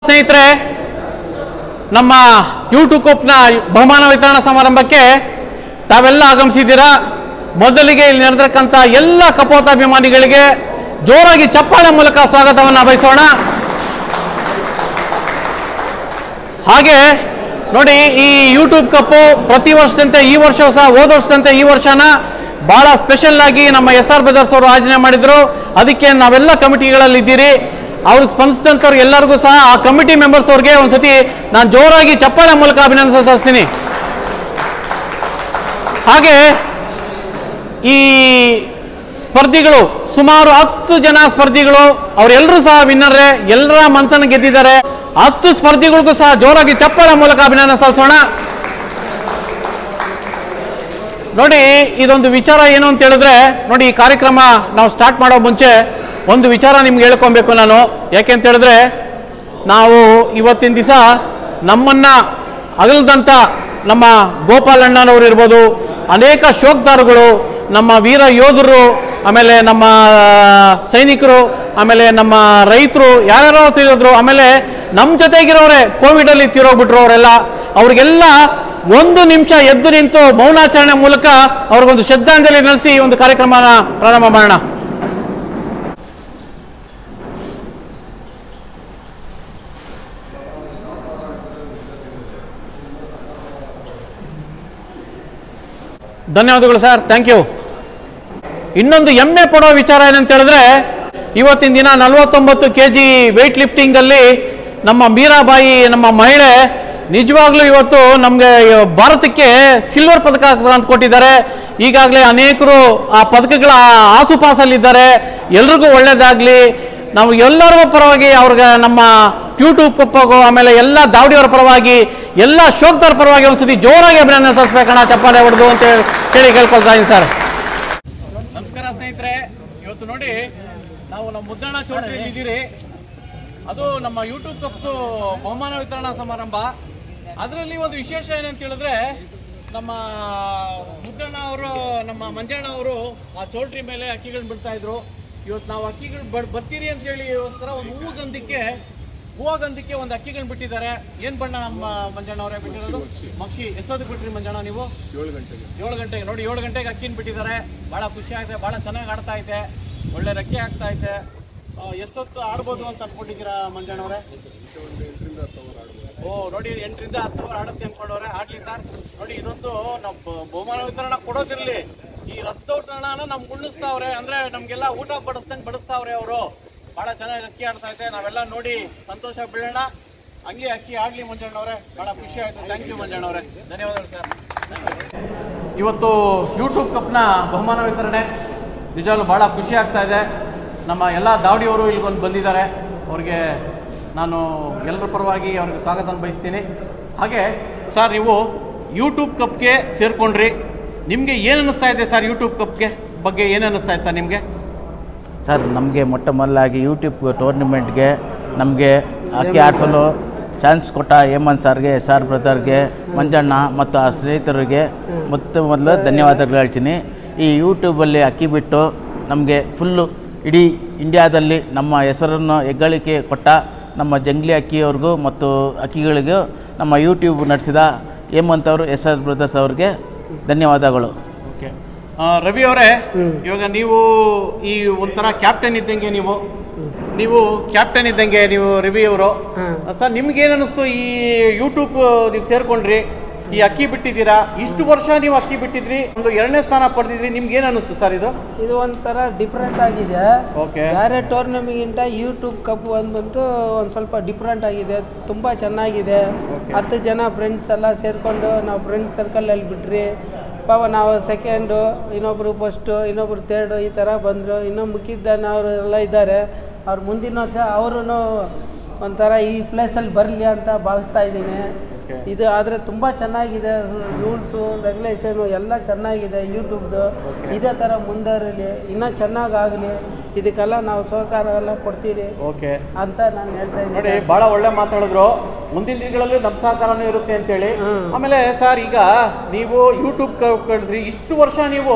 ಸ್ನೇಹಿತರೆ ನಮ್ಮ ಯೂಟ್ಯೂಬ್ ಕಪ್ನ ಬಹುಮಾನ ವಿತರಣಾ ಸಮಾರಂಭಕ್ಕೆ ತಾವೆಲ್ಲ ಆಗಮಿಸಿದ್ದೀರಾ ಮೊದಲಿಗೆ ಇಲ್ಲಿ ನಡೆದಿರಕ್ಕಂಥ ಎಲ್ಲ ಕಪೋತಾಭಿಮಾನಿಗಳಿಗೆ ಜೋರಾಗಿ ಚಪ್ಪಾಳೆ ಮೂಲಕ ಸ್ವಾಗತವನ್ನು ಬಯಸೋಣ ಹಾಗೆ ನೋಡಿ ಈ ಯೂಟ್ಯೂಬ್ ಕಪ್ಪು ಪ್ರತಿ ವರ್ಷದಂತೆ ಈ ವರ್ಷವೂ ಸಹ ಹೋದ ವರ್ಷದಂತೆ ಈ ವರ್ಷನ ಬಹಳ ಸ್ಪೆಷಲ್ ಆಗಿ ನಮ್ಮ ಎಸ್ ಆರ್ ಬ್ರದರ್ಸ್ ಅವರು ಆಯೋಜನೆ ಮಾಡಿದ್ರು ಅದಕ್ಕೆ ನಾವೆಲ್ಲ ಕಮಿಟಿಗಳಲ್ಲಿ ಇದ್ದೀರಿ ಅವ್ರಿಗೆ ಸ್ಪಂದಿಸಿದಂಥವ್ರು ಎಲ್ಲರಿಗೂ ಸಹ ಆ ಕಮಿಟಿ ಮೆಂಬರ್ಸ್ ಅವ್ರಿಗೆ ಒಂದ್ಸತಿ ನಾನು ಜೋರಾಗಿ ಚಪ್ಪಾಳೆ ಮೂಲಕ ಅಭಿನಂದನೆ ಸಲ್ಲಿಸ್ತೀನಿ ಹಾಗೆ ಈ ಸ್ಪರ್ಧಿಗಳು ಸುಮಾರು ಹತ್ತು ಜನ ಸ್ಪರ್ಧಿಗಳು ಅವರೆಲ್ಲರೂ ಸಹ ವಿನ್ನರ್ರೆ ಎಲ್ಲರ ಮನಸ್ಸನ್ನು ಗೆದ್ದಿದ್ದಾರೆ ಹತ್ತು ಸ್ಪರ್ಧಿಗಳಿಗೂ ಸಹ ಜೋರಾಗಿ ಚಪ್ಪಾಳೆ ಮೂಲಕ ಅಭಿನಂದನೆ ಸಲ್ಲಿಸೋಣ ನೋಡಿ ಇದೊಂದು ವಿಚಾರ ಏನು ಅಂತ ಹೇಳಿದ್ರೆ ನೋಡಿ ಈ ಕಾರ್ಯಕ್ರಮ ನಾವು ಸ್ಟಾರ್ಟ್ ಮಾಡೋ ಮುಂಚೆ ಒಂದು ವಿಚಾರ ನಿಮ್ಗೆ ಹೇಳ್ಕೊಬೇಕು ನಾನು ಯಾಕೆ ಅಂತ ಹೇಳಿದ್ರೆ ನಾವು ಇವತ್ತಿನ ದಿವಸ ನಮ್ಮನ್ನ ಅಗಲದಂತ ನಮ್ಮ ಗೋಪಾಲಣ್ಣನವರು ಇರ್ಬೋದು ಅನೇಕ ಶೋಕ್ದಾರಗಳು ನಮ್ಮ ವೀರ ಯೋಧರು ಆಮೇಲೆ ನಮ್ಮ ಸೈನಿಕರು ಆಮೇಲೆ ನಮ್ಮ ರೈತರು ಯಾರ್ಯಾರೋ ತೀರೋದ್ರು ಆಮೇಲೆ ನಮ್ಮ ಜೊತೆಗಿರೋರೆ ಕೋವಿಡಲ್ಲಿ ತೀರೋಗ್ಬಿಟ್ರು ಅವರೆಲ್ಲ ಅವ್ರಿಗೆಲ್ಲ ಒಂದು ನಿಮಿಷ ಎದ್ದು ನಿಂತು ಮೌನಾಚರಣೆ ಮೂಲಕ ಅವ್ರಿಗೊಂದು ಶ್ರದ್ಧಾಂಜಲಿ ನಡೆಸಿ ಈ ಒಂದು ಕಾರ್ಯಕ್ರಮನ ಪ್ರಾರಂಭ ಮಾಡೋಣ ಧನ್ಯವಾದಗಳು ಸರ್ ಥ್ಯಾಂಕ್ ಯು ಇನ್ನೊಂದು ಹೆಮ್ಮೆ ಪಡೋ ವಿಚಾರ ಏನಂತ ಹೇಳಿದ್ರೆ ಇವತ್ತಿನ ದಿನ ನಲವತ್ತೊಂಬತ್ತು ಕೆ ಜಿ ವೆಯ್ಟ್ ಲಿಫ್ಟಿಂಗಲ್ಲಿ ನಮ್ಮ ಮೀರಾಬಾಯಿ ನಮ್ಮ ಮಹಿಳೆ ನಿಜವಾಗ್ಲೂ ಇವತ್ತು ನಮಗೆ ಭಾರತಕ್ಕೆ ಸಿಲ್ವರ್ ಪದಕ ಅಂತ ಕೊಟ್ಟಿದ್ದಾರೆ ಈಗಾಗಲೇ ಅನೇಕರು ಆ ಪದಕಗಳ ಆಸುಪಾಸಲ್ಲಿದ್ದಾರೆ ಎಲ್ರಿಗೂ ಒಳ್ಳೇದಾಗ್ಲಿ ನಾವು ಎಲ್ಲರಿಗೂ ಪರವಾಗಿ ಅವ್ರಿಗೆ ನಮ್ಮ ಯೂಟ್ಯೂಬ್ ಕಪ್ಪಗೋ ಆಮೇಲೆ ಎಲ್ಲ ದಾವಡಿಯವರ ಪರವಾಗಿ ಎಲ್ಲ ಶೋಕ್ತಾರ್ ಪರವಾಗಿ ಒಂದ್ಸತಿ ಜೋರಾಗಿ ಅಭಿನಂದನೆ ಸಲ್ಲಿಸ್ಬೇಕಣ್ಣ ಚಪ್ಪಾಳೆ ಹೊಡೆದು ಅಂತ ಹೇಳಿ ಕೇಳಿ ಕೇಳ್ಕೊಳ್ತಾ ಇದ್ದೀನಿ ಸರ್ ನಮಸ್ಕಾರ ಸ್ನೇಹಿತರೆ ಇವತ್ತು ನೋಡಿ ನಾವು ನಮ್ಮ ಮುದ್ದಣ್ಣ ಚೌಟ್ರಿಯಲ್ಲಿ ಇದ್ದೀರಿ ಅದು ನಮ್ಮ ಯೂಟ್ಯೂಬ್ ಕಪ್ದು ಬಹುಮಾನ ವಿತರಣಾ ಸಮಾರಂಭ ಅದರಲ್ಲಿ ಒಂದು ವಿಶೇಷ ಏನಂತ ಹೇಳಿದ್ರೆ ನಮ್ಮ ಮುದ್ದಣ್ಣ ಅವರು ನಮ್ಮ ಮಂಜಣ್ಣ ಅವರು ಆ ಚೌಲ್ಟ್ರಿ ಮೇಲೆ ಅಕ್ಕಿಗಳನ್ನ ಬಿಡ್ತಾ ಇದ್ರು ಇವತ್ತು ನಾವು ಅಕ್ಕಿಗಳು ಬ ಬರ್ತೀರಿ ಅಂತ ಹೇಳಿ ಗೋಸ್ಕರ ಒಂದು ಹೂಗಂಧಕ್ಕೆ ಹೂವಗಂಧಕ್ಕೆ ಒಂದು ಅಕ್ಕಿಗಳನ್ನ ಬಿಟ್ಟಿದ್ದಾರೆ ಏನ್ ಬಣ್ಣ ನಮ್ಮ ಮಂಜಣ್ಣ ಅವರೇ ಬಿಟ್ಟಿರೋದು ಮಕ್ಷಿ ಎಷ್ಟೊತ್ತಿಗೆ ಬಿಟ್ರಿ ಮಂಜಣ್ಣ ನೀವು ಏಳು ಗಂಟೆಗೆ ಏಳು ಗಂಟೆಗೆ ನೋಡಿ ಏಳು ಗಂಟೆಗೆ ಅಕ್ಕಿನ ಬಿಟ್ಟಿದ್ದಾರೆ ಬಹಳ ಖುಷಿ ಆಗಿದೆ ಬಹಳ ಚೆನ್ನಾಗಿ ಆಡ್ತಾ ಐತೆ ಒಳ್ಳೆ ರೆಕ್ಕೆ ಆಗ್ತಾ ಐತೆ ಆ, ಎಷ್ಟೊತ್ತು ಆಡ್ಬೋದು ಅಂತ ಅನ್ಕೊಂಡಿದ್ದೀರಾ ಮಂಜಣ್ಣವ್ರೆ ಒಂದು ಎಂಟರಿಂದ ಹತ್ತು ಅವರ್ ಆಡ್ಬೋದು ಓ ನೋಡಿ ಎಂಟರಿಂದ ಹತ್ತು ಅವರ್ ಆಡುತ್ತೆ ಅನ್ಕೊಂಡವ್ರೆ ಆಡ್ಲಿ ಸರ್ ನೋಡಿ ಇದೊಂದು ನಾವು ಬ- ಬಹುಮಾನ ವಿತರಣೆ ಕೊಡೋದಿರ್ಲಿ ಈ ರಸದೌತಣನ ನಮ್ಗೆ ಉಳಿಸ್ತಾವ್ರೆ ಅಂದ್ರೆ ನಮ್ಗೆಲ್ಲ ಊಟ ಬಡಿಸ್ದಂಗೆ ಬಡಿಸ್ತಾವ್ರೆ ಅವರು ಬಹಳ ಚೆನ್ನಾಗಿ ಅಕ್ಕಿ ಆಡ್ತಾ ಐತೆ ನಾವೆಲ್ಲ ನೋಡಿ ಸಂತೋಷ ಬೀಳೋಣ ಹಂಗೆ ಅಕ್ಕಿ ಆಡ್ಲಿ ಮಂಜಣ್ಣವ್ರೆ ಬಹಳ ಖುಷಿ ಆಯ್ತು ಥ್ಯಾಂಕ್ ಯು ಮಂಜಣ್ಣವ್ರೆ ಧನ್ಯವಾದಗಳು ಸರ್ ಇವತ್ತು ಯೂಟ್ಯೂಬ್ ಕಪ್ನ ಬಹುಮಾನ ವಿತರಣೆ ನಿಜವಾಗ್ಲೂ ಭಾಳ ಖುಷಿ ಆಗ್ತಾ ಇದೆ ನಮ್ಮ ಎಲ್ಲ ದಾವಡಿಯವರು ಇಲ್ಲಿಗೊಂದು ಬಂದಿದ್ದಾರೆ ಅವ್ರಿಗೆ ನಾನು ಎಲ್ಲರ ಪರವಾಗಿ ಅವ್ರಿಗೆ ಸ್ವಾಗತ ಬಯಸ್ತೀನಿ ಹಾಗೆ ಸರ್ ನೀವು ಯೂಟ್ಯೂಬ್ ಕಪ್ಗೆ ಸೇರ್ಕೊಂಡ್ರಿ ನಿಮಗೆ ಏನು ಅನ್ನಿಸ್ತಾ ಇದೆ ಸರ್ ಯೂಟ್ಯೂಬ್ ಕಪ್ಗೆ ಬಗ್ಗೆ ಏನು ಅನ್ನಿಸ್ತಾ ಇದೆ ಸರ್ ನಿಮಗೆ ಸರ್ ನಮಗೆ ಮೊಟ್ಟ ಮೊದಲಾಗಿ ಯೂಟ್ಯೂಬ್ ಟೂರ್ನಿಮೆಂಟ್ಗೆ ನಮಗೆ ಅಕ್ಕಿ ಆಡಿಸಲು ಚಾನ್ಸ್ ಕೊಟ್ಟ ಹೇಮಂತ್ ಸರ್ಗೆ ಎಸ್ ಆರ್ ಬ್ರದರ್ಗೆ ಮಂಜಣ್ಣ ಮತ್ತು ಆ ಸ್ನೇಹಿತರಿಗೆ ಮೊತ್ತ ಮೊದಲು ಧನ್ಯವಾದಗಳು ಹೇಳ್ತೀನಿ ಈ ಯೂಟ್ಯೂಬಲ್ಲಿ ಅಕ್ಕಿ ಬಿಟ್ಟು ನಮಗೆ ಫುಲ್ಲು ಇಡೀ ಇಂಡಿಯಾದಲ್ಲಿ ನಮ್ಮ ಹೆಸರನ್ನು ಹೆಗ್ಗಳಿಕೆ ಕೊಟ್ಟ ನಮ್ಮ ಜಂಗ್ಲಿ ಅಕ್ಕಿಯವ್ರಿಗೂ ಮತ್ತು ಅಕ್ಕಿಗಳಿಗೂ ನಮ್ಮ ಯೂಟ್ಯೂಬ್ ನಡೆಸಿದ ಹೇಮಂತ್ ಅವರು ಎಸ್ ಆರ್ ಬ್ರದರ್ಸ್ ಅವ್ರಿಗೆ ಧನ್ಯವಾದಗಳು ಓಕೆ ರವಿ ಅವರೇ ಇವಾಗ ನೀವು ಈ ಒಂಥರ ಕ್ಯಾಪ್ಟನ್ ಇದ್ದಂಗೆ ನೀವು ನೀವು ಕ್ಯಾಪ್ಟನ್ ಇದ್ದಂಗೆ ನೀವು ರವಿ ಅವರು ಸರ್ ನಿಮ್ಗೆ ಏನು ಅನಿಸ್ತು ಈ ಯೂಟ್ಯೂಬ್ ನೀವು ಸೇರ್ಕೊಂಡ್ರಿ ಈ ಅಕ್ಕಿ ಬಿಟ್ಟಿದ್ದೀರಾ ಇಷ್ಟು ವರ್ಷ ನೀವು ಅಕ್ಕಿ ಬಿಟ್ಟಿದ್ರಿ ಒಂದು ಎರಡನೇ ಸ್ಥಾನ ಪಡೆದಿದ್ರಿ ನಿಮ್ಗೆ ಏನು ಅನಿಸ್ತು ಸರ್ ಇದು ಇದು ಒಂಥರ ಡಿಫ್ರೆಂಟ್ ಆಗಿದೆ ಓಕೆ ಬೇರೆ ಟೂರ್ನಮೆಂಟ್ಗಿಂತ ಯೂಟ್ಯೂಬ್ ಕಪ್ ಬಂದ್ಬಿಟ್ಟು ಒಂದು ಸ್ವಲ್ಪ ಡಿಫ್ರೆಂಟ್ ಆಗಿದೆ ತುಂಬ ಚೆನ್ನಾಗಿದೆ ಹತ್ತು ಜನ ಫ್ರೆಂಡ್ಸ್ ಎಲ್ಲ ಸೇರಿಕೊಂಡು ನಾವು ಫ್ರೆಂಡ್ ಸರ್ಕಲಲ್ಲಿ ಬಿಟ್ರಿ ಪಾಪ ನಾವು ಸೆಕೆಂಡು ಇನ್ನೊಬ್ರು ಫಸ್ಟು ಇನ್ನೊಬ್ರು ತರ್ಡು ಈ ಥರ ಬಂದರು ಇನ್ನೂ ಮುಖ್ಯದನ್ನ ಅವರು ಎಲ್ಲ ಇದ್ದಾರೆ ಅವ್ರು ಮುಂದಿನ ವರ್ಷ ಅವರು ಒಂಥರ ಈ ಪ್ಲೇಸಲ್ಲಿ ಬರಲಿ ಅಂತ ಭಾವಿಸ್ತಾ ಇದ್ದೀನಿ ಇದು ಆದರೆ ತುಂಬ ಚೆನ್ನಾಗಿದೆ ರೂಲ್ಸು ರೆಗ್ಯುಲೇಷನು ಎಲ್ಲ ಚೆನ್ನಾಗಿದೆ ಯೂಟ್ಯೂಬ್ದು ಇದೇ ಥರ ಮುಂದುವರಿಲಿ ಇನ್ನೂ ಚೆನ್ನಾಗಾಗಲಿ ಇದಕ್ಕೆಲ್ಲ ನಾವು ಸಹಕಾರ ಎಲ್ಲ ಕೊಡ್ತೀರಿ ಓಕೆ ಅಂತ ನಾನು ಹೇಳ್ತಾ ನೋಡಿ ಇದ್ದೀನಿ ಬಹಳ ಒಳ್ಳೆ ಮಾತಾಡಿದ್ರು ಮುಂದಿನ ದಿನಗಳಲ್ಲಿ ನಮ್ಮ ಸಹಕಾರನೂ ಇರುತ್ತೆ ಅಂತೇಳಿ ಹ್ಮ್. ಆಮೇಲೆ ಸರ್ ಈಗ ನೀವು ಯೂಟ್ಯೂಬ್ ಕಳಿದ್ರಿ ಇಷ್ಟು ವರ್ಷ ನೀವು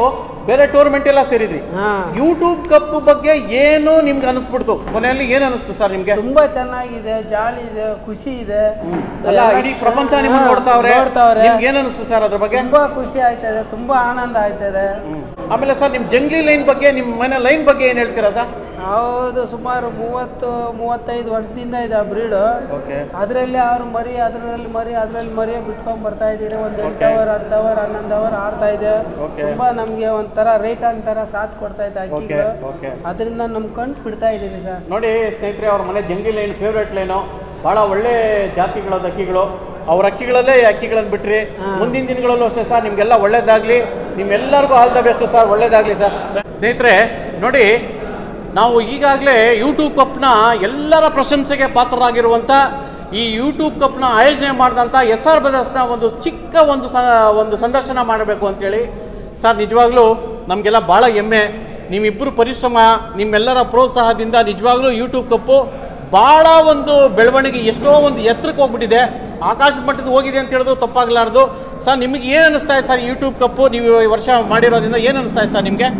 ಬೇರೆ ಟೂರ್ನಮೆಂಟ್ ಎಲ್ಲ ಸೇರಿದ್ರಿ ಹಾ ಯೂಟ್ಯೂಬ್ ಕಪ್ ಬಗ್ಗೆ ಏನು ನಿಮ್ಗೆ ಅನಿಸ್ಬಿಡ್ತು ಕೊನೆಯಲ್ಲಿ ಏನು ಅನಿಸ್ತು ಸರ್ ನಿಮ್ಗೆ ತುಂಬಾ ಚೆನ್ನಾಗಿದೆ ಜಾಲಿ ಇದೆ ಖುಷಿ ಇದೆ ಅಲ್ಲ ಇಡೀ ಪ್ರಪಂಚ ನಿಮ್ಮನ್ನ ಹಾ, ನೋಡ್ತಾವ್ರೆ ನೋಡ್ತಾವ್ರೆ ನಿಮ್ಗೆ ಏನು ಅನಿಸ್ತು ಸರ್ ಅದ್ರ ಬಗ್ಗೆ ತುಂಬಾ ಖುಷಿ ಆಯ್ತದೆ ತುಂಬಾ ಆನಂದ ಆಯ್ತದೆ ಆಮೇಲೆ ಸರ್ ನಿಮ್ ಜಂಗ್ಲಿ ಲೈನ್ ಬಗ್ಗೆ ನಿಮ್ಮ ಮನೆ ಲೈನ್ ಬಗ್ಗೆ ಏನು ಹೇಳ್ತೀರಾ ಸರ್ ಹೌದು ಸುಮಾರು ಮೂವತ್ತು ಮೂವತ್ತೈದು ವರ್ಷದಿಂದ ಇದೆ ಆ ಬ್ರೀಡ್ ಓಕೆ ಅದರಲ್ಲಿ ಅವ್ರು ಮರಿ ಅದರಲ್ಲಿ ಮರಿ ಅದರಲ್ಲಿ ಮರಿ ಬಿಟ್ಕೊಂಡ್ ಬರ್ತಾ ಇದ್ದೀರಿ ಒಂದು ಎಂಟು ಅವರ್ ಹತ್ತು ಅವರ್ ಹನ್ನೊಂದು ಅವರ್ ಆಡ್ತಾ ಇದೆ Okay. ತುಂಬಾ ನಮ್ಗೆ ಒಂಥರ ರೇಟ್ ಅಂತರ ಸಾಥ್ ಕೊಡ್ತಾ ಇದೆ ಓಕೆ ಅಕ್ಕಿಗಳು ಓಕೆ ಅದರಿಂದ ನಂಬ್ಕೊಂಡು ಬಿಡ್ತಾ ಇದ್ದೀರಿ ಸರ್ ನೋಡಿ ಸ್ನೇಹಿತರೆ ಅವ್ರ ಮನೆ ಜಂಗ್ಲಿ ಲೈನ್ ಫೇವ್ರೇಟ್ ಲೈನು ಭಾಳ ಒಳ್ಳೆ ಜಾತಿಗಳದ ಅಕ್ಕಿಗಳು ಅವ್ರ ಅಕ್ಕಿಗಳಲ್ಲೇ ಈ ಅಕ್ಕಿಗಳನ್ನು ಬಿಟ್ರಿ ಮುಂದಿನ ದಿನಗಳಲ್ಲೂ ಅಷ್ಟೇ ಸರ್ ನಿಮಗೆಲ್ಲ ಒಳ್ಳೇದಾಗಲಿ ನಿಮ್ಮೆಲ್ಲರಿಗೂ ಆಲ್ ದ ಬೆಸ್ಟ್ ಸರ್ ಒಳ್ಳೇದಾಗಲಿ ಸರ್ ಸ್ನೇಹಿತರೆ ನೋಡಿ ನಾವು ಈಗಾಗಲೇ ಯೂಟ್ಯೂಬ್ ಕಪ್ನ ಎಲ್ಲರ ಪ್ರಶಂಸೆಗೆ ಪಾತ್ರರಾಗಿರುವಂಥ ಈ ಯೂಟ್ಯೂಬ್ ಕಪ್ನ ಆಯೋಜನೆ ಮಾಡಿದಂಥ ಎಸ್ ಆರ್ ಬ್ರದರ್ಸ್ನ ಒಂದು ಚಿಕ್ಕ ಒಂದು ಸ ಒಂದು ಸಂದರ್ಶನ ಮಾಡಬೇಕು ಅಂತೇಳಿ ಸರ್ ನಿಜವಾಗ್ಲೂ ನಮಗೆಲ್ಲ ಭಾಳ ಹೆಮ್ಮೆ ನಿಮ್ಮಿಬ್ಬರು ಪರಿಶ್ರಮ ನಿಮ್ಮೆಲ್ಲರ ಪ್ರೋತ್ಸಾಹದಿಂದ ನಿಜವಾಗ್ಲೂ ಯೂಟ್ಯೂಬ್ ಕಪ್ಪು ಭಾಳ ಒಂದು ಬೆಳವಣಿಗೆ ಎಷ್ಟೋ ಒಂದು ಎತ್ತರಕ್ಕೆ ಹೋಗ್ಬಿಟ್ಟಿದೆ ಆಕಾಶ ಮಟ್ಟದ ಹೋಗಿದೆ ಅಂತ ಹೇಳಿದ್ರು ತಪ್ಪಾಗಲಾರ್ದು ಸರ್ ನಿಮಗೆ ಏನು ಅನಿಸ್ತಾ ಇದೆ ಸರ್ ಯೂಟ್ಯೂಬ್ ಕಪ್ಪು ನೀವು ಈ ವರ್ಷ ಮಾಡಿರೋದ್ರಿಂದ ಏನು ಅನಿಸ್ತಾ ಇದೆ ಸರ್ ನಿಮಗೆ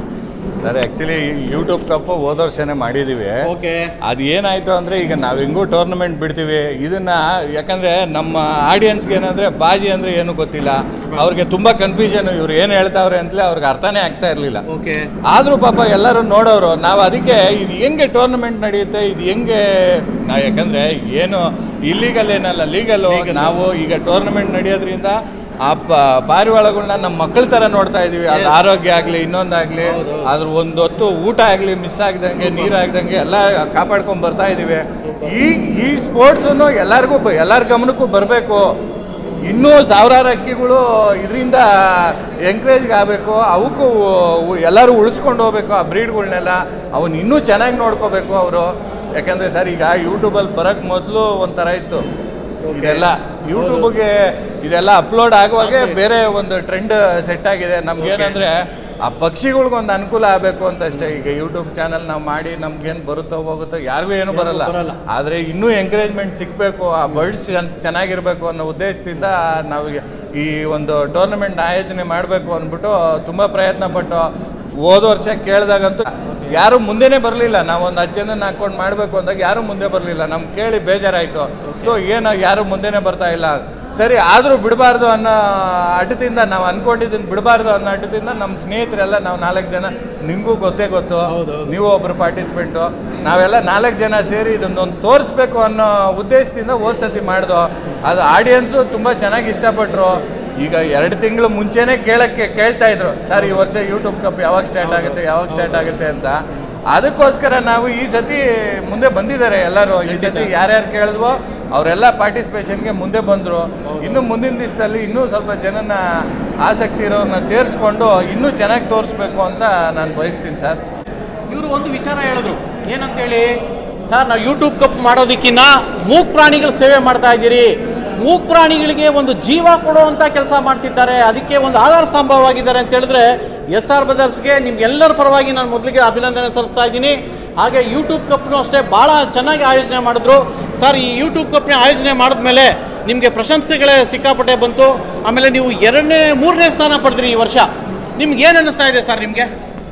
ಸರ್ ಆ್ಯಕ್ಚುಲಿ ಯೂಟ್ಯೂಬ್ ಕಪ್ಪು ಹೋದ ವರ್ಷನೇ ಮಾಡಿದ್ದೀವಿ ಓಕೆ ಅದು ಏನಾಯಿತು ಅಂದರೆ ಈಗ ನಾವು ಹೆಂಗೂ ಟೂರ್ನಮೆಂಟ್ ಬಿಡ್ತೀವಿ ಇದನ್ನು ಯಾಕಂದರೆ ನಮ್ಮ ಆಡಿಯನ್ಸ್ಗೆ ಏನಂದರೆ ಬಾಜಿ ಅಂದರೆ ಏನು ಗೊತ್ತಿಲ್ಲ ಅವ್ರಿಗೆ ತುಂಬ ಕನ್ಫ್ಯೂಷನ್ ಇವ್ರು ಏನು ಹೇಳ್ತಾವ್ರೆ ಅಂತಲೇ ಅವ್ರಿಗೆ ಅರ್ಥನೇ ಆಗ್ತಾ ಇರಲಿಲ್ಲ ಓಕೆ ಆದರೂ ಪಾಪ ಎಲ್ಲರೂ ನೋಡೋರು ನಾವು ಅದಕ್ಕೆ ಇದು ಹೆಂಗೆ ಟೂರ್ನಮೆಂಟ್ ನಡೆಯುತ್ತೆ ಇದು ಹೆಂಗೆ ನಾವು ಯಾಕಂದರೆ ಏನು ಇಲ್ಲಿಗಲ್ ಏನಲ್ಲ ಲೀಗಲ್ಲು ನಾವು ಈಗ ಟೂರ್ನಮೆಂಟ್ ನಡೆಯೋದ್ರಿಂದ ಆ ಪ ಪಾರಿವಾಳಗಳನ್ನ ನಮ್ಮ ಮಕ್ಕಳ ಥರ ನೋಡ್ತಾ ಇದೀವಿ ಅದು ಆರೋಗ್ಯ ಆಗಲಿ ಇನ್ನೊಂದಾಗಲಿ ಅದ್ರ ಒಂದು ಹೊತ್ತು ಊಟ ಆಗಲಿ ಮಿಸ್ ಆಗ್ದಂಗೆ ನೀರು ಆಗ್ದಂಗೆ ಎಲ್ಲ ಕಾಪಾಡ್ಕೊಂಡು ಬರ್ತಾ ಇದೀವಿ ಈ ಈ ಸ್ಪೋರ್ಟ್ಸನ್ನು ಎಲ್ಲರಿಗೂ ಬ- ಎಲ್ಲರ ಗಮನಕ್ಕೂ ಬರಬೇಕು ಇನ್ನೂ ಸಾವಿರಾರು ಅಕ್ಕಿಗಳು ಇದರಿಂದ ಎಂಕರೇಜ್ಗೆ ಆಗಬೇಕು ಅವಕ್ಕೂ ಉ- ಎಲ್ಲರೂ ಉಳಿಸ್ಕೊಂಡು ಹೋಗ್ಬೇಕು ಆ ಬ್ರೀಡ್ಗಳ್ನೆಲ್ಲ ಅವನ್ನ ಇನ್ನೂ ಚೆನ್ನಾಗಿ ನೋಡ್ಕೋಬೇಕು ಅವರು ಯಾಕಂದರೆ ಸರ್ ಈಗ ಯೂಟ್ಯೂಬಲ್ಲಿ ಬರೋಕ್ಕೆ ಮೊದಲು ಒಂಥರ ಇತ್ತು ಇದೆಲ್ಲ ಯೂಟ್ಯೂಬ್ಗೆ ಇದೆಲ್ಲ ಅಪ್ಲೋಡ್ ಆಗುವಾಗೆ ಬೇರೆ ಒಂದು ಟ್ರೆಂಡ್ ಸೆಟ್ ಆಗಿದೆ ನಮ್ಗೇನಂದ್ರೆ ಆ ಪಕ್ಷಿಗಳ್ಗೊಂದು ಅನುಕೂಲ ಆಗಬೇಕು ಅಂತ ಅಷ್ಟೇ ಈಗ ಯೂಟ್ಯೂಬ್ ಚಾನಲ್ ನಾವು ಮಾಡಿ ನಮ್ಗೇನು ಬರುತ್ತೋ ಹೋಗುತ್ತೋ ಯಾರಿಗೂ ಏನು ಬರಲ್ಲ ಆದರೆ ಇನ್ನೂ ಎಂಕರೇಜ್ಮೆಂಟ್ ಸಿಗಬೇಕು ಆ ಬರ್ಡ್ಸ್ ಚೆನ್ನಾಗಿರಬೇಕು ಅನ್ನೋ ಉದ್ದೇಶದಿಂದ ನಾವು ಈ ಒಂದು ಟೂರ್ನಮೆಂಟ್ ಆಯೋಜನೆ ಮಾಡಬೇಕು ಅಂದ್ಬಿಟ್ಟು ತುಂಬ ಪ್ರಯತ್ನ ಪಟ್ಟು ಹೋದ ವರ್ಷ ಕೇಳಿದಾಗಂತೂ ಯಾರು ಮುಂದೆನೇ ಬರಲಿಲ್ಲ ನಾವು ಒಂದು ಹತ್ತು ಜನನ ಹಾಕೊಂಡು ಮಾಡಬೇಕು ಅಂದಾಗ ಯಾರೂ ಮುಂದೆ ಬರಲಿಲ್ಲ ನಮ್ಗೆ ಕೇಳಿ ಬೇಜಾರಾಯಿತು ಸೊ ಏನು ಯಾರು ಮುಂದೆನೇ ಬರ್ತಾ ಇಲ್ಲ ಸರಿ ಆದರೂ ಬಿಡಬಾರ್ದು ಅನ್ನೋ ಹಠದಿಂದ ನಾವು ಅಂದ್ಕೊಂಡಿದ್ದನ್ನು ಬಿಡಬಾರ್ದು ಅನ್ನೋ ಹಠದಿಂದ ನಮ್ಮ ಸ್ನೇಹಿತರೆಲ್ಲ ನಾವು ನಾಲ್ಕು ಜನ ನಿಮಗೂ ಗೊತ್ತೇ ಗೊತ್ತು ನೀವು ಒಬ್ಬರು ಪಾರ್ಟಿಸಿಪೆಂಟು ನಾವೆಲ್ಲ ನಾಲ್ಕು ಜನ ಸೇರಿ ಇದನ್ನೊಂದು ತೋರಿಸ್ಬೇಕು ಅನ್ನೋ ಉದ್ದೇಶದಿಂದ ಹೋದ ಸತಿ ಮಾಡ್ದು ಅದು ಆಡಿಯನ್ಸು ತುಂಬ ಚೆನ್ನಾಗಿ ಇಷ್ಟಪಟ್ಟರು ಈಗ ಎರಡು ತಿಂಗಳು ಮುಂಚೆನೇ ಕೇಳಕ್ಕೆ ಕೇಳ್ತಾ ಇದ್ರು ಸರ್ ಈ ವರ್ಷ ಯೂಟ್ಯೂಬ್ ಕಪ್ ಯಾವಾಗ ಸ್ಟಾರ್ಟ್ ಆಗುತ್ತೆ ಯಾವಾಗ ಸ್ಟಾರ್ಟ್ ಆಗುತ್ತೆ ಅಂತ ಅದಕ್ಕೋಸ್ಕರ ನಾವು ಈ ಸತಿ ಮುಂದೆ ಬಂದಿದ್ದಾರೆ ಎಲ್ಲರೂ ಈ ಸತಿ ಯಾರ್ಯಾರು ಕೇಳಿದ್ವೋ ಅವರೆಲ್ಲ ಪಾರ್ಟಿಸಿಪೇಷನ್ಗೆ ಮುಂದೆ ಬಂದರು ಇನ್ನು ಮುಂದಿನ ದಿವಸದಲ್ಲಿ ಇನ್ನೂ ಸ್ವಲ್ಪ ಜನನ ಆಸಕ್ತಿ ಇರೋರನ್ನ ಸೇರಿಸ್ಕೊಂಡು ಇನ್ನೂ ಚೆನ್ನಾಗಿ ತೋರಿಸ್ಬೇಕು ಅಂತ ನಾನು ಬಯಸ್ತೀನಿ ಸರ್ ಇವರು ಒಂದು ವಿಚಾರ ಹೇಳಿದ್ರು ಏನಂತೇಳಿ ಸರ್ ನಾವು ಯೂಟ್ಯೂಬ್ ಕಪ್ ಮಾಡೋದಕ್ಕಿಂತ ಮೂಕ್ ಪ್ರಾಣಿಗಳ ಸೇವೆ ಮಾಡ್ತಾ ಇದ್ದೀರಿ ಮೂಕ್ ಪ್ರಾಣಿಗಳಿಗೆ ಒಂದು ಜೀವ ಕೊಡುವಂಥ ಕೆಲಸ ಮಾಡ್ತಿದ್ದಾರೆ ಅದಕ್ಕೆ ಒಂದು ಆಧಾರ ಸ್ತಂಭವಾಗಿದ್ದಾರೆ ಅಂತ ಹೇಳಿದ್ರೆ ಎಸ್ ಆರ್ ಬ್ರದರ್ಸ್ಗೆ ನಿಮ್ಗೆಲ್ಲರ ಪರವಾಗಿ ನಾನು ಮೊದಲಿಗೆ ಅಭಿನಂದನೆ ಸಲ್ಲಿಸ್ತಾ ಇದ್ದೀನಿ ಹಾಗೆ ಯೂಟ್ಯೂಬ್ ಕಪ್ನು ಅಷ್ಟೇ ಭಾಳ ಚೆನ್ನಾಗಿ ಆಯೋಜನೆ ಮಾಡಿದ್ರು ಸರ್ ಈ ಯೂಟ್ಯೂಬ್ ಕಪ್ನ ಆಯೋಜನೆ ಮಾಡಿದ್ಮೇಲೆ ನಿಮಗೆ ಪ್ರಶಂಸೆಗಳೇ ಸಿಕ್ಕಾಪಟ್ಟೆ ಬಂತು ಆಮೇಲೆ ನೀವು ಎರಡನೇ ಮೂರನೇ ಸ್ಥಾನ ಪಡೆದ್ರಿ ಈ ವರ್ಷ ನಿಮ್ಗೆ ಏನು ಅನ್ನಿಸ್ತಾ ಇದೆ ಸರ್ ನಿಮಗೆ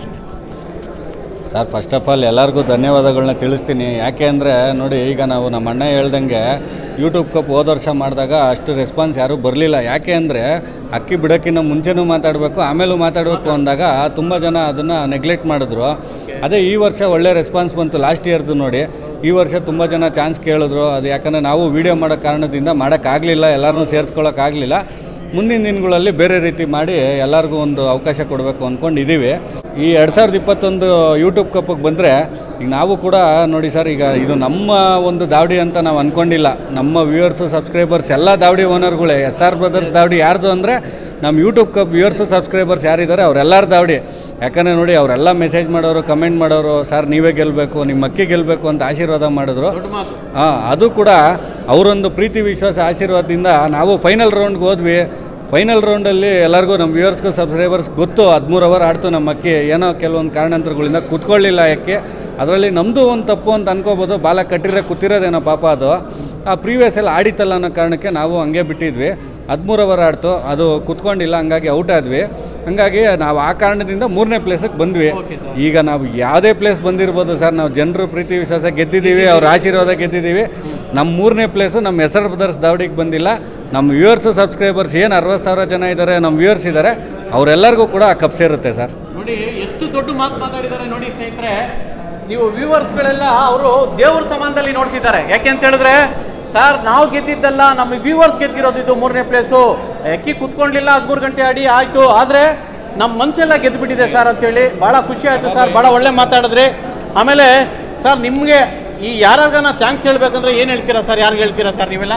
ಸರ್ ಫಸ್ಟ್ ಆಫ್ ಆಲ್ ಎಲ್ಲರಿಗೂ ಧನ್ಯವಾದಗಳನ್ನ ತಿಳಿಸ್ತೀನಿ ಯಾಕೆ ಅಂದರೆ ನೋಡಿ ಈಗ ನಾವು ನಮ್ಮ ಅಣ್ಣ ಹೇಳ್ದಂಗೆ ಯೂಟ್ಯೂಬ್ ಕಪ್ ಹೋದ ವರ್ಷ ಮಾಡಿದಾಗ ಅಷ್ಟು ರೆಸ್ಪಾನ್ಸ್ ಯಾರೂ ಬರಲಿಲ್ಲ ಯಾಕೆ ಅಂದರೆ ಅಕ್ಕಿ ಬಿಡೋಕ್ಕಿಂತ ಮುಂಚೆನೂ ಮಾತಾಡಬೇಕು ಆಮೇಲೂ ಮಾತಾಡಬೇಕು ಅಂದಾಗ ತುಂಬ ಜನ ಅದನ್ನು ನೆಗ್ಲೆಕ್ಟ್ ಮಾಡಿದ್ರು ಅದೇ ಈ ವರ್ಷ ಒಳ್ಳೆ ರೆಸ್ಪಾನ್ಸ್ ಬಂತು ಲಾಸ್ಟ್ ಇಯರ್ದು ನೋಡಿ ಈ ವರ್ಷ ತುಂಬ ಜನ ಚಾನ್ಸ್ ಕೇಳಿದ್ರು ಅದು ಯಾಕಂದರೆ ನಾವು ವೀಡಿಯೋ ಮಾಡೋ ಕಾರಣದಿಂದ ಮಾಡೋಕ್ಕಾಗಲಿಲ್ಲ ಎಲ್ಲರನ್ನೂ ಸೇರಿಸ್ಕೊಳ್ಳೋಕ್ಕಾಗಲಿಲ್ಲ ಮುಂದಿನ ದಿನಗಳಲ್ಲಿ ಬೇರೆ ರೀತಿ ಮಾಡಿ ಎಲ್ಲರಿಗೂ ಒಂದು ಅವಕಾಶ ಕೊಡಬೇಕು ಅಂದ್ಕೊಂಡಿದ್ದೀವಿ ಈ ಎರಡು ಸಾವಿರದ ಇಪ್ಪತ್ತೊಂದು ಯೂಟ್ಯೂಬ್ ಕಪ್ಪಿಗೆ ಬಂದರೆ ಈಗ ನಾವು ಕೂಡ ನೋಡಿ ಸರ್ ಈಗ ಇದು ನಮ್ಮ ಒಂದು ದಾವಡಿ ಅಂತ ನಾವು ಅಂದ್ಕೊಂಡಿಲ್ಲ ನಮ್ಮ ವ್ಯೂವರ್ಸು ಸಬ್ಸ್ಕ್ರೈಬರ್ಸ್ ಎಲ್ಲ ದಾವಡಿ ಓನರ್ಗಳೇ ಎಸ್ ಆರ್ ಬ್ರದರ್ಸ್ ದಾವಡಿ ಯಾರ್ದು ಅಂದರೆ ನಮ್ಮ ಯೂಟ್ಯೂಬ್ ಕಪ್ ವ್ಯೂವರ್ಸು ಸಬ್ಸ್ಕ್ರೈಬರ್ಸ್ ಯಾರಿದ್ದಾರೆ ಅವರೆಲ್ಲರ ದಾವಡಿ ಯಾಕಂದರೆ ನೋಡಿ ಅವರೆಲ್ಲ ಮೆಸೇಜ್ ಮಾಡೋರು ಕಮೆಂಟ್ ಮಾಡೋರು ಸರ್ ನೀವೇ ಗೆಲ್ಲಬೇಕು ನಿಮ್ಮ ಅಕ್ಕಿ ಗೆಲ್ಲಬೇಕು ಅಂತ ಆಶೀರ್ವಾದ ಮಾಡಿದ್ರು ಹಾಂ ಅದು ಕೂಡ ಅವರೊಂದು ಪ್ರೀತಿ ವಿಶ್ವಾಸ ಆಶೀರ್ವಾದದಿಂದ ನಾವು ಫೈನಲ್ ರೌಂಡ್ಗೆ ಹೋದ್ವಿ ಫೈನಲ್ ರೌಂಡಲ್ಲಿ ಎಲ್ಲರಿಗೂ ನಮ್ಮ ವ್ಯೂವರ್ಸ್ಗೂ ಸಬ್ಸ್ಕ್ರೈಬರ್ಸ್ ಗೊತ್ತು ಹದಿಮೂರು ಅವರ್ ಆಡ್ತು ನಮ್ಮ ಅಕ್ಕಿ ಏನೋ ಕೆಲವೊಂದು ಕಾರಣಾಂತರಗಳಿಂದ ಕೂತ್ಕೊಳ್ಳಿಲ್ಲ ಯಾಕೆ ಅದರಲ್ಲಿ ನಮ್ಮದು ಒಂದು ತಪ್ಪು ಅಂತ ಅನ್ಕೋಬೋದು ಬಾಲ ಕಟ್ಟಿರೋ ಕೂತಿರೋದೇನೋ ಪಾಪ ಅದು ಆ ಪ್ರೀವಿಯಸ್ ಎಲ್ಲ ಆಡಿತಲ್ಲ ಅನ್ನೋ ಕಾರಣಕ್ಕೆ ನಾವು ಹಂಗೆ ಬಿಟ್ಟಿದ್ವಿ ಹದಿಮೂರು ಓವರ್ ಆಡ್ತು ಅದು ಕುತ್ಕೊಂಡಿಲ್ಲ ಹಂಗಾಗಿ ಔಟ್ ಆದ್ವಿ ಹಂಗಾಗಿ ನಾವು ಆ ಕಾರಣದಿಂದ ಮೂರನೇ ಪ್ಲೇಸಿಗೆ ಬಂದ್ವಿ ಈಗ ನಾವು ಯಾವುದೇ ಪ್ಲೇಸ್ ಬಂದಿರ್ಬೋದು ಸರ್ ನಾವು ಜನರು ಪ್ರೀತಿ ವಿಶ್ವಾಸ ಗೆದ್ದಿದ್ದೀವಿ ಅವ್ರ ಆಶೀರ್ವಾದ ಗೆದ್ದಿದ್ದೀವಿ ನಮ್ಮ ಮೂರನೇ ಪ್ಲೇಸು ನಮ್ಮ ಹೆಸರು ಬ್ರದರ್ಸ್ ದಾವಡಿಗೆ ಬಂದಿಲ್ಲ ನಮ್ಮ ವ್ಯೂವರ್ಸು ಸಬ್ಸ್ಕ್ರೈಬರ್ಸ್ ಏನು ಅರವತ್ತು ಸಾವಿರ ಜನ ಇದ್ದಾರೆ ನಮ್ಮ ವ್ಯೂವರ್ಸ್ ಇದ್ದಾರೆ ಅವರೆಲ್ಲರಿಗೂ ಕೂಡ ಕಪ್ ಸೇರುತ್ತೆ ಸರ್ ನೋಡಿ ಎಷ್ಟು ದೊಡ್ಡ ಮಾತು ಮಾತಾಡಿದ್ದಾರೆ ನೋಡಿ ಸ್ನೇಹಿತರೆ ನೀವು ವ್ಯೂವರ್ಸ್ಗಳೆಲ್ಲ ಅವರು ದೇವ್ರ ಸಮಾನದಲ್ಲಿ ನೋಡ್ತಿದ್ದಾರೆ ಯಾಕೆ ಅಂತ ಹೇಳಿದ್ರೆ ಸರ್ ನಾವು ಗೆದ್ದಿದ್ದಲ್ಲ ನಮ್ಮ ವ್ಯೂವರ್ಸ್ ಗೆದ್ದಿರೋದು ಇದು ಮೂರನೇ ಪ್ಲೇಸು ಅಕ್ಕಿ ಕುತ್ಕೊಂಡಿಲ್ಲ ಹದಿಮೂರು ಗಂಟೆ ಆಡಿ ಆಯಿತು ಆದರೆ ನಮ್ಮ ಮನಸ್ಸೆಲ್ಲ ಗೆದ್ದುಬಿಟ್ಟಿದೆ ಸರ್ ಅಂತೇಳಿ ಭಾಳ ಖುಷಿ ಆಯಿತು ಸರ್ ಭಾಳ ಒಳ್ಳೆ ಮಾತಾಡಿದ್ರಿ ಆಮೇಲೆ ಸರ್ ನಿಮಗೆ ಈ ಯಾರಿಗಾನ ಥ್ಯಾಂಕ್ಸ್ ಹೇಳ್ಬೇಕಂದ್ರೆ ಏನು ಹೇಳ್ತೀರಾ ಸರ್ ಯಾರಿಗೆ ಹೇಳ್ತೀರಾ ಸರ್ ನೀವೆಲ್ಲ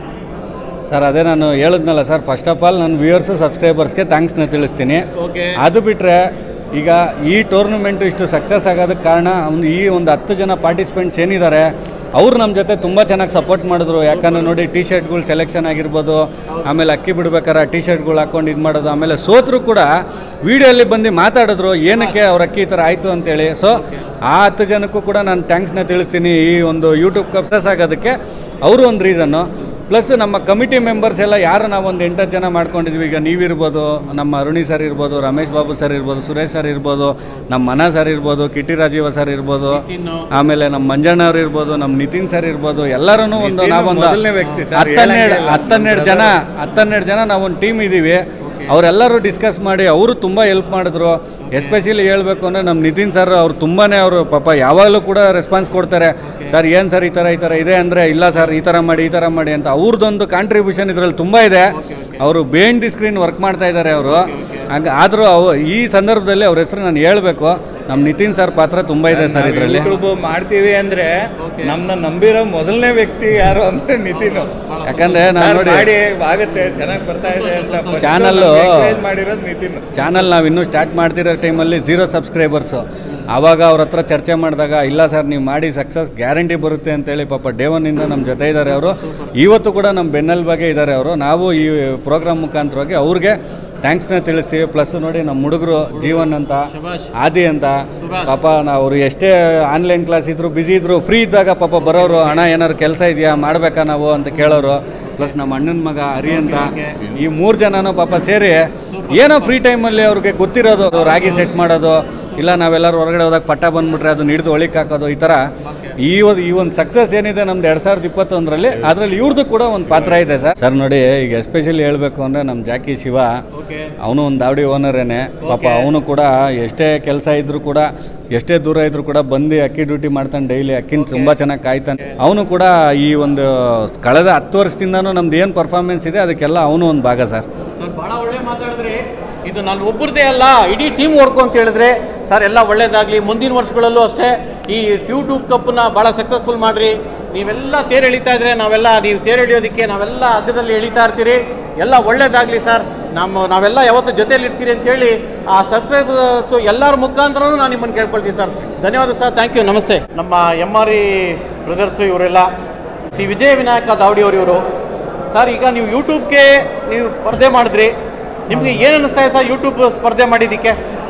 ಸರ್ ಅದೇ ನಾನು ಹೇಳಿದ್ನಲ್ಲ ಸರ್ ಫಸ್ಟ್ ಆಫ್ ಆಲ್ ನನ್ನ ವ್ಯೂವರ್ಸು ಸಬ್ಸ್ಕ್ರೈಬರ್ಸ್ಗೆ ಥ್ಯಾಂಕ್ಸ್ನ ತಿಳಿಸ್ತೀನಿ ಓಕೆ ಅದು ಬಿಟ್ಟರೆ ಈಗ ಈ ಟೂರ್ನಮೆಂಟು ಇಷ್ಟು ಸಕ್ಸಸ್ ಆಗೋದಕ್ಕೆ ಕಾರಣ ಒಂದು ಈ ಒಂದು ಹತ್ತು ಜನ ಪಾರ್ಟಿಸಿಪೆಂಟ್ಸ್ ಏನಿದ್ದಾರೆ ಅವ್ರು ನಮ್ಮ ಜೊತೆ ತುಂಬ ಚೆನ್ನಾಗಿ ಸಪೋರ್ಟ್ ಮಾಡಿದ್ರು ಯಾಕಂದ್ರೆ ನೋಡಿ ಟಿ ಶರ್ಟ್ಗಳು ಸೆಲೆಕ್ಷನ್ ಆಗಿರ್ಬೋದು ಆಮೇಲೆ ಅಕ್ಕಿ ಬಿಡ್ಬೇಕಾರೆ ಟಿ ಶರ್ಟ್ಗಳು ಹಾಕೊಂಡು ಇದು ಮಾಡೋದು ಆಮೇಲೆ ಸೋತರು ಕೂಡ ವಿಡಿಯೋಲ್ಲಿ ಬಂದು ಮಾತಾಡಿದ್ರು ಏನಕ್ಕೆ ಅವ್ರ ಅಕ್ಕಿ ಈ ಥರ ಆಯಿತು ಅಂತೇಳಿ ಸೊ ಆ ಹತ್ತು ಜನಕ್ಕೂ ಕೂಡ ನಾನು ಥ್ಯಾಂಕ್ಸ್ನ ತಿಳಿಸ್ತೀನಿ ಈ ಒಂದು ಯೂಟ್ಯೂಬ್ ಸಕ್ಸಸ್ ಆಗೋದಕ್ಕೆ ಅವರು ಒಂದು ರೀಸನ್ನು ಪ್ಲಸ್ ನಮ್ಮ ಕಮಿಟಿ ಮೆಂಬರ್ಸ್ ಎಲ್ಲ ಯಾರು ನಾವು ಒಂದು ಎಂಟತ್ತು ಜನ ಮಾಡ್ಕೊಂಡಿದ್ವಿ ಈಗ ನೀವಿರ್ಬೋದು ನಮ್ಮ ಅರುಣಿ ಸರ್ ಇರ್ಬೋದು ರಮೇಶ್ ಬಾಬು ಸರ್ ಇರ್ಬೋದು ಸುರೇಶ್ ಸರ್ ಇರ್ಬೋದು ನಮ್ಮ ಮನ ಸರ್ ಇರ್ಬೋದು ಕಿಟ್ಟಿ ರಾಜೀವ ಸರ್ ಇರ್ಬೋದು ಆಮೇಲೆ ನಮ್ಮ ಮಂಜಣ್ಣ ಅವ್ರು ಇರ್ಬೋದು ನಮ್ಮ ನಿತಿನ್ ಸರ್ ಇರ್ಬೋದು ಎಲ್ಲರೂ ಒಂದು ನಿತಿನ್ ನಾವೊಂದು ಮೊದಲನೇ ವ್ಯಕ್ತಿ sir, ಹತ್ತನ್ನೆರಡು ಹೇಳಂಗೆ ಇಲ್ಲ. ಹತ್ತನ್ನೆರಡು ಜನ ಹತ್ತನ್ನೆರಡು ಜನ ನಾವೊಂದು ಟೀಮ್ ಇದ್ದೀವಿ ಅವರೆಲ್ಲರೂ ಡಿಸ್ಕಸ್ ಮಾಡಿ ಅವರು ತುಂಬ ಹೆಲ್ಪ್ ಮಾಡಿದ್ರು ಎಸ್ಪೆಷಲಿ ಹೇಳಬೇಕು ಅಂದರೆ ನಮ್ಮ ನಿತಿನ್ ಸರ್ ಅವ್ರು ತುಂಬಾ ಅವರು ಪಾಪ ಯಾವಾಗಲೂ ಕೂಡ ರೆಸ್ಪಾನ್ಸ್ ಕೊಡ್ತಾರೆ ಸರ್ ಏನು ಸರ್ ಈ ಥರ ಈ ಥರ ಇದೆ ಅಂದರೆ ಇಲ್ಲ ಸರ್ ಈ ಥರ ಮಾಡಿ ಈ ಥರ ಮಾಡಿ ಅಂತ ಅವ್ರದ್ದೊಂದು ಕಾಂಟ್ರಿಬ್ಯೂಷನ್ ಇದರಲ್ಲಿ ತುಂಬ ಇದೆ ಅವರು ಬೇಂಡ್ ದಿ ಸ್ಕ್ರೀನ್ ವರ್ಕ್ ಮಾಡ್ತಾ ಇದ್ದಾರೆ ಅವರು ಹಂಗೆ ಆದರೂ ಅವು ಈ ಸಂದರ್ಭದಲ್ಲಿ ಅವ್ರ ಹೆಸರು ನಾನು ಹೇಳಬೇಕು ನಮ್ಮ ನಿತಿನ್ ಸರ್ ಪಾತ್ರ ತುಂಬ ಇದೆ ಸರ್ ಇದರಲ್ಲಿ ಯೂಟ್ಯೂಬ್ ಮಾಡ್ತೀವಿ ಅಂದ್ರೆ ನಮ್ಮನ್ನ ನಂಬಿರೋ ಮೊದಲನೇ ವ್ಯಕ್ತಿ ಯಾರು ಅಂದ್ರೆ ನಿತಿನ್ ಯಾಕಂದ್ರೆ ನಾನು ಸರ್, ನೋಡಿ ಮಾಡಿ ಆಗುತ್ತೆ ಚೆನ್ನಾಗಿ ಬರ್ತಾ ಇದೆ ಅಂತ first Channel- ನಮ್ಗೆ encourage ಮಾಡಿರೋದು ನಿತಿನ್ ಚಾನಲ್ ನಾವು ಇನ್ನೂ ಸ್ಟಾರ್ಟ್ ಮಾಡ್ತಿರೋ ಟೈಮಲ್ಲಿ ಝೀರೋ ಸಬ್ಸ್ಕ್ರೈಬರ್ಸು ಆವಾಗ ಅವ್ರ ಹತ್ರ ಚರ್ಚೆ ಮಾಡಿದಾಗ ಇಲ್ಲ ಸರ್ ನೀವು ಮಾಡಿ ಸಕ್ಸಸ್ ಗ್ಯಾರಂಟಿ ಬರುತ್ತೆ ಅಂತೇಳಿ ಪಾಪ ಡೇ ಒನ್ನಿಂದ ನಮ್ಮ ಜೊತೆ ಇದ್ದಾರೆ ಅವರು ಇವತ್ತು ಕೂಡ ನಮ್ಮ ಬೆನ್ನೆಲ್ ಬಗ್ಗೆ ಇದ್ದಾರೆ ಅವರು ನಾವು ಈ ಪ್ರೋಗ್ರಾಮ್ ಮುಖಾಂತರವಾಗಿ ಅವ್ರಿಗೆ ಥ್ಯಾಂಕ್ಸ್ನ ತಿಳಿಸ್ತೀವಿ ಪ್ಲಸ್ ನೋಡಿ ನಮ್ಮ ಹುಡುಗರು ಜೀವನ್ ಅಂತ ಆದಿ ಅಂತ ಪಾಪ ನಾವು ಅವರು ಎಷ್ಟೇ ಆನ್ಲೈನ್ ಕ್ಲಾಸ್ ಇದ್ರು ಬ್ಯುಸಿ ಇದ್ರು ಫ್ರೀ ಇದ್ದಾಗ ಪಾಪ ಬರೋರು ಹಣ ಏನಾದ್ರು ಕೆಲಸ ಇದೆಯಾ ಮಾಡಬೇಕಾ ನಾವು ಅಂತ ಕೇಳೋರು ಪ್ಲಸ್ ನಮ್ಮ ಅಣ್ಣನ ಮಗ ಹರಿ ಅಂತ ಈ ಮೂರು ಜನನೂ ಪಾಪ ಸೇರಿ ಏನೋ ಫ್ರೀ ಟೈಮಲ್ಲಿ ಅವ್ರಿಗೆ ಗೊತ್ತಿರೋದು ರಾಗಿ ಸೆಟ್ ಮಾಡೋದು ಇಲ್ಲ ನಾವೆಲ್ಲರೂ ಹೊರಗಡೆ ಹೋದಾಗ ಪಟ್ಟ ಬಂದ್ಬಿಟ್ರೆ ಅದನ್ನ ಹಿಡಿದು ಒಳಿಕ್ ಹಾಕೋದು ಈ ಥರ ಈ ಒಂದು ಈ ಒಂದು ಸಕ್ಸಸ್ ಏನಿದೆ ನಮ್ದು ಎರಡು ಸಾವಿರದ ಇಪ್ಪತ್ತೊಂದರಲ್ಲಿ ಅದರಲ್ಲಿ ಇವ್ರದ್ದು ಕೂಡ ಒಂದು ಪಾತ್ರ ಇದೆ ಸರ್ ಸರ್ ನೋಡಿ ಈಗ ಎಸ್ಪೆಷಲಿ ಹೇಳಬೇಕು ಅಂದರೆ ನಮ್ಮ ಜಾಕಿ ಶಿವ ಅವನು ಒಂದು ದಾವಡಿ ಓನರೇನೆ ಪಾಪ ಅವನು ಕೂಡ ಎಷ್ಟೇ ಕೆಲಸ ಇದ್ರೂ ಕೂಡ ಎಷ್ಟೇ ದೂರ ಇದ್ರೂ ಕೂಡ ಬಂದು ಅಕ್ಕಿ ಡ್ಯೂಟಿ ಮಾಡ್ತಾನೆ ಡೈಲಿ ಅಕ್ಕಿನ ತುಂಬ ಚೆನ್ನಾಗಿ ಕಾಯ್ತಾನೆ ಅವನು ಕೂಡ ಈ ಒಂದು ಕಳೆದ ಹತ್ತು ವರ್ಷದಿಂದನೂ ನಮ್ದು ಏನು ಪರ್ಫಾರ್ಮೆನ್ಸ್ ಇದೆ ಅದಕ್ಕೆಲ್ಲ ಅವನು ಒಂದು ಭಾಗ ಸರ್ ಸರ್ ಬಹಳ ಒಳ್ಳೆ ಮಾತಾಡಿದ್ರಿ ಇದು ನಾನು ಒಬ್ಬರದೇ ಅಲ್ಲ ಇಡೀ ಟೀಮ್ ವರ್ಕು ಅಂತ ಹೇಳಿದ್ರೆ ಸರ್ ಎಲ್ಲ ಒಳ್ಳೇದಾಗಲಿ ಮುಂದಿನ ವರ್ಷಗಳಲ್ಲೂ ಅಷ್ಟೇ ಈ ಯೂಟ್ಯೂಬ್ ಕಪ್ಪನ್ನ ಭಾಳ ಸಕ್ಸಸ್ಫುಲ್ ಮಾಡಿರಿ ನೀವೆಲ್ಲ ತೇರು ಎಳಿತಾ ಇದ್ರೆ ನಾವೆಲ್ಲ ನೀವು ತೇರು ಎಳಿಯೋದಕ್ಕೆ ನಾವೆಲ್ಲ ಹಗ್ಗದಲ್ಲಿ ಎಳಿತಾ ಇರ್ತೀರಿ ಎಲ್ಲ ಒಳ್ಳೇದಾಗಲಿ ಸರ್ ನಮ್ಮ ನಾವೆಲ್ಲ ಯಾವತ್ತೂ ಜೊತೆಯಲ್ಲಿ ಇರ್ತೀರಿ ಅಂತೇಳಿ ಆ ಸಬ್ಸ್ಕ್ರೈಬರ್ಸು ಎಲ್ಲರ ಮುಖಾಂತರನೂ ನಾನು ನಿಮ್ಮನ್ನು ಕೇಳ್ಕೊಳ್ತೀನಿ ಸರ್ ಧನ್ಯವಾದ ಸರ್ ಥ್ಯಾಂಕ್ ಯು ನಮಸ್ತೆ ನಮ್ಮ ಎಮ್ ಆರ್ ಇ ಬ್ರದರ್ಸು ಇವರೆಲ್ಲ ಶ್ರೀ ವಿಜಯ ವಿನಾಯಕ ದಾವಡಿಯವರು ಇವರು ಸರ್ ಈಗ ನೀವು ಯೂಟ್ಯೂಬ್ಗೆ ನೀವು ಸ್ಪರ್ಧೆ ಮಾಡಿದ್ರಿ ನಿಮಗೆ ಏನು ಅನಿಸ್ತಾ ಇದೆ ಸರ್ ಯೂಟ್ಯೂಬ್ ಸ್ಪರ್ಧೆ ಮಾಡಿದ್ದಕ್ಕೆ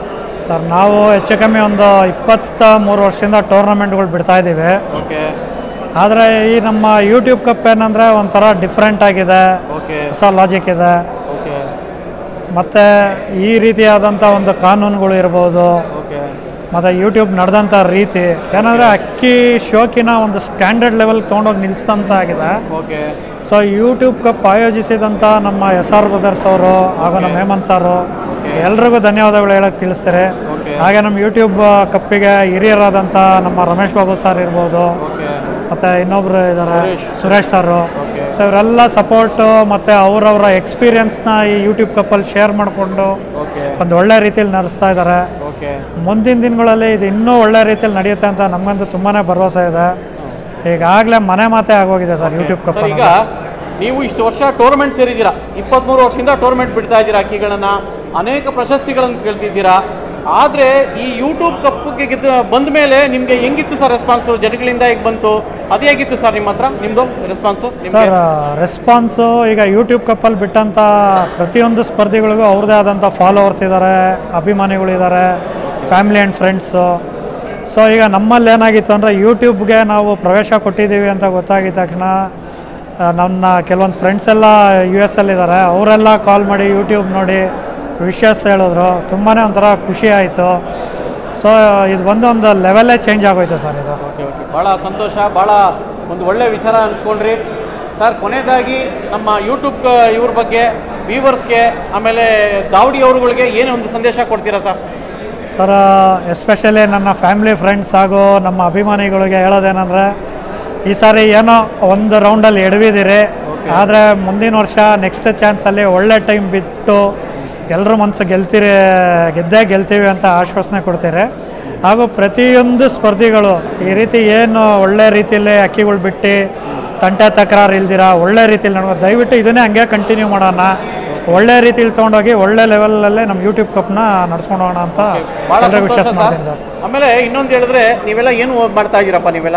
ಸರ್ ನಾವು ಹೆಚ್ಚು ಕಮ್ಮಿ ಒಂದು ಇಪ್ಪತ್ತ ಮೂರು ವರ್ಷದಿಂದ ಟೂರ್ನಮೆಂಟ್ಗಳು ಬಿಡ್ತಾ ಇದ್ದೀವಿ ಓಕೆ ಆದರೆ ಈ ನಮ್ಮ ಯೂಟ್ಯೂಬ್ ಕಪ್ ಏನಂದರೆ ಒಂಥರ ಡಿಫ್ರೆಂಟ್ ಆಗಿದೆ ಓಕೆ ಹೊಸ ಲಾಜಿಕ್ ಇದೆ ಓಕೆ ಮತ್ತು ಈ ರೀತಿಯಾದಂಥ ಒಂದು ಕಾನೂನುಗಳು ಇರ್ಬೋದು ಓಕೆ ಮತ್ತು ಯೂಟ್ಯೂಬ್ ನಡೆದಂಥ ರೀತಿ ಏನಂದರೆ ಅಕ್ಕಿ ಶೋಕಿನ ಒಂದು ಸ್ಟ್ಯಾಂಡರ್ಡ್ ಲೆವೆಲ್ ತೊಗೊಂಡೋಗಿ ನಿಲ್ಲಿಸಿದಂಥ ಆಗಿದೆ ಓಕೆ ಸೊ ಯೂಟ್ಯೂಬ್ ಕಪ್ ಆಯೋಜಿಸಿದಂಥ ನಮ್ಮ ಎಸ್ ಆರ್ ಬ್ರದರ್ಸ್ ಅವರು ಹಾಗೂ ನಮ್ಮ ಹೇಮಂತ್ ಸಾರು ಎಲ್ರಿಗೂ ಧನ್ಯವಾದಗಳು ಹೇಳಕ್ಕೆ ತಿಳಿಸ್ತಾರೆ Okay. ಹಾಗೆ ನಮ್ಮ ಯೂಟ್ಯೂಬ್ ಕಪ್ಪಿಗೆ ಹಿರಿಯರಾದಂಥ ನಮ್ಮ ರಮೇಶ್ ಬಾಬು ಸರ್ ಇರ್ಬೋದು ಓಕೆ ಮತ್ತು ಇನ್ನೊಬ್ರು ಇದ್ದಾರೆ Suresh. Suresh sir Okay. So ಇವರೆಲ್ಲ ಸಪೋರ್ಟು ಮತ್ತು ಅವರವರ ಎಕ್ಸ್ಪೀರಿಯನ್ಸ್ನ ಈ ಯೂಟ್ಯೂಬ್ ಕಪ್ಪಲ್ಲಿ ಶೇರ್ ಮಾಡಿಕೊಂಡು ಓಕೆ ಒಂದು ಒಳ್ಳೆ ರೀತಿಯಲ್ಲಿ ನಡೆಸ್ತಾ ಇದ್ದಾರೆ ಓಕೆ ಮುಂದಿನ ದಿನಗಳಲ್ಲಿ ಇದು ಇನ್ನೂ ಒಳ್ಳೆ ರೀತಿಯಲ್ಲಿ ನಡೆಯುತ್ತೆ ಅಂತ ನಮಗಂತೂ ತುಂಬಾ ಭರವಸೆ ಇದೆ ಈಗಾಗಲೇ ಮನೆ ಮಾತೇ ಆಗೋಗಿದೆ ಸರ್ ಯೂಟ್ಯೂಬ್ ಕಪ್ ಸರ್ ಈಗ ನೀವು ಇಷ್ಟು ವರ್ಷ ಟೂರ್ನಮೆಂಟ್ ಸೇರಿದ್ದೀರಾ ಇಪ್ಪತ್ತ್ಮೂರು ವರ್ಷದಿಂದ ಟೂರ್ನಮೆಂಟ್ ಬಿಡ್ತಾ ಇದ್ದೀರಾ ಅಕ್ಕಿಗಳನ್ನು ಅನೇಕ ಪ್ರಶಸ್ತಿಗಳನ್ನು ಗೆಲ್ತಿದ್ದೀರಾ ಆದರೆ ಈ ಯೂಟ್ಯೂಬ್ ಕಪ್ಗೆ ಗೆದ್ದ ಬಂದ ಮೇಲೆ ನಿಮಗೆ ಹೆಂಗಿತ್ತು ಸರ್ ರೆಸ್ಪಾನ್ಸು ಜನಗಳಿಂದ ಹೇಗೆ ಬಂತು ಅದು ಹೇಗಿತ್ತು ಸರ್ ನಿಮ್ಮ ಹತ್ರ ನಿಮ್ಮದು ರೆಸ್ಪಾನ್ಸು ನಿಮಗೆ ಸರ್ ರೆಸ್ಪಾನ್ಸು ಈಗ ಯೂಟ್ಯೂಬ್ ಕಪ್ಪಲ್ಲಿ ಬಿಟ್ಟಂಥ ಪ್ರತಿಯೊಂದು ಸ್ಪರ್ಧಿಗಳಿಗೂ ಅವ್ರದ್ದೇ ಆದಂಥ ಫಾಲೋವರ್ಸ್ ಇದ್ದಾರೆ ಅಭಿಮಾನಿಗಳಿದ್ದಾರೆ ಫ್ಯಾಮಿಲಿ ಆ್ಯಂಡ್ ಫ್ರೆಂಡ್ಸು ಸೊ ಈಗ ನಮ್ಮಲ್ಲಿ ಏನಾಗಿತ್ತು ಅಂದರೆ ಯೂಟ್ಯೂಬ್ಗೆ ನಾವು ಪ್ರವೇಶ ಕೊಟ್ಟಿದ್ದೀವಿ ಅಂತ ಗೊತ್ತಾಗಿದ್ದ ತಕ್ಷಣ ಆ, ನನ್ನ ಕೆಲವೊಂದು ಫ್ರೆಂಡ್ಸ್ ಎಲ್ಲ ಯು ಎಸ್ ಅಲ್ಲಿದ್ದಾರೆ ಅವರೆಲ್ಲ ಕಾಲ್ ಮಾಡಿ ಯೂಟ್ಯೂಬ್ ನೋಡಿ ವಿಷಯಸ್ ಹೇಳಿದ್ರು ತುಂಬಾ ಒಂಥರ ಖುಷಿ ಆಯಿತು ಸೊ ಇದು ಬಂದು ಒಂದು ಲೆವೆಲ್ಲೇ ಚೇಂಜ್ ಆಗೋಯ್ತು ಸರ್ ಇದು ಓಕೆ ಓಕೆ ಭಾಳ ಸಂತೋಷ ಭಾಳ ಒಂದು ಒಳ್ಳೆ ವಿಚಾರ ಹಂಚ್ಕೊಂಡ್ರಿ ಸರ್ ಕೊನೆಯದಾಗಿ ನಮ್ಮ ಯೂಟ್ಯೂಬ್ ಇವ್ರ ಬಗ್ಗೆ ವ್ಯೂವರ್ಸ್ಗೆ ಆಮೇಲೆ ದಾವಡಿ ಅವ್ರುಗಳಿಗೆ ಏನೇ ಒಂದು ಸಂದೇಶ ಕೊಡ್ತೀರಾ ಸರ್ ಸರ್ ಎಸ್ಪೆಷಲಿ ನನ್ನ ಫ್ಯಾಮಿಲಿ ಫ್ರೆಂಡ್ಸ್ ಹಾಗೂ ನಮ್ಮ ಅಭಿಮಾನಿಗಳಿಗೆ ಹೇಳೋದೇನೆಂದರೆ ಈ ಸಾರಿ ಏನೋ ಒಂದು ರೌಂಡಲ್ಲಿ ಎಡವಿದಿರಿ ಆದರೆ ಮುಂದಿನ ವರ್ಷ ನೆಕ್ಸ್ಟ್ ಚಾನ್ಸಲ್ಲಿ ಒಳ್ಳೆ ಟೈಮ್ ಬಿಟ್ಟು ಎಲ್ಲರ ಮನಸ್ಸು ಗೆಲ್ತೀರಿ ಗೆದ್ದೇ ಗೆಲ್ತೀವಿ ಅಂತ ಆಶ್ವಾಸನೆ ಕೊಡ್ತೀರಿ ಹಾಗೂ ಪ್ರತಿಯೊಂದು ಸ್ಪರ್ಧಿಗಳು ಈ ರೀತಿ ಏನು ಒಳ್ಳೆ ರೀತಿಯಲ್ಲಿ ಅಕ್ಕಿಗಳು ಬಿಟ್ಟು ತಂಟೆ ತಕರಾರು ಇಲ್ದಿರ ಒಳ್ಳೆ ರೀತಿಯಲ್ಲಿ ನಡ್ಕೊ ದಯವಿಟ್ಟು ಇದನ್ನೇ ಹಂಗೆ ಕಂಟಿನ್ಯೂ ಮಾಡೋಣ ಒಳ್ಳೆ ರೀತಿಯಲ್ಲಿ ತೊಗೊಂಡೋಗಿ ಒಳ್ಳೆ ಲೆವೆಲಲ್ಲೇ ನಮ್ಮ ಯೂಟ್ಯೂಬ್ ಕಪ್ನ ನಡ್ಸ್ಕೊಂಡು ಹೋಗೋಣ ಅಂತ ಭಾಳ ಎಲ್ಲರಿಗೂ ಸಂತೋಷ ವಿಶ್ವಾಸ ಸರ್ ಮಾಡ್ತೀನಿ ಸರ್ ಆಮೇಲೆ ಇನ್ನೊಂದು ಹೇಳಿದ್ರೆ ನೀವೆಲ್ಲ ಏನು ಮಾಡ್ತಾ ಇದ್ದೀರಪ್ಪ ನೀವೆಲ್ಲ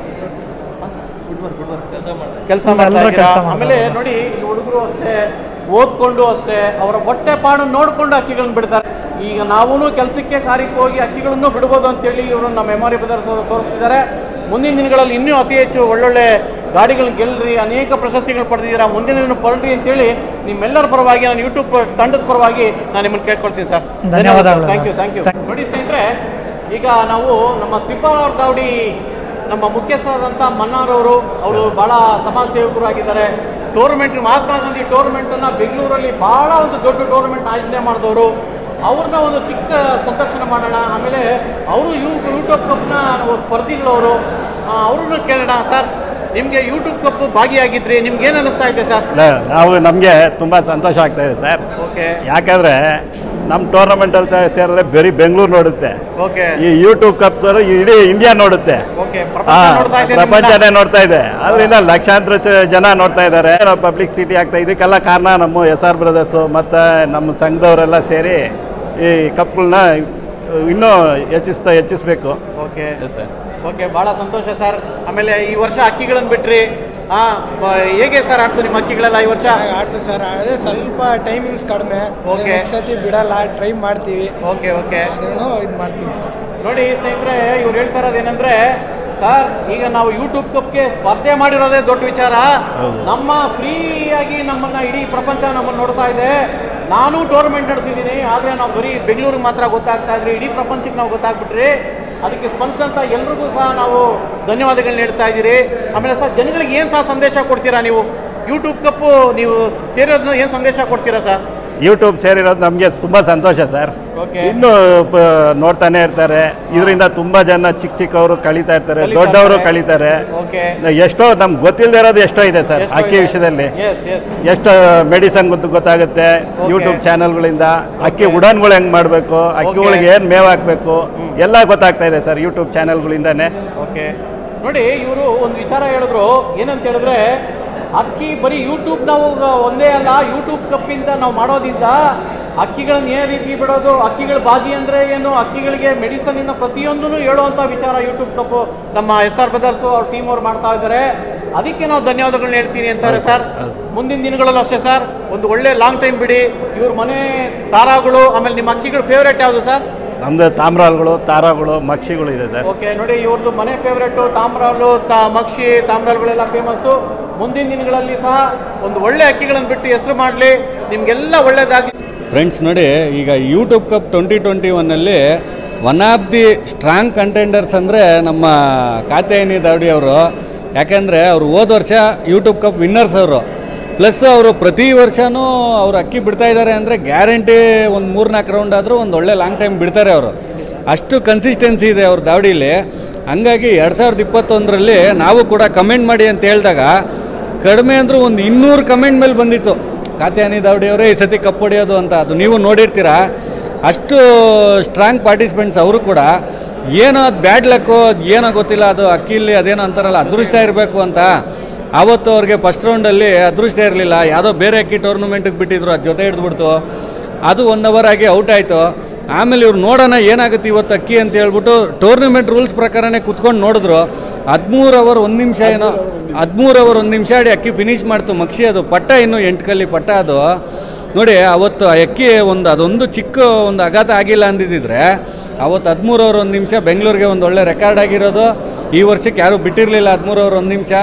ಕೆಲಸ ಮಾಡ್ತಾ ಎಲ್ಲರೂ ಇದ್ದೀರಾ ಕೆಲ್ಸ ಮಾಡ್ತಾ ಆಮೇಲೆ ಇದ್ದಾರೆ. ನೋಡಿ ಈ ಹುಡುಗರು ಅಷ್ಟೇ ಓದ್ಕೊಂಡು ಅಷ್ಟೇ ಅವರ ಹೊಟ್ಟೆ ಪಾಡು ನೋಡ್ಕೊಂಡು ಅಕ್ಕಿಗಳನ್ನ ಬಿಡ್ತಾರೆ ಈಗ ನಾವೂ ಕೆಲಸಕ್ಕೆ ಕಾರ್ಯಕ್ಕೆ ಹೋಗಿ ಅಕ್ಕಿಗಳನ್ನು ಬಿಡ್ಬೋದು ಅಂತೇಳಿ ಇವರು ನಮ್ಮ ಮೆಮೊರಿ ಬ್ರದರ್ಸ್ ಅವರು ತೋರಿಸ್ತಿದ್ದಾರೆ ಮುಂದಿನ ದಿನಗಳಲ್ಲಿ ಇನ್ನೂ ಅತಿ ಹೆಚ್ಚು ಒಳ್ಳೊಳ್ಳೆ ಗಾಡಿಗಳನ್ನ ಗೆಲ್ರಿ ಅನೇಕ ಪ್ರಶಸ್ತಿಗಳು ಪಡೆದಿದ್ದೀರಾ ಮುಂದಿನ ದಿನ ಪಡ್ರಿ ಅಂತೇಳಿ ನಿಮ್ಮೆಲ್ಲರ ಪರವಾಗಿ ನಾನು ಯೂಟ್ಯೂಬ್ ತಂಡದ ಪರವಾಗಿ ನಾನು ನಿಮ್ಮನ್ನು ಕೇಳ್ಕೊಳ್ತೀನಿ ಸರ್ ಧನ್ಯವಾದಗಳು thank you thank you Thank- ನೋಡಿ ಸ್ನೇಹಿತರೆ ಈಗ ನಾವು ನಮ್ಮ ತ್ರಿಪಾಲ್ ಅವ್ರ ದಾವಡಿ ನಮ್ಮ ಮುಖ್ಯಸ್ಥರಾದಂಥ ಮನ್ನಾರವರು ಅವರು ಬಹಳ ಸಮಾಜ ಸೇವಕರು ಆಗಿದ್ದಾರೆ ಟೂರ್ನಮೆಂಟ್ ಮಹಾತ್ಮ ಗಾಂಧಿ ಟೂರ್ನಮೆಂಟನ್ನು ಬೆಂಗಳೂರಲ್ಲಿ ಬಹಳ ಒಂದು ದೊಡ್ಡ ಟೂರ್ನಮೆಂಟ್ ಆಯೋಜನೆ ಮಾಡಿದವರು ಅವ್ರನ್ನ ಒಂದು ಚಿಕ್ಕ ಸಂದರ್ಶನ ಮಾಡೋಣ ಆಮೇಲೆ ಅವರು ಯೂ ಯೂಟ್ಯೂಬ್ ಕಪ್ನ ಸ್ಪರ್ಧಿಗಳವರು ಅವ್ರನ್ನ ಕೇಳೋಣ ಸರ್ ನಿಮಗೆ ಯೂಟ್ಯೂಬ್ ಕಪ್ ಭಾಗಿಯಾಗಿದ್ರಿ ನಿಮ್ಗೆ ಏನು ಅನಿಸ್ತಾ ಇದೆ ಸರ್ ಇಲ್ಲ, ನಾವು ನಮಗೆ ತುಂಬ ಸಂತೋಷ ಆಗ್ತಾ ಇದೆ ಸರ್ ಓಕೆ ಯಾಕಂದರೆ ನಮ್ಮ ಟೂರ್ನಮೆಂಟಲ್ಲಿ ಸೇರಿದ್ರೆ ಬರೀ ಬೆಂಗಳೂರು ನೋಡುತ್ತೆ ಓಕೆ ಈ ಯೂಟ್ಯೂಬ್ ಕಪ್ ಇಡೀ ಇಂಡಿಯಾ ನೋಡುತ್ತೆ ಓಕೆ ಹಾ, ಪ್ರಪಂಚ ನೋಡ್ತಾ ಇದೆ ಪ್ರಪಂಚನೇ ನೋಡ್ತಾ ಇದೆ ಅದರಿಂದ ಲಕ್ಷಾಂತರ ಚ- ಜನ ನೋಡ್ತಾ ಇದ್ದಾರೆ ಪಬ್ಲಿಕ್ ಸಿಟಿ ಆಗ್ತಾ ಇದಕ್ಕೆಲ್ಲ ಕಾರಣ ನಮ್ಮ ಎಸ್ ಆರ್ ಬ್ರದರ್ಸು ಮತ್ತು ನಮ್ಮ ಸಂಘದವರೆಲ್ಲ ಸೇರಿ ಈ ಕಪ್ಗಳನ್ನ ಇನ್ನೂ ಹೆಚ್ಚಿಸ್ತಾ ಹೆಚ್ಚಿಸ್ಬೇಕು ಓಕೆ ಸರ್ ಓಕೆ ಭಾಳ ಸಂತೋಷ ಸರ್ ಆಮೇಲೆ ಈ ವರ್ಷ ಅಕ್ಕಿಗಳನ್ನು ಬಿಟ್ರಿ ಹಾ ಬ- ಹೇಗೆ ಸರ್ ಆಡ್ತು ನಿಮ್ಮ ಅಕ್ಕಿಗಳೆಲ್ಲ ಈ ವರ್ಷ ಆಡ್ತೀವಿ ಸರ್ ಅದೇ ಸ್ವಲ್ಪ ಟೈಮಿಂಗ್ಸ್ ಕಡಿಮೆ Okay. ನೆಕ್ಸ್ಟ್ ಸತಿ ಬಿಡಲ್ಲ ಟ್ರೈ ಮಾಡ್ತೀವಿ ಓಕೆ ಓಕೆ ಅದನ್ನು ಇದು ಮಾಡ್ತೀವಿ ಸರ್ ನೋಡಿ ಸ್ನೇಹಿತರೆ ಇವ್ರು ಹೇಳ್ತಾ ಇರೋದು ಏನಂದ್ರೆ ಸರ್ ಈಗ ನಾವು ಯೂಟ್ಯೂಬ್ ಕಪ್ಗೆ ಸ್ಪರ್ಧೆ ಮಾಡಿರೋದೇ ದೊಡ್ಡ ವಿಚಾರ ನಮ್ಮ ಫ್ರೀಯಾಗಿ ನಮ್ಮನ್ನ ಇಡೀ ಪ್ರಪಂಚ ನಮ್ಮನ್ನು ನೋಡ್ತಾ ಇದೆ ನಾನು ಟೂರ್ನಮೆಂಟ್ ನಡೆಸಿದ್ದೀನಿ ಆದರೆ ನಾವು ಬರೀ ಬೆಂಗಳೂರಿಗೆ ಮಾತ್ರ ಗೊತ್ತಾಗ್ತಾ ಇದ್ರಿ ಇಡೀ ಪ್ರಪಂಚಕ್ಕೆ ನಾವು ಗೊತ್ತಾಗ್ಬಿಟ್ರಿ ಅದಕ್ಕೆ ಸ್ಪಂದಿಸಿದಂಥ ಎಲ್ರಿಗೂ ಸಹ ನಾವು ಧನ್ಯವಾದಗಳನ್ನ ಹೇಳ್ತಾ ಇದ್ದೀರಿ ಆಮೇಲೆ ಸರ್ ಜನಗಳಿಗೆ ಏನು ಸಹ ಸಂದೇಶ ಕೊಡ್ತೀರಾ ನೀವು ಯೂಟ್ಯೂಬ್ ಕಪ್ಪು ನೀವು ಸೇರೋದನ್ನ ಏನು ಸಂದೇಶ ಕೊಡ್ತೀರಾ ಸರ್ ಯೂಟ್ಯೂಬ್ ಸೇರಿರೋದು ನಮಗೆ ತುಂಬ ಸಂತೋಷ ಸರ್ ಓಕೆ ಇನ್ನು ಪ- ನೋಡ್ತಾನೆ ಇರ್ತಾರೆ ಇದರಿಂದ ತುಂಬಾ ಜನ ಚಿಕ್ಕ ಚಿಕ್ಕವರು ಕಳೀತಾ ಇರ್ತಾರೆ ಕಳೀತಾ ದೊಡ್ಡವರು ಇರ್ತಾರೆ. ಕಳೀತಾರೆ ಓಕೆ ಎಷ್ಟೋ ನಮ್ಗೆ ಗೊತ್ತಿಲ್ಲದೆ ಇರೋದು ಎಷ್ಟೋ ಇದೆ ಸರ್ ಎಷ್ಟೋ ಅಕ್ಕಿ ಇದೆ. ವಿಷಯದಲ್ಲಿ ಎಸ್ ಎಸ್ ಎಷ್ಟು ಮೆಡಿಸನ್ ಗೊತ್ತು ಗೊತ್ತಾಗುತ್ತೆ ಯೂಟ್ಯೂಬ್ ಚಾನಲ್ಗಳಿಂದ ಅಕ್ಕಿ ಉಡಾನ್ಗಳು ಹೆಂಗ್ ಮಾಡಬೇಕು ಅಕ್ಕಿಗಳಿಗೆ ಏನು ಮೇವು ಹಾಕ್ಬೇಕು ಎಲ್ಲ ಗೊತ್ತಾಗ್ತಾ ಇದೆ ಸರ್ ಯೂಟ್ಯೂಬ್ ಚಾನಲ್ಗಳಿಂದಾನೆ ಓಕೆ ನೋಡಿ ಇವರು ಒಂದು ವಿಚಾರ ಹೇಳಿದ್ರು ಏನಂತ ಹೇಳಿದ್ರೆ ಅಕ್ಕಿ ಬರೀ ಯೂಟ್ಯೂಬ್ ನಾವು ಒಂದೇ ಅಲ್ಲ ಯೂಟ್ಯೂಬ್ ಕಪ್ಪಿಂದ ನಾವು ಮಾಡೋದ್ರಿಂದ ಅಕ್ಕಿಗಳನ್ನ ಏನ್ ರೀತಿ ಬಿಡೋದು ಅಕ್ಕಿಗಳ ಬಾಜಿ ಅಂದ್ರೆ ಏನು ಅಕ್ಕಿಗಳಿಗೆ ಮೆಡಿಸನ್ ಇಂದ ಪ್ರತಿಯೊಂದನ್ನು ಹೇಳುವಂತ ವಿಚಾರ ಯೂಟ್ಯೂಬ್ ಕಪ್ ನಮ್ಮ ಎಸ್ ಆರ್ ಬ್ರದರ್ಸ್ ಅವ್ರ ಟೀಮ್ ಅವ್ರು ಮಾಡ್ತಾ ಇದ್ದಾರೆ ಅದಕ್ಕೆ ನಾವು ಧನ್ಯವಾದಗಳನ್ನ ಹೇಳ್ತೀನಿ ಅಂತಾರೆ ಸರ್ ಮುಂದಿನ ದಿನಗಳಲ್ಲೂ ಅಷ್ಟೇ ಸರ್ ಒಂದು ಒಳ್ಳೆ ಲಾಂಗ್ ಟೈಮ್ ಬಿಡಿ ಇವ್ರ ಮನೆ ತಾರಾಗಳು ಆಮೇಲೆ ನಿಮ್ಮ ಅಕ್ಕಿಗಳ ಫೇವ್ರೇಟ್ ಯಾವುದು ಸರ್ ನಮ್ದು ತಾಮ್ರಾಲ್ಗಳು ತಾರಾಗಳು ಮಕ್ಷಿಗಳು ಇದೆ ಸರ್ ಓಕೆ ನೋಡಿ ಇವ್ರದ್ದು ಮನೆ ಫೇವ್ರೇಟು ತಾಮ್ರಾಲು ತಾ ಮಕ್ಷಿ ತಾಮ್ರಾಲ್ಗಳೆಲ್ಲ ಫೇಮಸ್ಸು ಮುಂದಿನ ದಿನಗಳಲ್ಲಿ ಸಹ ಒಂದು ಒಳ್ಳೆ ಅಕ್ಕಿಗಳನ್ನು ಬಿಟ್ಟು ಹೆಸರು ಮಾಡಲಿ ನಿಮಗೆಲ್ಲ ಒಳ್ಳೇದಾಗಲಿ ಫ್ರೆಂಡ್ಸ್ ನೋಡಿ ಈಗ ಯೂಟ್ಯೂಬ್ ಕಪ್ ಟ್ವೆಂಟಿ ಟ್ವೆಂಟಿ ಒನ್ನಲ್ಲಿ one of the strong contenders ಅಂದರೆ ನಮ್ಮ ಕಾತ್ಯಾಯನಿ ದಾವಡಿ ಅವರು ಯಾಕೆಂದರೆ ಅವರು ಹೋದ ವರ್ಷ ಯೂಟ್ಯೂಬ್ ಕಪ್ ವಿನ್ನರ್ಸ್ ಅವರು ಪ್ಲಸ್ ಅವರು ಪ್ರತಿ ವರ್ಷವೂ ಅವ್ರು ಅಕ್ಕಿ ಬಿಡ್ತಾ ಇದ್ದಾರೆ ಅಂದರೆ ಗ್ಯಾರಂಟಿ ಒಂದು ಮೂರು ನಾಲ್ಕು ರೌಂಡ್ ಆದರೂ ಒಂದು ಒಳ್ಳೆ ಲಾಂಗ್ ಟೈಮ್ ಬಿಡ್ತಾರೆ ಅವರು ಅಷ್ಟು ಕನ್ಸಿಸ್ಟೆನ್ಸಿ ಇದೆ ಅವ್ರ ದಾವಡಿಲಿ ಹಂಗಾಗಿ ಎರಡು ಸಾವಿರದ ಇಪ್ಪತ್ತೊಂದರಲ್ಲಿ ನಾವು ಕೂಡ ಕಮೆಂಟ್ ಮಾಡಿ ಅಂತ ಹೇಳಿದಾಗ ಕಡಿಮೆ ಅಂದರೂ ಒಂದು ಇನ್ನೂರು ಕಮೆಂಟ್ ಮೇಲೆ ಬಂದಿತ್ತು ಕಾತ್ಯಾನಿ ದಾವಡಿಯವರೇ ಈ ಸತಿ ಕಪ್ ಹೊಡೆಯೋದು ಅಂತ ಅದು ನೀವು ನೋಡಿರ್ತೀರ ಅಷ್ಟು ಸ್ಟ್ರಾಂಗ್ ಪಾರ್ಟಿಸಿಪೆಂಟ್ಸ್ ಅವರು ಕೂಡ ಏನೋ ಅದು ಬ್ಯಾಡ್ ಲಕ್ಕು ಅದು ಏನೋ ಗೊತ್ತಿಲ್ಲ ಅದು ಅಕ್ಕಿಲಿ ಅದೇನೋ ಅಂತಾರಲ್ಲ ಅದೃಷ್ಟ ಇರಬೇಕು ಅಂತ ಆವತ್ತು ಅವ್ರಿಗೆ ಫಸ್ಟ್ ರೌಂಡಲ್ಲಿ ಅದೃಷ್ಟ ಇರಲಿಲ್ಲ ಯಾವುದೋ ಬೇರೆ ಅಕ್ಕಿ ಟೂರ್ನಮೆಂಟಿಗೆ ಬಿಟ್ಟಿದ್ರು ಅದು ಜೊತೆ ಹಿಡಿದ್ಬಿಡ್ತು ಅದು ಒನ್ ಅವರ್ ಆಗಿ ಔಟ್ ಆಯಿತು ಆಮೇಲೆ ಇವ್ರು ನೋಡೋಣ ಏನಾಗುತ್ತೆ ಇವತ್ತು ಅಕ್ಕಿ ಅಂತ ಹೇಳ್ಬಿಟ್ಟು ಟೂರ್ನಮೆಂಟ್ ರೂಲ್ಸ್ ಪ್ರಕಾರನೇ ಕುತ್ಕೊಂಡು ನೋಡಿದ್ರು ಹದಿಮೂರು ಅವರ್ ಒಂದು ನಿಮಿಷ ಏನೋ ಹದಿಮೂರು ಅವರ್ ಒಂದು ನಿಮಿಷ ಆಡಿ ಅಕ್ಕಿ ಫಿನಿಶ್ ಮಾಡ್ತು ಮಕ್ಷಿ ಅದು ಪಟ್ಟ ಇನ್ನು ಎಂಟು ಕಲ್ಲಿ ಪಟ್ಟ ಅದು ನೋಡಿ ಅವತ್ತು ಆ ಅಕ್ಕಿ ಒಂದು ಅದೊಂದು ಚಿಕ್ಕ ಒಂದು ಆಘಾತ ಆಗಿಲ್ಲ ಅಂದಿದ್ದಿದ್ರೆ ಅವತ್ತು ಹದಿಮೂರು ಅವರ್ ಒಂದು ನಿಮಿಷ ಬೆಂಗಳೂರಿಗೆ ಒಂದು ಒಳ್ಳೆ ರೆಕಾರ್ಡ್ ಆಗಿರೋದು ಈ ವರ್ಷಕ್ಕೆ ಯಾರೂ ಬಿಟ್ಟಿರಲಿಲ್ಲ ಹದಿಮೂರು ಅವರ್ ಒಂದು ನಿಮಿಷ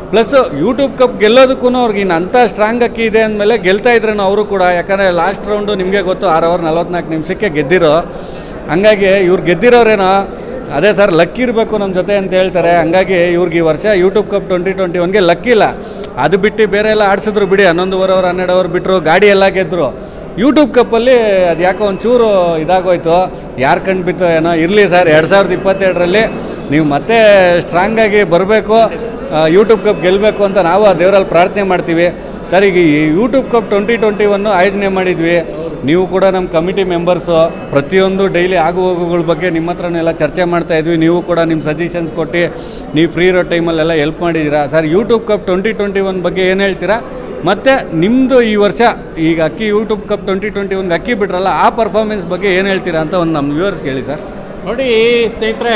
ಪ್ಲಸ್ ಯೂಟ್ಯೂಬ್ ಕಪ್ ಗೆಲ್ಲೋದಕ್ಕೂ ಅವ್ರಿಗೆ ಇನ್ನು ಅಂಥ ಸ್ಟ್ರಾಂಗ್ ಅಕ್ಕಿ ಇದೆ ಅಂದಮೇಲೆ ಗೆಲ್ತಾ ಇದ್ರೇನು ಅವರು ಕೂಡ ಯಾಕಂದರೆ ಲಾಸ್ಟ್ ರೌಂಡು ನಿಮಗೆ ಗೊತ್ತು ಆರು ಅವರ್ ನಲ್ವತ್ನಾಲ್ಕು ನಿಮಿಷಕ್ಕೆ ಗೆದ್ದಿರೋ ಹಂಗಾಗಿ ಇವ್ರು ಗೆದ್ದಿರೋರೇನೋ ಅದೇ ಸರ್ ಲಕ್ಕಿ ಇರಬೇಕು ನಮ್ಮ ಜೊತೆ ಅಂತ ಹೇಳ್ತಾರೆ ಹಂಗಾಗಿ ಇವ್ರಿಗೆ ಈ ವರ್ಷ ಯೂಟ್ಯೂಬ್ ಕಪ್ ಟ್ವೆಂಟಿ ಟ್ವೆಂಟಿ ಒನ್ಗೆ ಲಕ್ಕಿಲ್ಲ ಅದು ಬಿಟ್ಟು ಬೇರೆ ಎಲ್ಲ ಆಡಿಸಿದ್ರು ಬಿಡಿ ಹನ್ನೊಂದುವರೆ ಅವರ್ ಹನ್ನೆರಡು ಅವರ್ ಬಿಟ್ಟರು ಗಾಡಿ ಎಲ್ಲ ಗೆದ್ದರು ಯೂಟ್ಯೂಬ್ ಕಪ್ಪಲ್ಲಿ ಅದು ಯಾಕೋ ಒಂಚೂರು ಇದಾಗೋಯ್ತು ಯಾರು ಕಂಡು ಬಿತ್ತು ಏನೋ ಇರಲಿ ಸರ್ ಎರಡು ಸಾವಿರದ ಇಪ್ಪತ್ತೆರಡರಲ್ಲಿ ನೀವು ಮತ್ತೆ ಸ್ಟ್ರಾಂಗಾಗಿ ಬರಬೇಕು ಯೂಟ್ಯೂಬ್ ಕಪ್ ಗೆಲ್ಲಬೇಕು ಅಂತ ನಾವು ಆ ದೇವರಲ್ಲಿ ಪ್ರಾರ್ಥನೆ ಮಾಡ್ತೀವಿ ಸರ್ ಈಗ ಈ YouTube cup twenty twenty one ಆಯೋಜನೆ ಮಾಡಿದ್ವಿ ನೀವು ಕೂಡ ನಮ್ಮ ಕಮಿಟಿ ಮೆಂಬರ್ಸು ಪ್ರತಿಯೊಂದು ಡೈಲಿ ಆಗು ಹೋಗುಗಳ ಬಗ್ಗೆ ನಿಮ್ಮ ಹತ್ರನೂ ಎಲ್ಲ ಚರ್ಚೆ ಮಾಡ್ತಾ ಇದ್ವಿ ನೀವು ಕೂಡ ನಿಮ್ಮ ಸಜೆಷನ್ಸ್ ಕೊಟ್ಟು ನೀವು ಫ್ರೀ ಇರೋ ಟೈಮಲ್ಲೆಲ್ಲ ಹೆಲ್ಪ್ ಮಾಡಿದ್ದೀರಾ sir YouTube cup twenty twenty one ಬಗ್ಗೆ ಏನು ಹೇಳ್ತೀರಾ ಮತ್ತು ನಿಮ್ಮದು ಈ ವರ್ಷ ಈಗ ಅಕ್ಕಿ ಯೂಟ್ಯೂಬ್ ಕಪ್ ಟ್ವೆಂಟಿ ಟ್ವೆಂಟಿ ಒನ್ಗೆ ಅಕ್ಕಿ ಬಿಟ್ರಲ್ಲ ಆ ಪರ್ಫಾರ್ಮೆನ್ಸ್ ಬಗ್ಗೆ ಏನು ಹೇಳ್ತೀರಾ ಅಂತ ಒಂದು ನಮ್ಮ ವ್ಯೂವರ್ಸ್ ಕೇಳಿ ಸರ್ ನೋಡಿ ಸ್ನೇಹಿತರೆ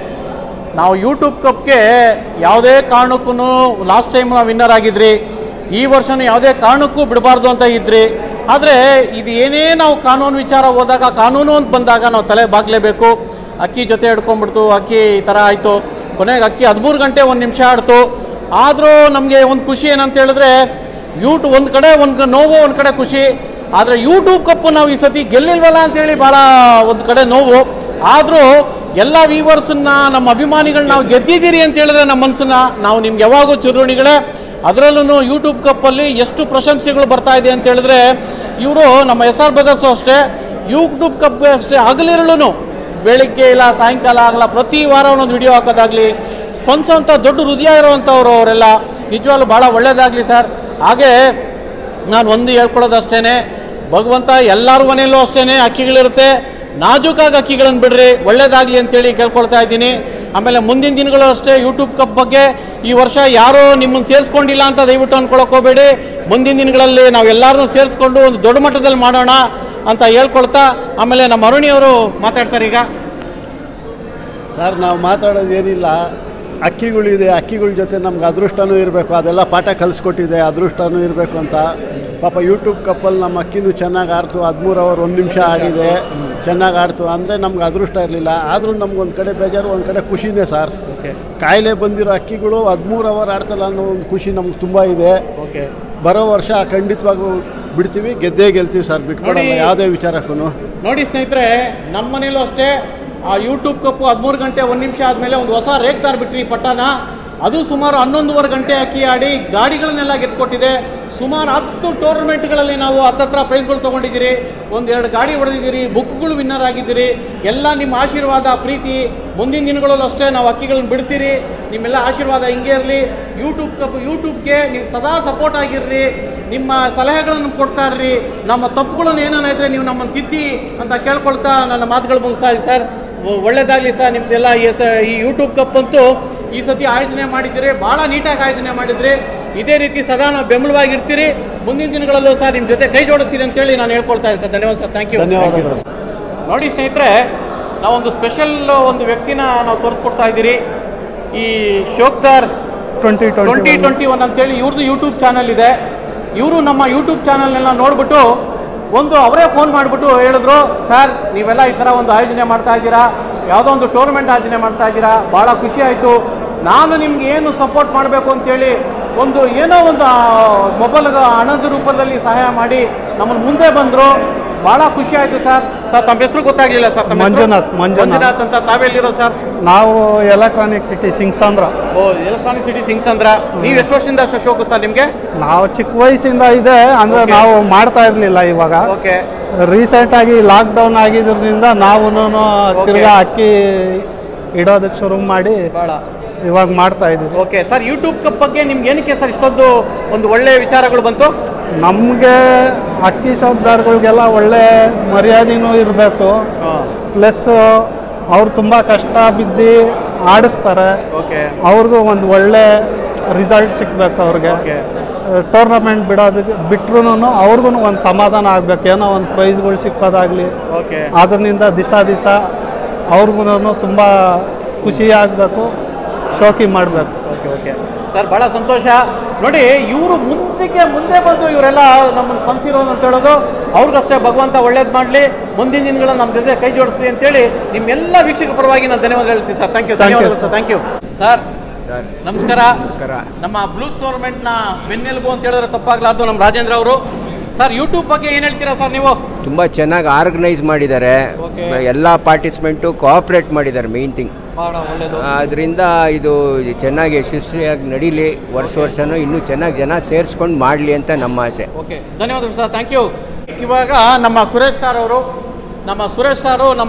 ನಾವು ಯೂಟ್ಯೂಬ್ ಕಪ್ಗೆ ಯಾವುದೇ ಕಾರಣಕ್ಕೂ ಲಾಸ್ಟ್ ಟೈಮ್ ನಾವು ವಿನ್ನರ್ ಆಗಿದ್ರಿ ಈ ವರ್ಷನೂ ಯಾವುದೇ ಕಾರಣಕ್ಕೂ ಬಿಡಬಾರ್ದು ಅಂತ ಇದ್ರಿ ಆದರೆ ಇದು ಏನೇ ನಾವು ಕಾನೂನು ವಿಚಾರ ಹೋದಾಗ ಕಾನೂನು ಅಂತ ಬಂದಾಗ ನಾವು ತಲೆ ಬಾಗಲೇಬೇಕು ಅಕ್ಕಿ ಜೊತೆ ಹಿಡ್ಕೊಂಡ್ಬಿಡ್ತು ಅಕ್ಕಿ ಈ ಥರ ಆಯಿತು ಕೊನೆಗೆ ಅಕ್ಕಿ ಹದಿಮೂರು ಗಂಟೆ ಒಂದು ನಿಮಿಷ ಆಡ್ತು ಆದರೂ ನಮಗೆ ಒಂದು ಖುಷಿ ಏನಂತ ಹೇಳಿದ್ರೆ ಯೂಟ್ಯೂಬ್ ಒಂದು ಕಡೆ ಒಂದು ನೋವು ಒಂದು ಕಡೆ ಖುಷಿ ಆದರೆ ಯೂಟ್ಯೂಬ್ ಕಪ್ಪು ನಾವು ಈ ಸತಿ ಗೆಲ್ಲಿಲ್ವಲ್ಲ ಅಂತೇಳಿ ಭಾಳ ಒಂದು ಕಡೆ ನೋವು ಆದರೂ ಎಲ್ಲ ವ್ಯೂವರ್ಸನ್ನ ನಮ್ಮ ಅಭಿಮಾನಿಗಳು ನಾವು ಗೆದ್ದಿದ್ದೀರಿ ಅಂತ ಹೇಳಿದ್ರೆ ನಮ್ಮ ಮನಸ್ಸನ್ನ ನಾವು ನಿಮ್ಗೆ ಯಾವಾಗೂ ಚಿರುಣಿಗಳೇ ಅದರಲ್ಲೂ ಯೂಟ್ಯೂಬ್ ಕಪ್ಪಲ್ಲಿ ಎಷ್ಟು ಪ್ರಶಂಸೆಗಳು ಬರ್ತಾ ಇದೆ ಅಂತ ಹೇಳಿದ್ರೆ ಇವರು ನಮ್ಮ ಎಸ್ ಆರ್ ಬ್ರದರ್ಸು ಅಷ್ಟೇ ಯೂಟ್ಯೂಬ್ ಕಪ್ ಅಷ್ಟೇ ಹಗಲಿರಳು ಬೆಳಿಗ್ಗೆ ಇಲ್ಲ ಸಾಯಂಕಾಲ ಆಗಲ್ಲ ಪ್ರತಿ ವಾರ ಒಂದೊಂದು ವಿಡಿಯೋ ಹಾಕೋದಾಗಲಿ ಸ್ಪಂದಿಸೋಂಥ ದೊಡ್ಡ ಹೃದಯ ಇರೋವಂಥವ್ರು ಅವರೆಲ್ಲ ನಿಜವಾಗ್ಲೂ ಭಾಳ ಒಳ್ಳೇದಾಗಲಿ ಸರ್ ಹಾಗೆ ನಾನು ಒಂದು ಹೇಳ್ಕೊಳ್ಳೋದಷ್ಟೇ ಭಗವಂತ ಎಲ್ಲರ ಮನೆಯಲ್ಲೂ ಅಷ್ಟೇ ಅಕ್ಕಿಗಳಿರುತ್ತೆ ನಾಜೂಕಾಗಿ ಅಕ್ಕಿಗಳನ್ನು ಬಿಡ್ರಿ ಒಳ್ಳೇದಾಗಲಿ ಅಂತೇಳಿ ಕೇಳ್ಕೊಳ್ತಾ ಇದ್ದೀನಿ ಆಮೇಲೆ ಮುಂದಿನ ದಿನಗಳು ಅಷ್ಟೇ ಯೂಟ್ಯೂಬ್ ಕಪ್ ಬಗ್ಗೆ ಈ ವರ್ಷ ಯಾರೂ ನಿಮ್ಮನ್ನು ಸೇರಿಸ್ಕೊಂಡಿಲ್ಲ ಅಂತ ದಯವಿಟ್ಟು ಅನ್ಕೊಳಕ್ ಹೋಗಬೇಡಿ ಮುಂದಿನ ದಿನಗಳಲ್ಲಿ ನಾವು ಎಲ್ಲರನ್ನೂ ಸೇರಿಸ್ಕೊಂಡು ಒಂದು ದೊಡ್ಡ ಮಟ್ಟದಲ್ಲಿ ಮಾಡೋಣ ಅಂತ ಹೇಳ್ಕೊಳ್ತಾ ಆಮೇಲೆ ನಮ್ಮ ಅರುಣಿಯವರು ಮಾತಾಡ್ತಾರೆ ಈಗ ಸರ್ ನಾವು ಮಾತಾಡೋದು ಏನಿಲ್ಲ ಅಕ್ಕಿಗಳಿದೆ ಅಕ್ಕಿಗಳ ಜೊತೆ ನಮ್ಗೆ ಅದೃಷ್ಟನೂ ಇರಬೇಕು ಅದೆಲ್ಲ ಪಾಠ ಕಲಿಸ್ಕೊಟ್ಟಿದೆ ಅದೃಷ್ಟನೂ ಇರಬೇಕು ಅಂತ ಪಾಪ ಯೂಟ್ಯೂಬ್ ಕಪ್ಪಲ್ಲಿ ನಮ್ಮ ಅಕ್ಕಿನೂ ಚೆನ್ನಾಗಿ ಆಡ್ತು ಹದಿಮೂರು ಅವರ್ ಒಂದು ನಿಮಿಷ ಆಡಿದೆ ಚೆನ್ನಾಗಿ ಆಡ್ತು ಅಂದರೆ ನಮ್ಗೆ ಅದೃಷ್ಟ ಇರಲಿಲ್ಲ ಆದರೂ ನಮ್ಗೆ ಒಂದು ಕಡೆ ಬೇಜಾರು ಒಂದು ಕಡೆ ಖುಷಿನೇ ಸರ್ ಕಾಯಿಲೆ ಬಂದಿರೋ ಅಕ್ಕಿಗಳು ಹದಿಮೂರು ಅವರ್ ಆಡ್ತಲ್ಲ ಅನ್ನೋ ಒಂದು ಖುಷಿ ನಮ್ಗೆ ತುಂಬ ಇದೆ ಓಕೆ ಬರೋ ವರ್ಷ ಖಂಡಿತವಾಗೂ ಬಿಡ್ತೀವಿ ಗೆದ್ದೇ ಗೆಲ್ತೀವಿ ಸರ್ ಬಿಟ್ಕೊಡಲ್ಲ ನೋಡಿ- ಯಾವುದೇ ವಿಚಾರಕ್ಕೂ ನೋಡಿ ಸ್ನೇಹಿತರೆ ನಮ್ಮ ಮನೇಲೂ ಅಷ್ಟೇ ಆ ಯೂಟ್ಯೂಬ್ ಕಪ್ಪು ಹದಿಮೂರು ಗಂಟೆ ಒಂದು ನಿಮಿಷ ಆದಮೇಲೆ ಒಂದು ಹೊಸ ರೇಗ್ತಾರ್ ಬಿಟ್ರಿ ಈ ಪಟ್ಟಣ ಅದು ಸುಮಾರು ಹನ್ನೊಂದುವರೆ ಗಂಟೆ ಅಕ್ಕಿ ಆಡಿ ಗಾಡಿಗಳನ್ನೆಲ್ಲ ಗೆದ್ಕೊಟ್ಟಿದೆ ಸುಮಾರು ಹತ್ತು ಟೂರ್ನಮೆಂಟ್ಗಳಲ್ಲಿ ನಾವು ಹತ್ತತ್ರ ಪ್ರೈಸ್ಗಳು ತೊಗೊಂಡಿದ್ದೀರಿ ಒಂದೆರಡು ಗಾಡಿ ಹೊಡೆದಿದ್ದೀರಿ ಬುಕ್ಗಳು ವಿನ್ನರ್ ಆಗಿದ್ದೀರಿ ಎಲ್ಲ ನಿಮ್ಮ ಆಶೀರ್ವಾದ ಪ್ರೀತಿ ಮುಂದಿನ ದಿನಗಳಲ್ಲೂ ಅಷ್ಟೇ ನಾವು ಅಕ್ಕಿಗಳನ್ನ ಬಿಡ್ತೀರಿ ನಿಮ್ಮೆಲ್ಲ ಆಶೀರ್ವಾದ ಹಿಂಗೆ ಇರಲಿ ಯೂಟ್ಯೂಬ್ ಕಪ್ ಯೂಟ್ಯೂಬ್ಗೆ ನೀವು ಸದಾ ಸಪೋರ್ಟ್ ಆಗಿರ್ರಿ ನಿಮ್ಮ ಸಲಹೆಗಳನ್ನು ಕೊಡ್ತಾ ಇರ್ರಿ ನಮ್ಮ ತಪ್ಪುಗಳನ್ನು ಏನೇನಾಯಿದ್ರೆ ನೀವು ನಮ್ಮನ್ನು ತಿದ್ದಿ ಅಂತ ಕೇಳ್ಕೊಳ್ತಾ ನನ್ನ ಮಾತುಗಳು ಮುಗಿಸ್ತಾ ಇದ್ದೀನಿ ಸರ್ ಒ- ಒಳ್ಳೇದಾಗ್ಲಿ ಸರ್ ನಿಮ್ದೆಲ್ಲ ಈ ಸ ಈ ಯೂಟ್ಯೂಬ್ ಕಪ್ ಅಂತೂ ಈ ಸತಿ ಆಯೋಜನೆ ಮಾಡಿದ್ದೀರಿ ಭಾಳ ನೀಟಾಗಿ ಆಯೋಜನೆ ಮಾಡಿದ್ರಿ ಇದೇ ರೀತಿ ಸದಾ ನಾವು ಬೆಂಬಲವಾಗಿರ್ತೀರಿ ಮುಂದಿನ ದಿನಗಳಲ್ಲೂ ಸರ್ ನಿಮ್ಮ ಜೊತೆ ಕೈ ಜೋಡಿಸ್ತೀರಿ ಅಂತೇಳಿ ನಾನು ಹೇಳ್ಕೊಳ್ತಾ ಇದ್ದೀನಿ ಸರ್ ಧನ್ಯವಾದ ಸರ್ ಥ್ಯಾಂಕ್ ಯು ಧನ್ಯವಾದಗಳು ನೋಡಿ ಸ್ನೇಹಿತರೆ ನಾವೊಂದು ಸ್ಪೆಷಲ್ ಒಂದು ವ್ಯಕ್ತಿನ ನಾವು ತೋರಿಸ್ಕೊಡ್ತಾ ಇದ್ದೀರಿ ಈ ಶೋಕ್ದಾರ್ ಟ್ವೆಂಟಿ ಟ್ವೆಂಟಿ ಟ್ವೆಂಟಿ ಒನ್ ಅಂತೇಳಿ ಇವ್ರದ್ದು ಯೂಟ್ಯೂಬ್ ಚಾನಲ್ ಇದೆ ಇವರು ನಮ್ಮ ಯೂಟ್ಯೂಬ್ ಚಾನಲ್ನೆಲ್ಲ ನೋಡ್ಬಿಟ್ಟು ಒಂದು ಅವರೇ ಫೋನ್ ಮಾಡಿಬಿಟ್ಟು ಹೇಳಿದ್ರು ಸರ್ ನೀವೆಲ್ಲ ಈ ಥರ ಒಂದು ಆಯೋಜನೆ ಮಾಡ್ತಾ ಇದ್ದೀರಾ ಯಾವುದೋ ಒಂದು ಟೂರ್ನಮೆಂಟ್ ಆಯೋಜನೆ ಮಾಡ್ತಾ ಇದ್ದೀರಾ ಭಾಳ ಖುಷಿ ಆಯಿತು ನಾನು ನಿಮ್ಗೆ ಏನು ಸಪೋರ್ಟ್ ಮಾಡಬೇಕು ಅಂತೇಳಿ ಒಂದು ಏನೋ ಒಂದು ಮೊಬೈಲ್ ಹಣದ ರೂಪದಲ್ಲಿ ಸಹಾಯ ಮಾಡಿ ನಮ್ಮನ್ನು ಮುಂದೆ ಬಂದರು ಭಾಳ ಖುಷಿ ಆಯಿತು ಸರ್ ಸರ್ ತಮ್ಮ ಹೆಸರು ಗೊತ್ತಾಗ್ಲಿಲ್ಲ ಸರ್ ತಮ್ಮ ಹೆಸರು? ಮಂಜುನಾಥ್, ಮಂಜುನಾಥ್. ಮಂಜುನಾಥ್ ಅಂತ ತಾವೆಲ್ಲಿರೋ ಸರ್ ನಾವು ಎಲೆಕ್ಟ್ರಾನಿಕ್ ಸಿಟಿ ಸಿಂಗ್ಸಂದ್ರ ಓ ಎಲೆಕ್ಟ್ರಾನಿಕ್ ಸಿಟಿ ಸಿಂಗ್ಸಂದ್ರ ನೀವು ಎಷ್ಟು ವರ್ಷದಿಂದ ಅಷ್ಟು ಶೋಕು ಸರ್ ನಿಮಗೆ ನಾವು ಚಿಕ್ಕ ವಯಸ್ಸಿಂದ ಇದೆ ಅಂದ್ರೆ Okay. ನಾವು ಮಾಡ್ತಾ ಇರಲಿಲ್ಲ ಇವಾಗ ಓಕೆ ರೀಸೆಂಟ್ ಆಗಿ ಲಾಕ್ಡೌನ್ ಆಗಿದ್ರಿಂದ ನಾವು ತಿರ್ಗಾ ಅಕ್ಕಿ ಇಡೋದಕ್ಕೆ ಶುರು ಮಾಡಿ ಭಾಳ ಇವಾಗ ಮಾಡ್ತಾ ಇದೀವಿ ಓಕೆ ಸರ್ ಯೂಟ್ಯೂಬ್ ಕಪ್ ಬಗ್ಗೆ ನಿಮ್ಗೆ ಏನಕ್ಕೆ ಸರ್ ಇಷ್ಟೊಂದು ಒಂದು ಒಳ್ಳೆ ವಿಚಾರಗಳು ಬಂತು ನಮಗೆ ಅಕ್ಕಿ ಶಬ್ದಾರ್ಗಳಿಗೆಲ್ಲ ಒಳ್ಳೆ ಮರ್ಯಾದೆನೂ ಇರಬೇಕು ಪ್ಲಸ್ ಅವ್ರು ತುಂಬ ಕಷ್ಟ ಬಿದ್ದು ಆಡಿಸ್ತಾರೆ ಓಕೆ ಅವ್ರಿಗೂ ಒಂದು ಒಳ್ಳೆ ರಿಸಲ್ಟ್ ಸಿಗ್ಬೇಕು ಅವ್ರಿಗೆ ಓಕೆ ಟೂರ್ನಮೆಂಟ್ ಬಿಡೋದಕ್ಕೆ ಬಿಟ್ರು ಅವ್ರಿಗೂ ಒಂದು ಸಮಾಧಾನ ಆಗ್ಬೇಕು ಏನೋ ಒಂದು ಪ್ರೈಸ್ಗಳು ಸಿಕ್ಕೋದಾಗಲಿ ಓಕೆ ಅದರಿಂದ ದಿಸ ದಿಸ ಅವ್ರಿಗೂ ತುಂಬ ಖುಷಿ ಆಗಬೇಕು ಶೋಕಿ ಮಾಡಬೇಕು ಓಕೆ ಓಕೆ ಸರ್ ಭಾಳ ಸಂತೋಷ ನೋಡಿ ಇವರು ಮುಂದಕ್ಕೆ ಮುಂದೆ ಬಂದು ಇವರೆಲ್ಲ ನಮ್ಮನ್ನು ಸ್ಪಂದಿಸಿರೋದು ಅಂತ ಹೇಳೋದು ಅವ್ರಿಗಷ್ಟೇ ಭಗವಂತ ಒಳ್ಳೇದು ಮಾಡಲಿ ಮುಂದಿನ ದಿನಗಳಲ್ಲಿ ನಮ್ಮ ಜೊತೆ ಕೈ ಜೋಡಿಸ್ಲಿ ಅಂತೇಳಿ ನಿಮ್ಮೆಲ್ಲ ವೀಕ್ಷಕರ ಪರವಾಗಿ ನಾನು ಧನ್ಯವಾದ ಹೇಳ್ತೀನಿ sir thank you Thank you, ಧನ್ಯವಾದಗಳು ಸರ್ ಥ್ಯಾಂಕ್ ಯು ಸರ್ ನಮಸ್ಕಾರ ನಮಸ್ಕಾರ ನಮ್ಮ ಬ್ಲೂಸ್ ಟೂರ್ನಮೆಂಟ್ನ ಬೆನ್ನೆಲುಬು ಅಂತ ಹೇಳಿದ್ರೆ ತಪ್ಪಾಗ್ಲಾರ್ದು ನಮ್ಮ ರಾಜೇಂದ್ರ ಅವರು ಸರ್ ಯೂಟ್ಯೂಬ್ ಬಗ್ಗೆ ಏನು ಹೇಳ್ತೀರಾ ಸರ್ ನೀವು ತುಂಬ ಚೆನ್ನಾಗಿ ಆರ್ಗನೈಸ್ ಮಾಡಿದ್ದಾರೆ Okay. ಎಲ್ಲ ಪಾರ್ಟಿಸಿಪೆಂಟು ಕೋಆಪ್ರೇಟ್ ಮಾಡಿದ್ದಾರೆ ಮೇನ್ ಥಿಂಗ್ ಬಹಳ ಒಳ್ಳೆಯದು ಅದರಿಂದ ಇದು ಚೆನ್ನಾಗಿ ಯಶಸ್ವಿಯಾಗಿ ನಡೀಲಿ ವರ್ಷ ವರ್ಷನೂ ಇನ್ನೂ ಚೆನ್ನಾಗಿ ಜನ ಸೇರಿಸ್ಕೊಂಡು ಮಾಡಲಿ ಅಂತ ನಮ್ಮ ಆಸೆ ಓಕೆ ಧನ್ಯವಾದಗಳು ಸರ್ ಥ್ಯಾಂಕ್ ಯು ಇವಾಗ ನಮ್ಮ ಸುರೇಶ್ ಸರ್ ಅವರು ನಮ್ಮ ಸುರೇಶ್ ಸಾರು ನಮ್ಮ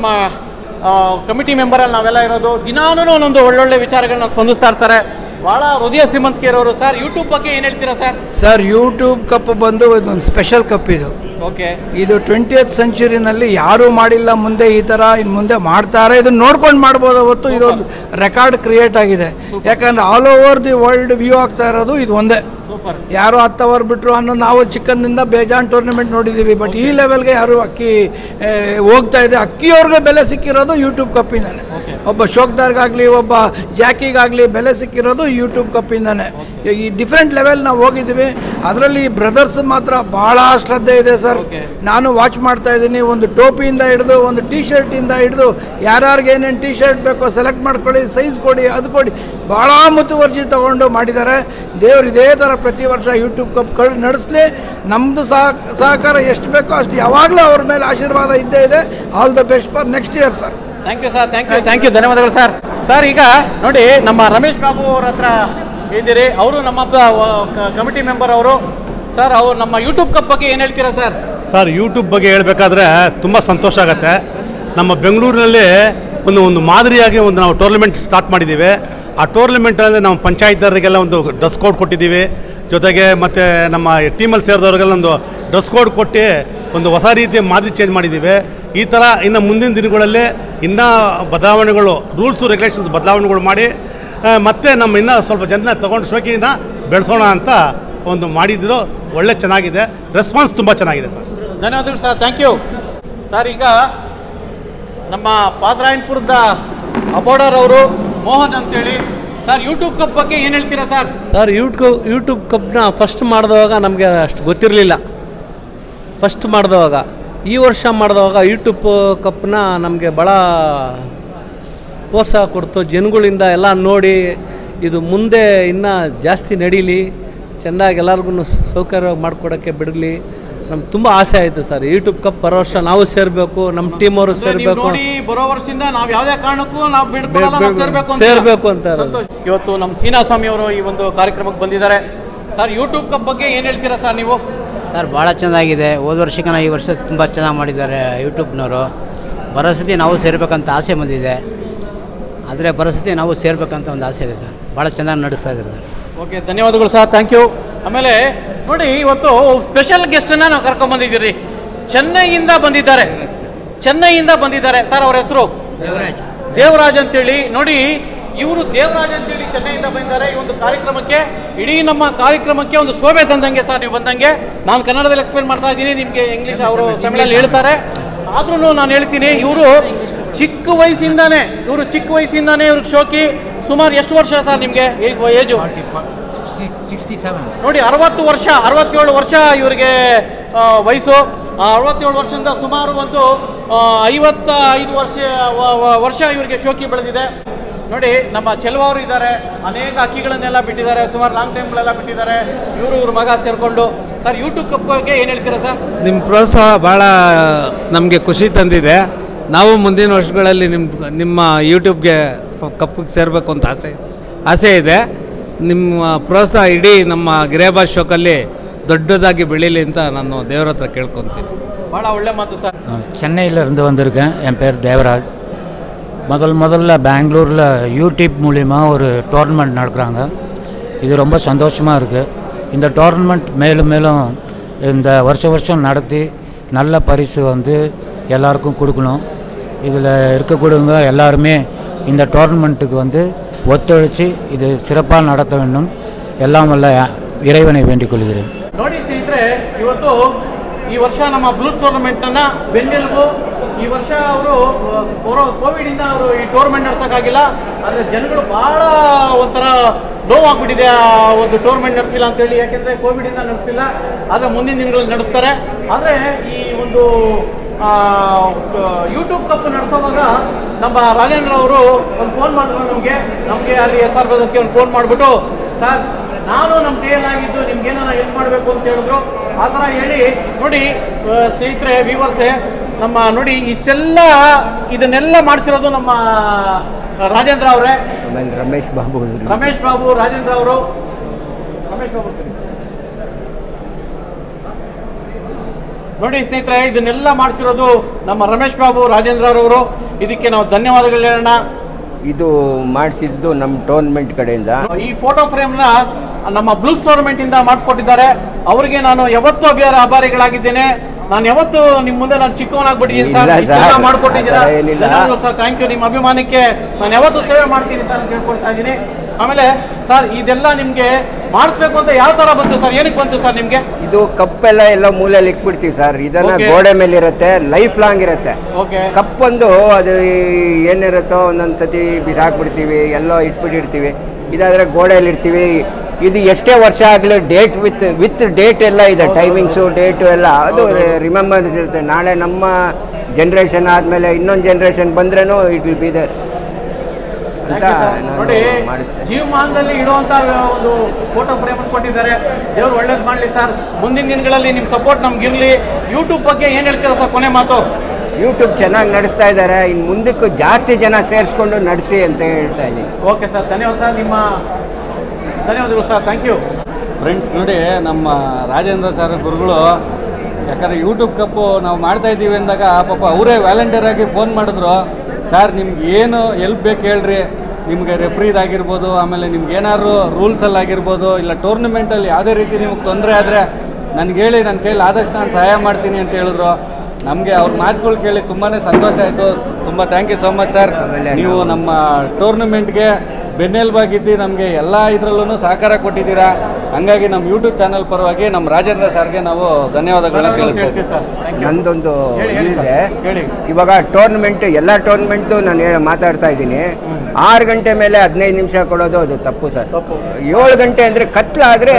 ಕಮಿಟಿ ಮೆಂಬರಲ್ಲಿ ನಾವೆಲ್ಲ ಇರೋದು ದಿನಾನೂ ಒಂದೊಂದು ಒಳ್ಳೊಳ್ಳೆ ವಿಚಾರಗಳನ್ನ ಸ್ಪಂದಿಸ್ತಾ ಇರ್ತಾರೆ ಭಾಳ ಹೃದಯ ಶ್ರೀಮಂತಿಕೆಯರವರು ಸರ್ ಯೂಟ್ಯೂಬ್ ಬಗ್ಗೆ ಏನು ಹೇಳ್ತೀರಾ ಸರ್ ಸರ್ ಯೂಟ್ಯೂಬ್ ಕಪ್ ಬಂದು ಇದೊಂದು ಸ್ಪೆಷಲ್ ಕಪ್ ಇದು ಓಕೆ ಇದು ಟ್ವೆಂಟಿಯತ್ ಸೆಂಚುರಿನಲ್ಲಿ ಯಾರೂ ಮಾಡಿಲ್ಲ ಮುಂದೆ ಈ ಥರ ಇನ್ನು ಮುಂದೆ ಮಾಡ್ತಾರೆ ಇದನ್ನ ನೋಡ್ಕೊಂಡು ಮಾಡ್ಬೋದು ಹೊತ್ತು ಇದೊಂದು ರೆಕಾರ್ಡ್ ಕ್ರಿಯೇಟ್ ಆಗಿದೆ ಯಾಕಂದ್ರೆ all over the world view ಆಗ್ತಾ ಇರೋದು ಇದು ಒಂದೇ ಸೂಪರ್ ಯಾರು ಹತ್ತು ಅವರ್ ಬಿಟ್ಟರು ಅನ್ನೋ ನಾವು ಚಿಕ್ಕಂದಿಂದ ಬೇಜಾನ್ ಟೂರ್ನಮೆಂಟ್ ನೋಡಿದ್ದೀವಿ ಬಟ್ ಈ ಲೆವೆಲ್ಗೆ ಯಾರು ಅಕ್ಕಿ ಆ, ಹೋಗ್ತಾ ಇದೆ ಅಕ್ಕಿಯವ್ರಿಗೆ ಬೆಲೆ ಸಿಕ್ಕಿರೋದು ಯೂಟ್ಯೂಬ್ ಕಪ್ಪಿಂದಾನೆ ಒಬ್ಬ ಶೋಕ್ದಾರ್ಗಾಗಲಿ ಒಬ್ಬ ಜಾಕಿಗಾಗಲಿ ಬೆಲೆ ಸಿಕ್ಕಿರೋದು ಯೂಟ್ಯೂಬ್ ಕಪ್ಪಿಂದಾನೆ ಈ ಡಿಫ್ರೆಂಟ್ ಲೆವೆಲ್ ನಾವು ಹೋಗಿದ್ದೀವಿ ಅದರಲ್ಲಿ ಬ್ರದರ್ಸ್ ಮಾತ್ರ ಭಾಳ ಶ್ರದ್ಧೆ ಇದೆ ಸರ್ ನಾನು ವಾಚ್ ಮಾಡ್ತಾ ಇದ್ದೀನಿ ಒಂದು ಟೋಪಿಯಿಂದ ಹಿಡಿದು ಒಂದು ಟೀ ಶರ್ಟಿಂದ ಹಿಡಿದು ಯಾರ್ಯಾರಿಗೆ ಏನೇನು ಟೀ ಶರ್ಟ್ ಬೇಕೋ ಸೆಲೆಕ್ಟ್ ಮಾಡ್ಕೊಳ್ಳಿ ಸೈಜ್ ಕೊಡಿ ಅದು ಕೊಡಿ ಭಾಳ ಮುತುವರ್ಜಿ ತಗೊಂಡು ಮಾಡಿದ್ದಾರೆ ದೇವ್ರು ಇದೇ ಥರ ಪ್ರತಿ ವರ್ಷ ಯೂಟ್ಯೂಬ್ ಕಪ್ ಕಳ್ ನಡೆಸಲಿ ನಮ್ಮದು ಸಹ ಸಹಕಾರ ಎಷ್ಟು ಬೇಕೋ ಅಷ್ಟು ಯಾವಾಗಲೂ ಅವ್ರ ಮೇಲೆ ಆಶೀರ್ವಾದ ಇದ್ದೇ ಇದೆ all the best for next year sir thank you sir thank you thank you ಧನ್ಯವಾದಗಳು ಸರ್ ಸರ್ ಈಗ ನೋಡಿ ನಮ್ಮ ರಮೇಶ್ ಬಾಬು ಅವ್ರ ಹತ್ರ ಇದ್ದೀರಿ ಅವರು ನಮ್ಮ ಕಮಿಟಿ ಮೆಂಬರ್ ಅವರು ಸರ್ ಅವ್ರು ನಮ್ಮ ಯೂಟ್ಯೂಬ್ ಕಪ್ ಬಗ್ಗೆ ಏನು ಹೇಳ್ತೀರಾ ಸರ್ ಸರ್ ಯೂಟ್ಯೂಬ್ ಬಗ್ಗೆ ಹೇಳಬೇಕಾದ್ರೆ ತುಂಬ ಸಂತೋಷ ಆಗುತ್ತೆ ನಮ್ಮ ಬೆಂಗಳೂರಿನಲ್ಲಿ ಒಂದು ಒಂದು ಮಾದರಿಯಾಗಿ ಒಂದು ನಾವು ಟೂರ್ನಮೆಂಟ್ ಸ್ಟಾರ್ಟ್ ಮಾಡಿದ್ದೀವಿ ಆ ಟೂರ್ನಮೆಂಟಲ್ಲಿ ನಾವು ಪಂಚಾಯತ್ದವರಿಗೆಲ್ಲ ಒಂದು ಡ್ರೆಸ್ ಕೋಡ್ ಕೊಟ್ಟಿದ್ದೀವಿ ಜೊತೆಗೆ ಮತ್ತು ನಮ್ಮ ಟೀಮಲ್ಲಿ ಸೇರಿದವ್ರಿಗೆಲ್ಲ ಒಂದು ಡ್ರೆಸ್ ಕೋಡ್ ಕೊಟ್ಟು ಒಂದು ಹೊಸ ರೀತಿಯ ಮಾದರಿ ಚೇಂಜ್ ಮಾಡಿದ್ದೀವಿ ಈ ಥರ ಇನ್ನು ಮುಂದಿನ ದಿನಗಳಲ್ಲಿ ಇನ್ನೂ ಬದಲಾವಣೆಗಳು ರೂಲ್ಸು ರೆಗ್ಯುಲೇಷನ್ಸ್ ಬದಲಾವಣೆಗಳು ಮಾಡಿ ಆ, ಮತ್ತೆ ನಮ್ಮ ಇನ್ನೂ ಸ್ವಲ್ಪ ಜನ ತಗೊಂಡು ಶೋಕಿನ ಬೆಳೆಸೋಣ ಅಂತ ಒಂದು ಮಾಡಿದ್ದು ಒಳ್ಳೆ ಚೆನ್ನಾಗಿದೆ ರೆಸ್ಪಾನ್ಸ್ ತುಂಬ ಚೆನ್ನಾಗಿದೆ ಸರ್ ಧನ್ಯವಾದಗಳು ಸರ್ ಥ್ಯಾಂಕ್ ಯು ಸರ್ ಈಗ ನಮ್ಮ ಪಾದರಾಯಣಪುರದ ಅಬೋಡರ್ ಅವರು ಮೋಹನ್ ಅಂತೇಳಿ ಸರ್ ಯೂಟ್ಯೂಬ್ ಕಪ್ ಬಗ್ಗೆ ಏನು ಹೇಳ್ತೀರಾ ಸರ್ ಸರ್ ಯೂಟ್ಯೂಬ್ ಯೂಟ್ಯೂಬ್ ಕಪ್ನ ಫಸ್ಟ್ ಮಾಡಿದವಾಗ ನಮಗೆ ಅಷ್ಟು ಗೊತ್ತಿರಲಿಲ್ಲ ಫಸ್ಟ್ ಮಾಡಿದವಾಗ ಈ ವರ್ಷ ಮಾಡಿದವಾಗ ಯೂಟ್ಯೂಬ್ ಕಪ್ನ ನಮಗೆ ಭಾಳ ಪ್ರೋತ್ಸಾಹ ಕೊಡ್ತು ಜನಗಳಿಂದ ಎಲ್ಲ ನೋಡಿ ಇದು ಮುಂದೆ ಇನ್ನೂ ಜಾಸ್ತಿ ನಡೀಲಿ ಚೆಂದಾಗಿ ಎಲ್ಲರಿಗೂ ಸೌಕರ್ಯ ಮಾಡಿಕೊಡೋಕ್ಕೆ ಬಿಡಲಿ ನಮ್ಗೆ ತುಂಬ ಆಸೆ ಆಯಿತು ಸರ್ ಯೂಟ್ಯೂಬ್ ಕಪ್ ಬರೋ ವರ್ಷ ನಾವು ಸೇರಬೇಕು ನಮ್ಮ ಟೀಮ್ ಅವರು ಅಂದ್ರೆ ನೀವು ಸೇರಬೇಕು ನೋಡಿ ಬರೋ ವರ್ಷದಿಂದ ನಾವು ಯಾವುದೇ ಕಾರಣಕ್ಕೂ ನಾವು ಬಿಡ್ಕೊಳಲ್ಲ ನಾವು ಬಿಡ್- ಸೇರ್ಬೇಕು ಅಂತ ಸೇರ್ಬೇಕು ಅಂತ ಇರೋದು. ಸಂತೋಷ ಇವತ್ತು ನಮ್ಮ ಸೀನಾ ಸ್ವಾಮಿ ಅವರು ಈ ಒಂದು ಕಾರ್ಯಕ್ರಮಕ್ಕೆ ಬಂದಿದ್ದಾರೆ ಸರ್ ಯೂಟ್ಯೂಬ್ ಕಪ್ ಬಗ್ಗೆ ಏನು ಹೇಳ್ತೀರಾ ಸರ್ ನೀವು ಸರ್ ಭಾಳ ಚೆನ್ನಾಗಿದೆ ಹೋದ ವರ್ಷಕ್ಕಿಂತ ಈ ವರ್ಷ ತುಂಬ ಚೆನ್ನಾಗಿ ಮಾಡಿದ್ದಾರೆ ಯೂಟ್ಯೂಬ್ನವರು ಬರೋ ಸತಿ ನಾವು ಸೇರ್ಬೇಕಂತ ಆಸೆ ಬಂದಿದೆ ಆದರೆ ಬರೋ ಸತಿ ನಾವು ಸೇರ್ಬೇಕಂತ ಒಂದು ಆಸೆ ಇದೆ ಸರ್ ಭಾಳ ಚೆನ್ನಾಗಿ ನಡೆಸ್ತಾ ಇದ್ದಾರೆ ಸರ್ ಓಕೆ ಧನ್ಯವಾದಗಳು ಸರ್ ಥ್ಯಾಂಕ್ ಯು ಆಮೇಲೆ ನೋಡಿ ಇವತ್ತು ಸ್ಪೆಷಲ್ ಗೆಸ್ಟನ್ನ ನಾವು ಕರ್ಕೊಂಬಂದಿದ್ದೀರಿ ಚೆನ್ನೈಯಿಂದ ಬಂದಿದ್ದಾರೆ ಚೆನ್ನೈಯಿಂದ ಬಂದಿದ್ದಾರೆ ಸರ್ ಅವ್ರ ಹೆಸರು ದೇವರಾಜ್ ದೇವರಾಜ್ ಅಂತೇಳಿ ನೋಡಿ ಇವರು ದೇವರಾಜ್ ಅಂತೇಳಿ ಚೆನ್ನೈಯಿಂದ ಬಂದಿದ್ದಾರೆ ಈ ಒಂದು ಕಾರ್ಯಕ್ರಮಕ್ಕೆ ಇಡೀ ನಮ್ಮ ಕಾರ್ಯಕ್ರಮಕ್ಕೆ ಒಂದು ಶೋಭೆ ತಂದಂಗೆ ಸರ್ ನೀವು ಬಂದಂಗೆ ನಾನು ಕನ್ನಡದಲ್ಲಿ ಎಕ್ಸ್ಪ್ಲೇನ್ ಮಾಡ್ತಾ ಇದ್ದೀನಿ ನಿಮಗೆ ಇಂಗ್ಲೀಷ್ ಅವರು ತಮಿಳಲ್ಲಿ ಹೇಳ್ತಾರೆ ಆದ್ರೂ ನಾನು ಹೇಳ್ತೀನಿ ಇವರು ಚಿಕ್ಕ ವಯಸ್ಸಿಂದಾನೇ ಇವರು ಚಿಕ್ಕ ವಯಸ್ಸಿಂದಾನೇ ಇವ್ರಿಗೆ ಶೋಕಿ ಸುಮಾರು ಎಷ್ಟು ವರ್ಷ ಸರ್ ನಿಮಗೆ ಏಜು ಸಿಕ್ಸ್ಟಿ ಸೆವೆನ್ ನೋಡಿ ಅರವತ್ತು ವರ್ಷ ಅರವತ್ತೇಳು ವರ್ಷ ಇವರಿಗೆ ಆ, ವಯಸ್ಸು ಆ, ಅರವತ್ತೇಳು ವರ್ಷದಿಂದ ಸುಮಾರು ಒಂದು ಆ, ಐವತ್ತ ಐದು ವರ್ಷ ವ- ವ- ವರ್ಷ ಇವರಿಗೆ ಶೋಕಿ ಬೆಳೆದಿದೆ ನೋಡಿ ನಮ್ಮ ಚೆಲುವರು ಇದ್ದಾರೆ ಅನೇಕ ಅಕ್ಕಿಗಳನ್ನೆಲ್ಲ ಬಿಟ್ಟಿದ್ದಾರೆ ಸುಮಾರು ಲಾಂಗ್ ಟೈಮ್ಗಳೆಲ್ಲ ಬಿಟ್ಟಿದ್ದಾರೆ ಇವರು ಇವ್ರ ಮಗ ಸೇರಿಕೊಂಡು ಸರ್ ಯೂಟ್ಯೂಬ್ ಕಪ್ ಬಗ್ಗೆ ಏನು ಹೇಳ್ತೀರಾ ಸರ್ ನಿಮ್ಮ ಪ್ರೋತ್ಸಾಹ ಭಾಳ ನಮಗೆ ಖುಷಿ ತಂದಿದೆ ನಾವು ಮುಂದಿನ ವರ್ಷಗಳಲ್ಲಿ ನಿಮ್ಮ ನಿಮ್ಮ ಯೂಟ್ಯೂಬ್ಗೆ ಕಪ್ಪಿಗೆ ಸೇರಬೇಕು ಅಂತ ಆಸೆ ಆಸೆ ಇದೆ ನಿಮ್ಮ ಪ್ರೋತ್ಸಾಹ ಇಡೀ ನಮ್ಮ ಗಿರೇಬಾಸ್ ಶೋಕಲ್ಲಿ ದೊಡ್ಡದಾಗಿ ಬೆಳೀಲಿ ಅಂತ ನಾನು ದೇವ್ರ ಹತ್ರ ಕೇಳ್ಕೊತೀನಿ ಭಾಳ ಒಳ್ಳೆ ಮಾತು ಸರ್ சென்னையில் இருந்து வந்திருக்கேன் என் பேர் தேவராஜ் முதல் முதல்ல பெங்களூரில் யூடியூப் மூலிமா ஒரு டோர்னமெண்ட் நடக்கிறாங்க இது ரொம்ப சந்தோஷமாக இருக்குது இந்த டோர்னமெண்ட் மேலும் மேலும் இந்த வருஷம் வருஷம் நடத்தி நல்ல பரிசு வந்து எல்லாருக்கும் கொடுக்கணும் இதில் இருக்கக்கூடியவங்க எல்லாருமே இந்த டோர்னமெண்ட்டுக்கு வந்து ஒத்துழைச்சி இது சிறப்பாக நடத்த வேண்டும் எல்லாம் வல்ல இறைவனை வேண்டிக் கொள்கிறேன் ನೋಡಿ ಸ್ನೇಹಿತರೆ ಇವತ್ತು ಈ ವರ್ಷ ನಮ್ಮ ಬ್ಲೂಸ್ ಟೂರ್ನಮೆಂಟ್ ಅನ್ನ ಬೆನ್ನೆಲುಬು ಈ ವರ್ಷ ಅವರು ಕೋವಿಡ್ ಇಂದ ಅವರು ಈ ಟೂರ್ನಮೆಂಟ್ ನಡೆಸೋಕ್ಕಾಗಿಲ್ಲ ಆದ್ರೆ ಜನಗಳು ಬಹಳ ಒಂಥರ ನೋವಾಗ್ಬಿಟ್ಟಿದೆ ಆ ಒಂದು ಟೂರ್ನಮೆಂಟ್ ನಡೆಸಿಲ್ಲ ಅಂತೇಳಿ ಯಾಕೆಂದ್ರೆ ಕೋವಿಡ್ ಇಂದ ನಡೆಸಿಲ್ಲ ಆದ್ರೆ ಮುಂದಿನ ದಿನಗಳಲ್ಲಿ ನಡೆಸ್ತಾರೆ ಆದ್ರೆ ಈ ಒಂದು ಯೂಟ್ಯೂಬ್ ಕಪ್ ನಡೆಸೋವಾಗ ನಮ್ಮ ರಾಜೇಂದ್ರ ಅವರು ಒಂದು ಫೋನ್ ಮಾಡಿದ್ರು ನಮಗೆ ನಮಗೆ ಅಲ್ಲಿ ಎಸ್ ಆರ್ ಬ್ರದರ್ಸ್ಗೆ ಒಂದು ಫೋನ್ ಮಾಡಿಬಿಟ್ಟು ಸರ್ ನಾನು ನಮ್ಮ ಕೈಯಲ್ಲಾಗಿದ್ದು ನಿಮ್ಗೆ ಏನಾರ ಹೆಲ್ಪ್ ಮಾಡಬೇಕು ಅಂತ ಹೇಳಿದ್ರು ಆ ಥರ ಹೇಳಿ ನೋಡಿ ಆ, ಸ್ನೇಹಿತರೆ ವ್ಯೂವರ್ಸೆ ನಮ್ಮ ನೋಡಿ ಇಷ್ಟೆಲ್ಲ ಇದನ್ನೆಲ್ಲ ಮಾಡಿಸಿರೋದು ನಮ್ಮ ರಾಜೇಂದ್ರ ಅವರೇ ಆಮೇಲೆ ರಮೇಶ್ ಬಾಬು ಅವರು. ರಮೇಶ್ ಬಾಬು ರಾಜೇಂದ್ರ ಅವರು ರಮೇಶ್ ಬಾಬು ಕರೀರಿ. ನೋಡಿ ಸ್ನೇಹಿತರೆ ಇದನ್ನೆಲ್ಲ ಮಾಡಿಸಿರೋದು ನಮ್ಮ ರಮೇಶ್ ಬಾಬು ರಾಜೇಂದ್ರ ಅವರು ಇದಕ್ಕೆ ನಾವು ಧನ್ಯವಾದಗಳು ಹೇಳೋಣ ಇದು ಮಾಡಿಸಿದ್ದು ನಮ್ಮ ಟೂರ್ನಮೆಂಟ್ ಕಡೆಯಿಂದ ಈ ಫೋಟೋ ಫ್ರೇಮ್ ನ ನಮ್ಮ ಬ್ಲೂಸ್ ಟೂರ್ನಮೆಂಟ್ ಇಂದ ಮಾಡಿಸ್ಕೊಟ್ಟಿದ್ದಾರೆ ಅವರಿಗೆ ನಾನು ಯಾವತ್ತೂ ಅಭಿಯಾರ ಆಭಾರಿಗಳಾಗಿದ್ದೇನೆ ನಾನು ಯಾವತ್ತು ನಿಮ್ ಮುಂದೆ ನಾನು ಚಿಕ್ಕವನಾಗ್ಬಿಟ್ಟಿದ್ದೀನಿ ಸರ್ ಇಲ್ಲ ಇಷ್ಟೆಲ್ಲ ಸರ್, ಮಾಡ್ಕೊಟ್ಟಿದ್ದೀರಾ ಆ ಥರ ಏನಿಲ್ಲ. ಧನ್ಯವಾದಗಳು ಸರ್ ಥ್ಯಾಂಕ್ ಯು ನಿಮ್ಮ ಅಭಿಮಾನಕ್ಕೆ ನಾನು ಯಾವತ್ತೂ ಸೇವೆ ಮಾಡ್ತೀನಿ ಸರ್ ಅಂತ ಕೇಳ್ಕೊಳ್ತಾ ಇದ್ದೀನಿ ಆಮೇಲೆ ಸರ್ ಇದೆಲ್ಲ ನಿಮ್ಗೆ ಮಾಡಿಸ್ಬೇಕು ಅಂತ ಯಾವ ತರ ಬಂತು ಸರ್ ಏನಕ್ಕೆ ಬಂತು ಸರ್ ನಿಮ್ಗೆ ಇದು ಕಪ್ಪೆಲ್ಲ ಎಲ್ಲ ಮೂಲೆಯಲ್ಲಿ ಇಟ್ಬಿಡ್ತೀವಿ ಸರ್ ಇದನ್ನ Okay. ಗೋಡೆ ಮೇಲೆ ಇರುತ್ತೆ ಲೈಫ್ ಲಾಂಗ್ ಇರುತ್ತೆ ಓಕೆ ಕಪ್ ಒಂದು ಅದು ಏನಿರುತ್ತೋ ಒಂದೊಂದು ಸತಿ ಬಿಸಾಕ್ಬಿಡ್ತೀವಿ ಎಲ್ಲೋ ಇಟ್ಬಿಟ್ಟಿರ್ತೀವಿ ಇದಾದರೆ ಗೋಡೆಯಲ್ಲಿ ಇಡ್ತೀವಿ ಇದು ಎಷ್ಟೇ ವರ್ಷ ಆಗಲಿ ಡೇಟ್ ವಿತ್ ವಿತ್ ಡೇಟ್ ಎಲ್ಲ ಇದೆ ಟೈಮಿಂಗ್ಸು ಡೇಟು ಎಲ್ಲ ಅದು ರಿಮೆಂಬರ್ಸ್ ಇರುತ್ತೆ ನಾಳೆ ನಮ್ಮ ಜನ್ರೇಷನ್ ಆದಮೇಲೆ ಇನ್ನೊಂದು ಜನ್ರೇಷನ್ ಬಂದ್ರೂ ಇಟ್ ವಿಲ್ ಬಿ ದೇರ್ ಅಂತ ನಾನು ನೋಡಿ ಮಾಡಿಸ್ದೆ ಜೀವಮಾನದಲ್ಲಿ ಇಡುವಂತ ಒಂದು ಫೋಟೋ ಫ್ರೇಮ್ ಕೊಟ್ಟಿದ್ದಾರೆ ದೇವ್ರು ಒಳ್ಳೇದು ಮಾಡ್ಲಿ ಸರ್ ಮುಂದಿನ ದಿನಗಳಲ್ಲಿ ನಿಮ್ ಸಪೋರ್ಟ್ ನಮ್ಗಿರ್ಲಿ ಯೂಟ್ಯೂಬ್ ಬಗ್ಗೆ ಏನ್ ಹೇಳ್ತೀರಾ ಸರ್ ಕೊನೆ ಮಾತು ಯೂಟ್ಯೂಬ್ ಚೆನ್ನಾಗಿ ನಡೆಸ್ತಾ ಇದ್ದಾರೆ ಇನ್ನು ಮುಂದಕ್ಕೂ ಜಾಸ್ತಿ ಜನ ಸೇರಿಸ್ಕೊಂಡು ನಡೆಸಿ ಅಂತ ಹೇಳ್ತಾ ಇದ್ದೀನಿ ಓಕೆ ಸರ್ ಧನ್ಯವಾದ ಸರ್ ನಿಮ್ಮ ಧನ್ಯವಾದಗಳು ಸರ್ ಥ್ಯಾಂಕ್ ಯು ಫ್ರೆಂಡ್ಸ್ ನೋಡಿ ನಮ್ಮ ರಾಜೇಂದ್ರ ಸರ್ ಗುರುಗಳು ಯಾಕಂದರೆ ಯೂಟ್ಯೂಬ್ ಕಪ್ಪು ನಾವು ಮಾಡ್ತಾ ಇದ್ದೀವಿ ಅಂದಾಗ ಪಾಪ ಅವರೇ ವ್ಯಾಲಂಟಿಯರ್ ಆಗಿ ಫೋನ್ ಮಾಡಿದ್ರು ಸರ್ ನಿಮ್ಗೆ ಏನು ಎಲ್ಪ್ ಬೇಕು ಹೇಳ್ರಿ ನಿಮಗೆ ರೆಫ್ರಿದಾಗಿರ್ಬೋದು ಆಮೇಲೆ ನಿಮ್ಗೆ ಏನಾದ್ರು ರೂಲ್ಸಲ್ಲಿ ಆಗಿರ್ಬೋದು ಇಲ್ಲ ಟೂರ್ನಮೆಂಟಲ್ಲಿ ಯಾವುದೇ ರೀತಿ ನಿಮಗೆ ತೊಂದರೆ ಆದರೆ ನನಗೆ ಹೇಳಿ ನನ್ನ ಕೈಲಿ ಆದಷ್ಟು ನಾನು ಸಹಾಯ ಮಾಡ್ತೀನಿ ಅಂತ ಹೇಳಿದ್ರು ನಮಗೆ ಅವ್ರ ಮಾತುಗಳು ಕೇಳಿ ತುಂಬಾ ಸಂತೋಷ ಆಯಿತು ತುಂಬ thank you so much sir ನೀವು ನಮ್ಮ ಟೂರ್ನಮೆಂಟ್ಗೆ ಬೆನ್ನೆಲುಬಾಗಿದ್ದು ನಮಗೆ ಎಲ್ಲ ಇದರಲ್ಲೂ ಸಹಕಾರ ಕೊಟ್ಟಿದ್ದೀರಾ ಹಂಗಾಗಿ ನಮ್ಮ ಯೂಟ್ಯೂಬ್ ಚಾನಲ್ ಪರವಾಗಿ ನಮ್ಮ ರಾಜೇಂದ್ರ ಸರ್ಗೆ ನಾವು ಧನ್ಯವಾದಗಳನ್ನ ತಿಳಿಸ್ತೀವಿ ನಂದೊಂದು ಹೇಳಿ, ಹೇಳಿ ಇದೆ ಸರ್, ಹೇಳಿ. ಇವಾಗ ಟೂರ್ನಮೆಂಟ್ ಎಲ್ಲ ಟೂರ್ನಮೆಂಟ್ದು ನಾನು ಹೇಳಿ ಮಾತಾಡ್ತಾ ಇದ್ದೀನಿ ಆರು ಗಂಟೆ ಮೇಲೆ ಹದಿನೈದು ನಿಮಿಷ ಕೊಡೋದು ಅದು ತಪ್ಪು ಸರ್ ಏಳು ಗಂಟೆ ಅಂದರೆ ಕತ್ಲಾದ್ರೆ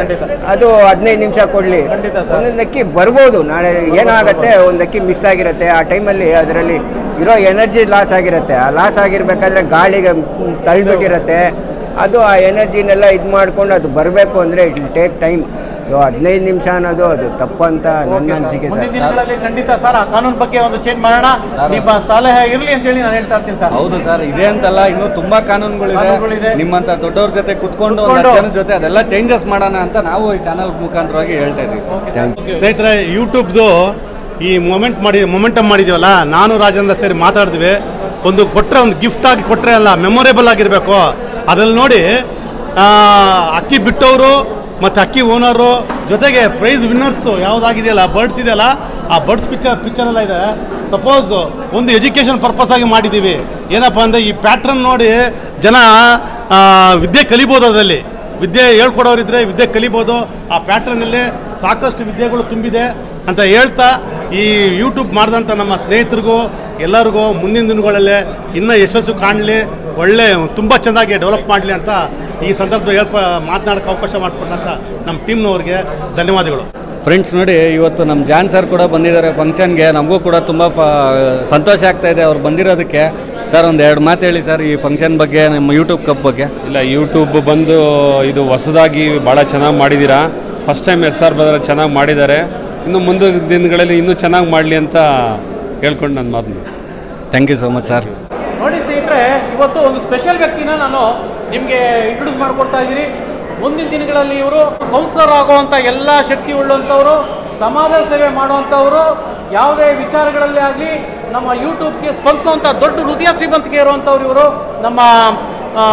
ಅದು ಹದಿನೈದು ನಿಮಿಷ ಕೊಡಲಿ ಒಂದೊಂದಕ್ಕಿ ಬರ್ಬೋದು ನಾಳೆ ಏನಾಗುತ್ತೆ ಒಂದಕ್ಕಿ ಮಿಸ್ ಆಗಿರುತ್ತೆ ಆ ಟೈಮಲ್ಲಿ ಅದರಲ್ಲಿ ಇರೋ ಎನರ್ಜಿ ಲಾಸ್ ಆಗಿರುತ್ತೆ ಆ ಲಾಸ್ ಆಗಿರ್ಬೇಕಾದ್ರೆ ಗಾಳಿಗೆ ತಳ್ಳಿಬಿಟ್ಟಿರುತ್ತೆ ಅದು ಆ ಎನರ್ಜಿನೆಲ್ಲ ಇದು ಮಾಡ್ಕೊಂಡು ಅದು ಬರಬೇಕು ಅಂದರೆ it will take time so ಹದಿನೈದು ನಿಮಿಷ ಅನ್ನೋದು ಅದು ತಪ್ಪು ಅಂತ ನನ್ನ ಅನಿಸಿಕೆ ಮುಂದಿನ ಸರ್ ದಿನಗಳಲ್ಲಿ ಖಂಡಿತ ಸರ್ ಆ ಕಾನೂನು ಬಗ್ಗೆ ಒಂದು ಚೇಂಜ್ ಮಾಡೋಣ ನಿಮ್ಮ ಸಲಹೆ ಇರಲಿ ಅಂತ ಹೇಳಿ ನಾನು ಹೇಳ್ತಾ ಇರ್ತೀನಿ ಸರ್ ಹೌದು ಸರ್ ಇದೆ ಅಂತಲ್ಲ ಇನ್ನೂ ತುಂಬಾ ಕಾನೂನುಗಳಿದೆ ಕಾನೂನುಗಳಿದೆ. ನಿಮ್ಮಂತ ದೊಡ್ಡವ್ರ ಜೊತೆ ಕುತ್ಕೊಂಡು ಒಂದು ಕುತ್ಕೊಂಡು. ಹತ್ತು ಜನದ ಜೊತೆ ಅದೆಲ್ಲ ಚೇಂಜಸ್ ಮಾಡೋಣ ಅಂತ ನಾವು ಈ ಚಾನಲ್ ಮುಖಾಂತರವಾಗಿ ಹೇಳ್ತಾ ಇದ್ದೀವಿ ಸರ್ ಸ್ನೇಹಿತರೆ ಯೂಟ್ಯೂಬ್ದು ಈ ಮೊಮೆಂಟ್ ಮಾಡಿ ಮೊಮೆಂಟಮ್ ಮಾಡಿದ್ದೀವಲ್ಲ ನಾನು ರಾಜೇಂದ್ರ ಸೇರಿ ಮಾತಾಡ್ತೀವಿ ಒಂದು ಕೊಟ್ಟರೆ ಒಂದು ಗಿಫ್ಟ್ ಆಗಿ ಕೊಟ್ಟರೆ ಅಲ್ಲ ಮೆಮೊರೇಬಲ್ ಆಗಿರಬೇಕು ಅದ್ರಲ್ಲಿ ನೋಡಿ ಆ, ಅಕ್ಕಿ ಬಿಟ್ಟವರು ಮತ್ತು ಅಕ್ಕಿ ಓನರು ಜೊತೆಗೆ ಪ್ರೈಸ್ ವಿನ್ನರ್ಸು ಯಾವುದಾಗಿದೆಯಲ್ಲ ಬರ್ಡ್ಸ್ ಇದೆಯಲ್ಲ ಆ ಬರ್ಡ್ಸ್ ಪಿಕ್ಚರ್ ಪಿಕ್ಚರ್ ಎಲ್ಲ ಇದೆ ಸಪೋಸ್ ಒಂದು ಎಜುಕೇಷನ್ ಪರ್ಪಸ್ ಆಗಿ ಮಾಡಿದ್ದೀವಿ ಏನಪ್ಪ ಅಂದರೆ ಈ ಪ್ಯಾಟ್ರನ್ ನೋಡಿ ಜನ ಆ, ವಿದ್ಯೆ ಕಲಿಬೋದು ಅದರಲ್ಲಿ ವಿದ್ಯೆ ಹೇಳ್ಕೊಡೋರಿದ್ರೆ ವಿದ್ಯೆ ಕಲಿಬೋದು ಆ ಪ್ಯಾಟ್ರನಲ್ಲಿ ಸಾಕಷ್ಟು ವಿದ್ಯೆಗಳು ತುಂಬಿದೆ ಅಂತ ಹೇಳ್ತಾ ಈ ಯೂಟ್ಯೂಬ್ ಮಾಡಿದಂಥ ನಮ್ಮ ಸ್ನೇಹಿತರಿಗೂ ಎಲ್ಲರಿಗೂ ಮುಂದಿನ ದಿನಗಳಲ್ಲೇ ಇನ್ನೂ ಯಶಸ್ಸು ಕಾಣಲಿ ಒಳ್ಳೆ ತುಂಬ ಚೆನ್ನಾಗಿ ಡೆವಲಪ್ ಮಾಡಲಿ ಅಂತ ಈ ಸಂದರ್ಭದಲ್ಲಿ ಹೇಳ್ಕೊ ಮಾತನಾಡೋಕ್ಕೆ ಅವಕಾಶ ಮಾಡಿಕೊಟ್ಟಂಥ ನಮ್ಮ ಟೀಮ್ನವ್ರಿಗೆ ಧನ್ಯವಾದಗಳು ಫ್ರೆಂಡ್ಸ್ ನೋಡಿ ಇವತ್ತು ನಮ್ಮ ಜಾನ್ ಸರ್ ಕೂಡ ಬಂದಿದ್ದಾರೆ ಫಂಕ್ಷನ್ಗೆ ನಮಗೂ ಕೂಡ ತುಂಬ ಪ ಸಂತೋಷ ಆಗ್ತಾ ಇದೆ ಅವ್ರು ಬಂದಿರೋದಕ್ಕೆ ಸರ್ ಒಂದು ಎರಡು ಮಾತು ಹೇಳಿ ಸರ್ ಈ ಫಂಕ್ಷನ್ ಬಗ್ಗೆ ನಮ್ಮ ಯೂಟ್ಯೂಬ್ ಕಪ್ ಬಗ್ಗೆ ಇಲ್ಲ ಯೂಟ್ಯೂಬ್ ಬಂದು ಇದು ಹೊಸದಾಗಿ ಭಾಳ ಚೆನ್ನಾಗಿ ಮಾಡಿದ್ದೀರಾ ಫಸ್ಟ್ ಟೈಮ್ ಎಸ್ ಆರ್ ಬದಲ ಚೆನ್ನಾಗಿ ಮಾಡಿದ್ದಾರೆ ಇನ್ನು ಮುಂದಿನ ದಿನಗಳಲ್ಲಿ ಇನ್ನೂ ಚೆನ್ನಾಗಿ ಮಾಡಲಿ ಅಂತ ಹೇಳ್ಕೊಂಡು ನನ್ನ ಮಾತನ್ನು thank you so much sir ನೋಡಿ ಸ್ನೇಹಿತರೆ ಇವತ್ತು ಒಂದು ಸ್ಪೆಷಲ್ ವ್ಯಕ್ತಿನ ನಾನು ನಿಮಗೆ ಇಂಟ್ರೊಡ್ಯೂಸ್ ಮಾಡ್ಕೊಡ್ತಾ ಇದ್ದೀನಿ ಮುಂದಿನ ದಿನಗಳಲ್ಲಿ ಇವರು ಕೌನ್ಸಿಲರ್ ಆಗುವಂಥ ಎಲ್ಲ ಶಕ್ತಿ ಉಳ್ಳಂಥವರು ಸಮಾಜ ಸೇವೆ ಮಾಡುವಂಥವರು ಯಾವುದೇ ವಿಚಾರಗಳಲ್ಲಿ ಆಗಲಿ ನಮ್ಮ ಯೂಟ್ಯೂಬ್ಗೆ ಸ್ಪಂದಿಸುವಂಥ ದೊಡ್ಡ ಹೃದಯ ಶ್ರೀಮಂತಿಕೆ ಇರುವಂಥವ್ರು ಇವರು ನಮ್ಮ ಆ,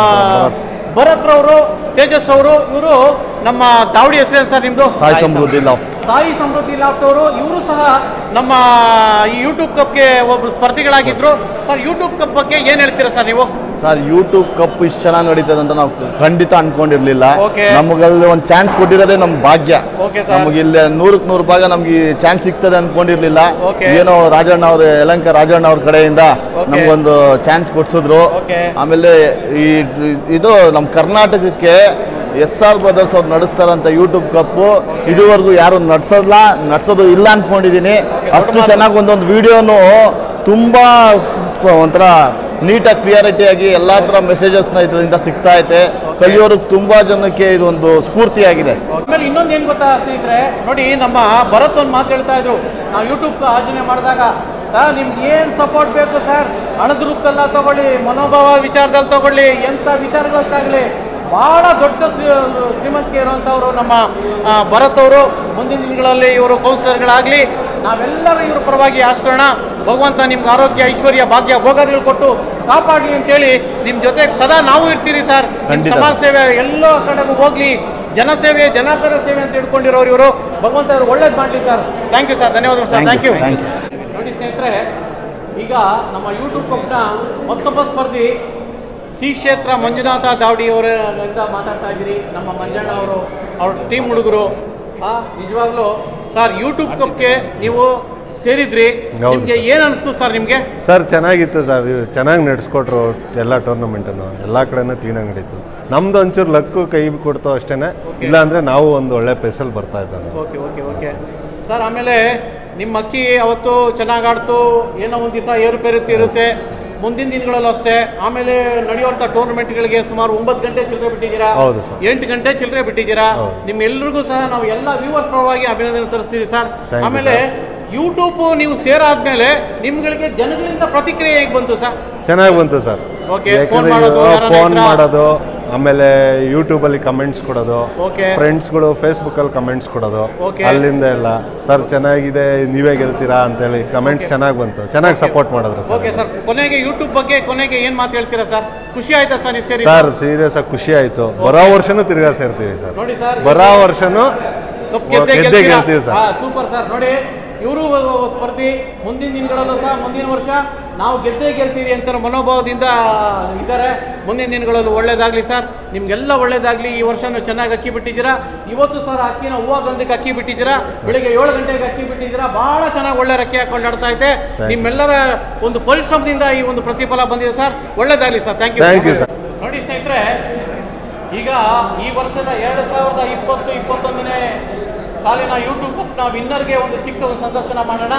ಭರತ್ ರವರು ತೇಜಸ್ ಅವರು ಇವರು ನಮ್ಮ ದಾವಡಿ ಹೆಸರೇನು ಸರ್ ನಿಮ್ಮದು ಸಾಯಿ ಸಮೃದ್ಧಿ ಲಾಫ್ ಸಾಯಿ ಸಮೃದ್ಧಿ ಲಾಫ್ಟ್ ಅವರು ಇವರು ಸಹ ನಮ್ಮ ಈ ಯೂಟ್ಯೂಬ್ ಕಪ್ಗೆ ಒಬ್ರು ಸ್ಪರ್ಧಿಗಳಾಗಿದ್ರು ಸರ್ ಯೂಟ್ಯೂಬ್ ಕಪ್ ಬಗ್ಗೆ ಏನು ಹೇಳ್ತೀರಾ ಸರ್ ನೀವು ಸರ್ ಯೂಟ್ಯೂಬ್ ಕಪ್ ಇಷ್ಟು ಚೆನ್ನಾಗಿ ನಡೀತದೆ ಅಂತ ನಾವು ಖಂಡಿತ ಅನ್ಕೊಂಡಿರ್ಲಿಲ್ಲ Okay. ನಮಗಲ್ಲಿ ಒಂದು ಚಾನ್ಸ್ ಕೊಟ್ಟಿರೋದೇ ನಮ್ಮ ಭಾಗ್ಯ Okay, sir. ನಮಗೆ ಇಲ್ಲಿ ನೂರಕ್ಕೆ ನೂರು ಭಾಗ ನಮ್ಗೆ ಚಾನ್ಸ್ ಸಿಗ್ತದೆ ಅನ್ಕೊಂಡಿರ್ಲಿಲ್ಲ Okay. ಏನೋ ರಾಜಣ್ಣ ಅವ್ರ ಯಲಂಕ ರಾಜಣ್ಣ ಅವ್ರ ಕಡೆಯಿಂದ Okay. ನಮ್ಗೊಂದು ಚಾನ್ಸ್ ಕೊಡ್ಸಿದ್ರು Okay. ಆಮೇಲೆ ಈ ಇದು ನಮ್ಮ ಕರ್ನಾಟಕಕ್ಕೆ ಎಸ್ ಆರ್ ಬ್ರದರ್ಸ್ ಅವ್ರು ನಡೆಸ್ತಾರಂತ ಯೂಟ್ಯೂಬ್ ಕಪ್ಪು ಇದುವರೆಗೂ ಯಾರು ನಡ್ಸೋಲ್ಲ ನಡ್ಸೋದು ಇಲ್ಲ ಅಂದ್ಕೊಂಡಿದ್ದೀನಿ ಅಷ್ಟು ಚೆನ್ನಾಗಿ ಒಂದೊಂದು ವಿಡಿಯೋನು ತುಂಬ ಒಂಥರ ನೀಟಾಗಿ ಕ್ಲಿಯರಿಟಿಯಾಗಿ ಎಲ್ಲ ಥರ ಮೆಸೇಜಸ್ನ ಇದರಿಂದ ಸಿಗ್ತಾ ಐತೆ ಕಲಿಯೋರಿಗೆ ತುಂಬ ಜನಕ್ಕೆ ಇದೊಂದು ಸ್ಫೂರ್ತಿಯಾಗಿದೆ ಆಮೇಲೆ ಇನ್ನೊಂದು ಏನು ಗೊತ್ತಾ ಸ್ನೇಹಿತರೆ ನೋಡಿ ನಮ್ಮ ಭರತ್ ಒಂದು ಮಾತು ಹೇಳ್ತಾ ಇದ್ರು ನಾವು ಯೂಟ್ಯೂಬ್ ಆಚರಣೆ ಮಾಡಿದಾಗ ಸರ್ ನಿಮ್ಗೆ ಏನು ಸಪೋರ್ಟ್ ಬೇಕು ಸರ್ ಹಣದ ರೂಪದಲ್ಲ ತಗೊಳ್ಳಿ ಮನೋಭಾವ ವಿಚಾರದಲ್ಲಿ ತಗೊಳ್ಳಿ ಎಂಥ ವಿಚಾರಗಳಾಗಲಿ ಬಹಳ ದೊಡ್ಡ ಶ್ರೀ ಶ್ರೀಮಂತಿಕೆ ಇರುವಂಥವ್ರು ನಮ್ಮ ಆ, ಭರತ್ ಅವರು ಮುಂದಿನ ದಿನಗಳಲ್ಲಿ ಇವರು ಕೌನ್ಸಿಲರ್ಗಳಾಗಲಿ ನಾವೆಲ್ಲರೂ ಇವ್ರ ಪರವಾಗಿ ಆಶ್ರಣ ಭಗವಂತ ನಿಮ್ಗೆ ಆರೋಗ್ಯ ಐಶ್ವರ್ಯ ಭಾಗ್ಯ ಭೋಗಗಳು ಕೊಟ್ಟು ಕಾಪಾಡಲಿ ಅಂತೇಳಿ ನಿಮ್ಮ ಜೊತೆಗೆ ಸದಾ ನಾವು ಇರ್ತೀರಿ ಸರ್ ನಿಮ್ಮ ಖಂಡಿತ. ಸಮಾಜ ಸೇವೆ ಎಲ್ಲ ಕಡೆಗೂ ಹೋಗ್ಲಿ ಜನಸೇವೆ ಜನಾರ್ದನ ಸೇವೆ ಅಂತ ಇಟ್ಕೊಂಡಿರೋರು ಇವರು ಭಗವಂತ ಅವ್ರು ಒಳ್ಳೇದು ಮಾಡಲಿ ಸರ್ ಥ್ಯಾಂಕ್ ಯು ಸರ್ ಧನ್ಯವಾದಗಳು sir Thank thank you you, thank you. ನೋಡಿ ಸ್ನೇಹಿತರೆ ಈಗ ನಮ್ಮ ಯೂಟ್ಯೂಬ್ ಪಕ್ಕನ ಮತ್ತೊಬ್ಬ ಸ್ಪರ್ಧಿ ಸಿ ಕ್ಷೇತ್ರ ಮಂಜುನಾಥ ದಾವಡಿ ಅವರಿಂದ ಮಾತಾಡ್ತಾ ಇದ್ದೀರಿ ನಮ್ಮ ಮಂಜಣ್ಣ ಅವರು ಅವ್ರ ಟೀಮ್ ಹುಡುಗರು ಆ ನಿಜವಾಗ್ಲೂ ಸರ್ ಯೂಟ್ಯೂಬ್ ಕಪ್ಗೆ ನೀವು ಸೇರಿದ್ರಿ ಹೌದು ನಿಮ್ಗೆ ಏನ್ ಅನಿಸ್ತು ಸರ್ ನಿಮ್ಗೆ ಸರ್ ಚೆನ್ನಾಗಿತ್ತು ಸರ್ ಇವ್ರು ಚೆನ್ನಾಗಿ ನಡೆಸ್ಕೊಟ್ರು ಎಲ್ಲ ಟೂರ್ನಮೆಂಟನ್ನು ಎಲ್ಲ ಕಡೆನೂ ಕ್ಲೀನಾಗಿ ನಡೀತು ನಮ್ದು ಒಂಚೂರು ಲಕ್ಕು ಕೈ ಕೊಡ್ತು ಅಷ್ಟೇ ಇಲ್ಲ ಅಂದರೆ ನಾವು ಒಂದು ಒಳ್ಳೆ ಪ್ಲೇಸಲ್ಲಿ ಬರ್ತಾ ಇದ್ದಾನೆ ಓಕೆ ಓಕೆ ಓಕೆ ಸರ್ ಆಮೇಲೆ ನಿಮ್ಮ ಅಕ್ಕಿ ಅವತ್ತು ಚೆನ್ನಾಗಿ ಆಡ್ತು ಏನೋ ಒಂದು ದಿವಸ ಏರುಪೇರು ಇರುತ್ತೆ ಮುಂದಿನ ದಿನಗಳಲ್ಲೂ ಅಷ್ಟೇ ಆಮೇಲೆ ನಡೆಯುವಂಥ ಟೂರ್ನಮೆಂಟ್ಗಳಿಗೆ ಸುಮಾರು ಒಂಬತ್ತು ಗಂಟೆ ಚಿಲ್ಲರೆ ಬಿಟ್ಟಿದ್ದೀರಾ ಹೌದು ಸರ್. ಎಂಟು ಗಂಟೆ ಚಿಲ್ಲರೆ ಬಿಟ್ಟಿದ್ದೀರಾ ನಿಮ್ಮೆಲ್ಲರಿಗೂ ಸಹ ನಾವು ಎಲ್ಲ ವ್ಯೂವರ್ಸ್ ಪರವಾಗಿ ಅಭಿನಂದನೆ ಸಲ್ಲಿಸ್ತೀವಿ ಸರ್ Thank you, ಆಮೇಲೆ ಯೂಟ್ಯೂಬ್ ನೀವು ಸೇರಾದ್ಮೇಲೆ ನಿಮ್ಗಳಿಗೆ ಜನಗಳಿಂದ ಪ್ರತಿಕ್ರಿಯೆ ಹೇಗೆ ಬಂತು ಸರ್ ಚೆನ್ನಾಗಿ ಬಂತು ಸರ್ Okay, phone ಮಾಡೋದು, ಯಾರನ್ನ ಫೋನ್ ಹತ್ರ? ಮಾಡೋದು ಆಮೇಲೆ ಯೂಟ್ಯೂಬಲ್ಲಿ ಕಮೆಂಟ್ಸ್ ಕೊಡೋದು Okay. ಫ್ರೆಂಡ್ಸ್ಗಳು ಫೇಸ್ಬುಕ್ಕಲ್ಲಿ ಕಮೆಂಟ್ಸ್ ಕೊಡೋದು Okay. ಅಲ್ಲಿಂದ ಎಲ್ಲ ಸರ್ ಚೆನ್ನಾಗಿದೆ ನೀವೇ ಗೆಲ್ತೀರಾ ಅಂತೇಳಿ ಕಮೆಂಟ್ಸ್ ಚೆನ್ನಾಗಿ ಬಂತು ಚೆನ್ನಾಗಿ ಸಪೋರ್ಟ್ ಮಾಡಿದ್ರು ಸರ್ ಓಕೆ ಸರ್ ಕೊನೆಗೆ ಯೂಟ್ಯೂಬ್ ಬಗ್ಗೆ ಕೊನೆಗೆ ಏನ್ ಮಾತು ಹೇಳ್ತೀರಾ ಸರ್ ಖುಷಿ ಆಯ್ತಾ ಸರ್ ನೀವು ಸೇರಿ ಸರ್ ಸೀರಿಯಸ್ ಆಗಿ ಖುಷಿ ಆಯ್ತು ಬರೋ ವರ್ಷನೂ ತಿರ್ಗಾ ಸೇರ್ತೀವಿ ಸರ್ ನೋಡಿ ಸರ್ ಬರೋ ವರ್ಷನೂ ಕಪ್ ಗೆದ್ದೇ ಗೆದ್ದೇ ಗೆಲ್ತೀರಾ? ಗೆಲ್ತೀವಿ ಸರ್ ಹಾ, ಸೂಪರ್ ಸರ್ ನೋಡಿ ಇವರು ಸ್ಪರ್ಧಿ ಮುಂದಿನ ದಿನಗಳಲ್ಲೂ ಸಹ ಮುಂದಿನ ವರ್ಷ ನಾವು ಗೆದ್ದೇ ಗೆಲ್ತೀವಿ ಅಂತ ಮನೋಭಾವದಿಂದ ಇದ್ದಾರೆ ಮುಂದಿನ ದಿನಗಳಲ್ಲೂ ಒಳ್ಳೇದಾಗ್ಲಿ ಸರ್ ನಿಮ್ಗೆಲ್ಲ ಒಳ್ಳೇದಾಗ್ಲಿ ಈ ವರ್ಷನೂ ಚೆನ್ನಾಗಿ ಅಕ್ಕಿ ಬಿಟ್ಟಿದ್ದೀರಾ ಇವತ್ತು ಸರ್ ಅಕ್ಕಿನ ಹೂವು ಗಂಧಕ್ಕೆ ಅಕ್ಕಿ ಬಿಟ್ಟಿದ್ದೀರಾ ಬೆಳಿಗ್ಗೆ ಏಳು ಗಂಟೆಗೆ ಅಕ್ಕಿ ಬಿಟ್ಟಿದ್ದೀರಾ ಬಹಳ ಚೆನ್ನಾಗಿ ಒಳ್ಳೆ ರೆಕ್ಕೆ ಹಾಕೊಂಡು ಆಡ್ತಾ ಐತೆ you. ನಿಮ್ಮೆಲ್ಲರ ಒಂದು ಪರಿಶ್ರಮದಿಂದ ಈ ಒಂದು ಪ್ರತಿಫಲ ಬಂದಿದೆ ಸರ್ ಒಳ್ಳೇದಾಗ್ಲಿ sir thank you Thank you, sir. ನೋಡಿ ಸ್ನೇಹಿತರೆ ಈಗ ಈ ವರ್ಷದ ಎರಡು ಸಾವಿರದ ಇಪ್ಪತ್ತು ಇಪ್ಪತ್ತೊಂದನೇ ಸಾಲಿನ ಯೂಟ್ಯೂಬ್ ಕಪ್ನ ವಿನ್ನರ್ಗೆ ಒಂದು ಚಿಕ್ಕ ಒಂದು ಸಂದರ್ಶನ ಮಾಡೋಣ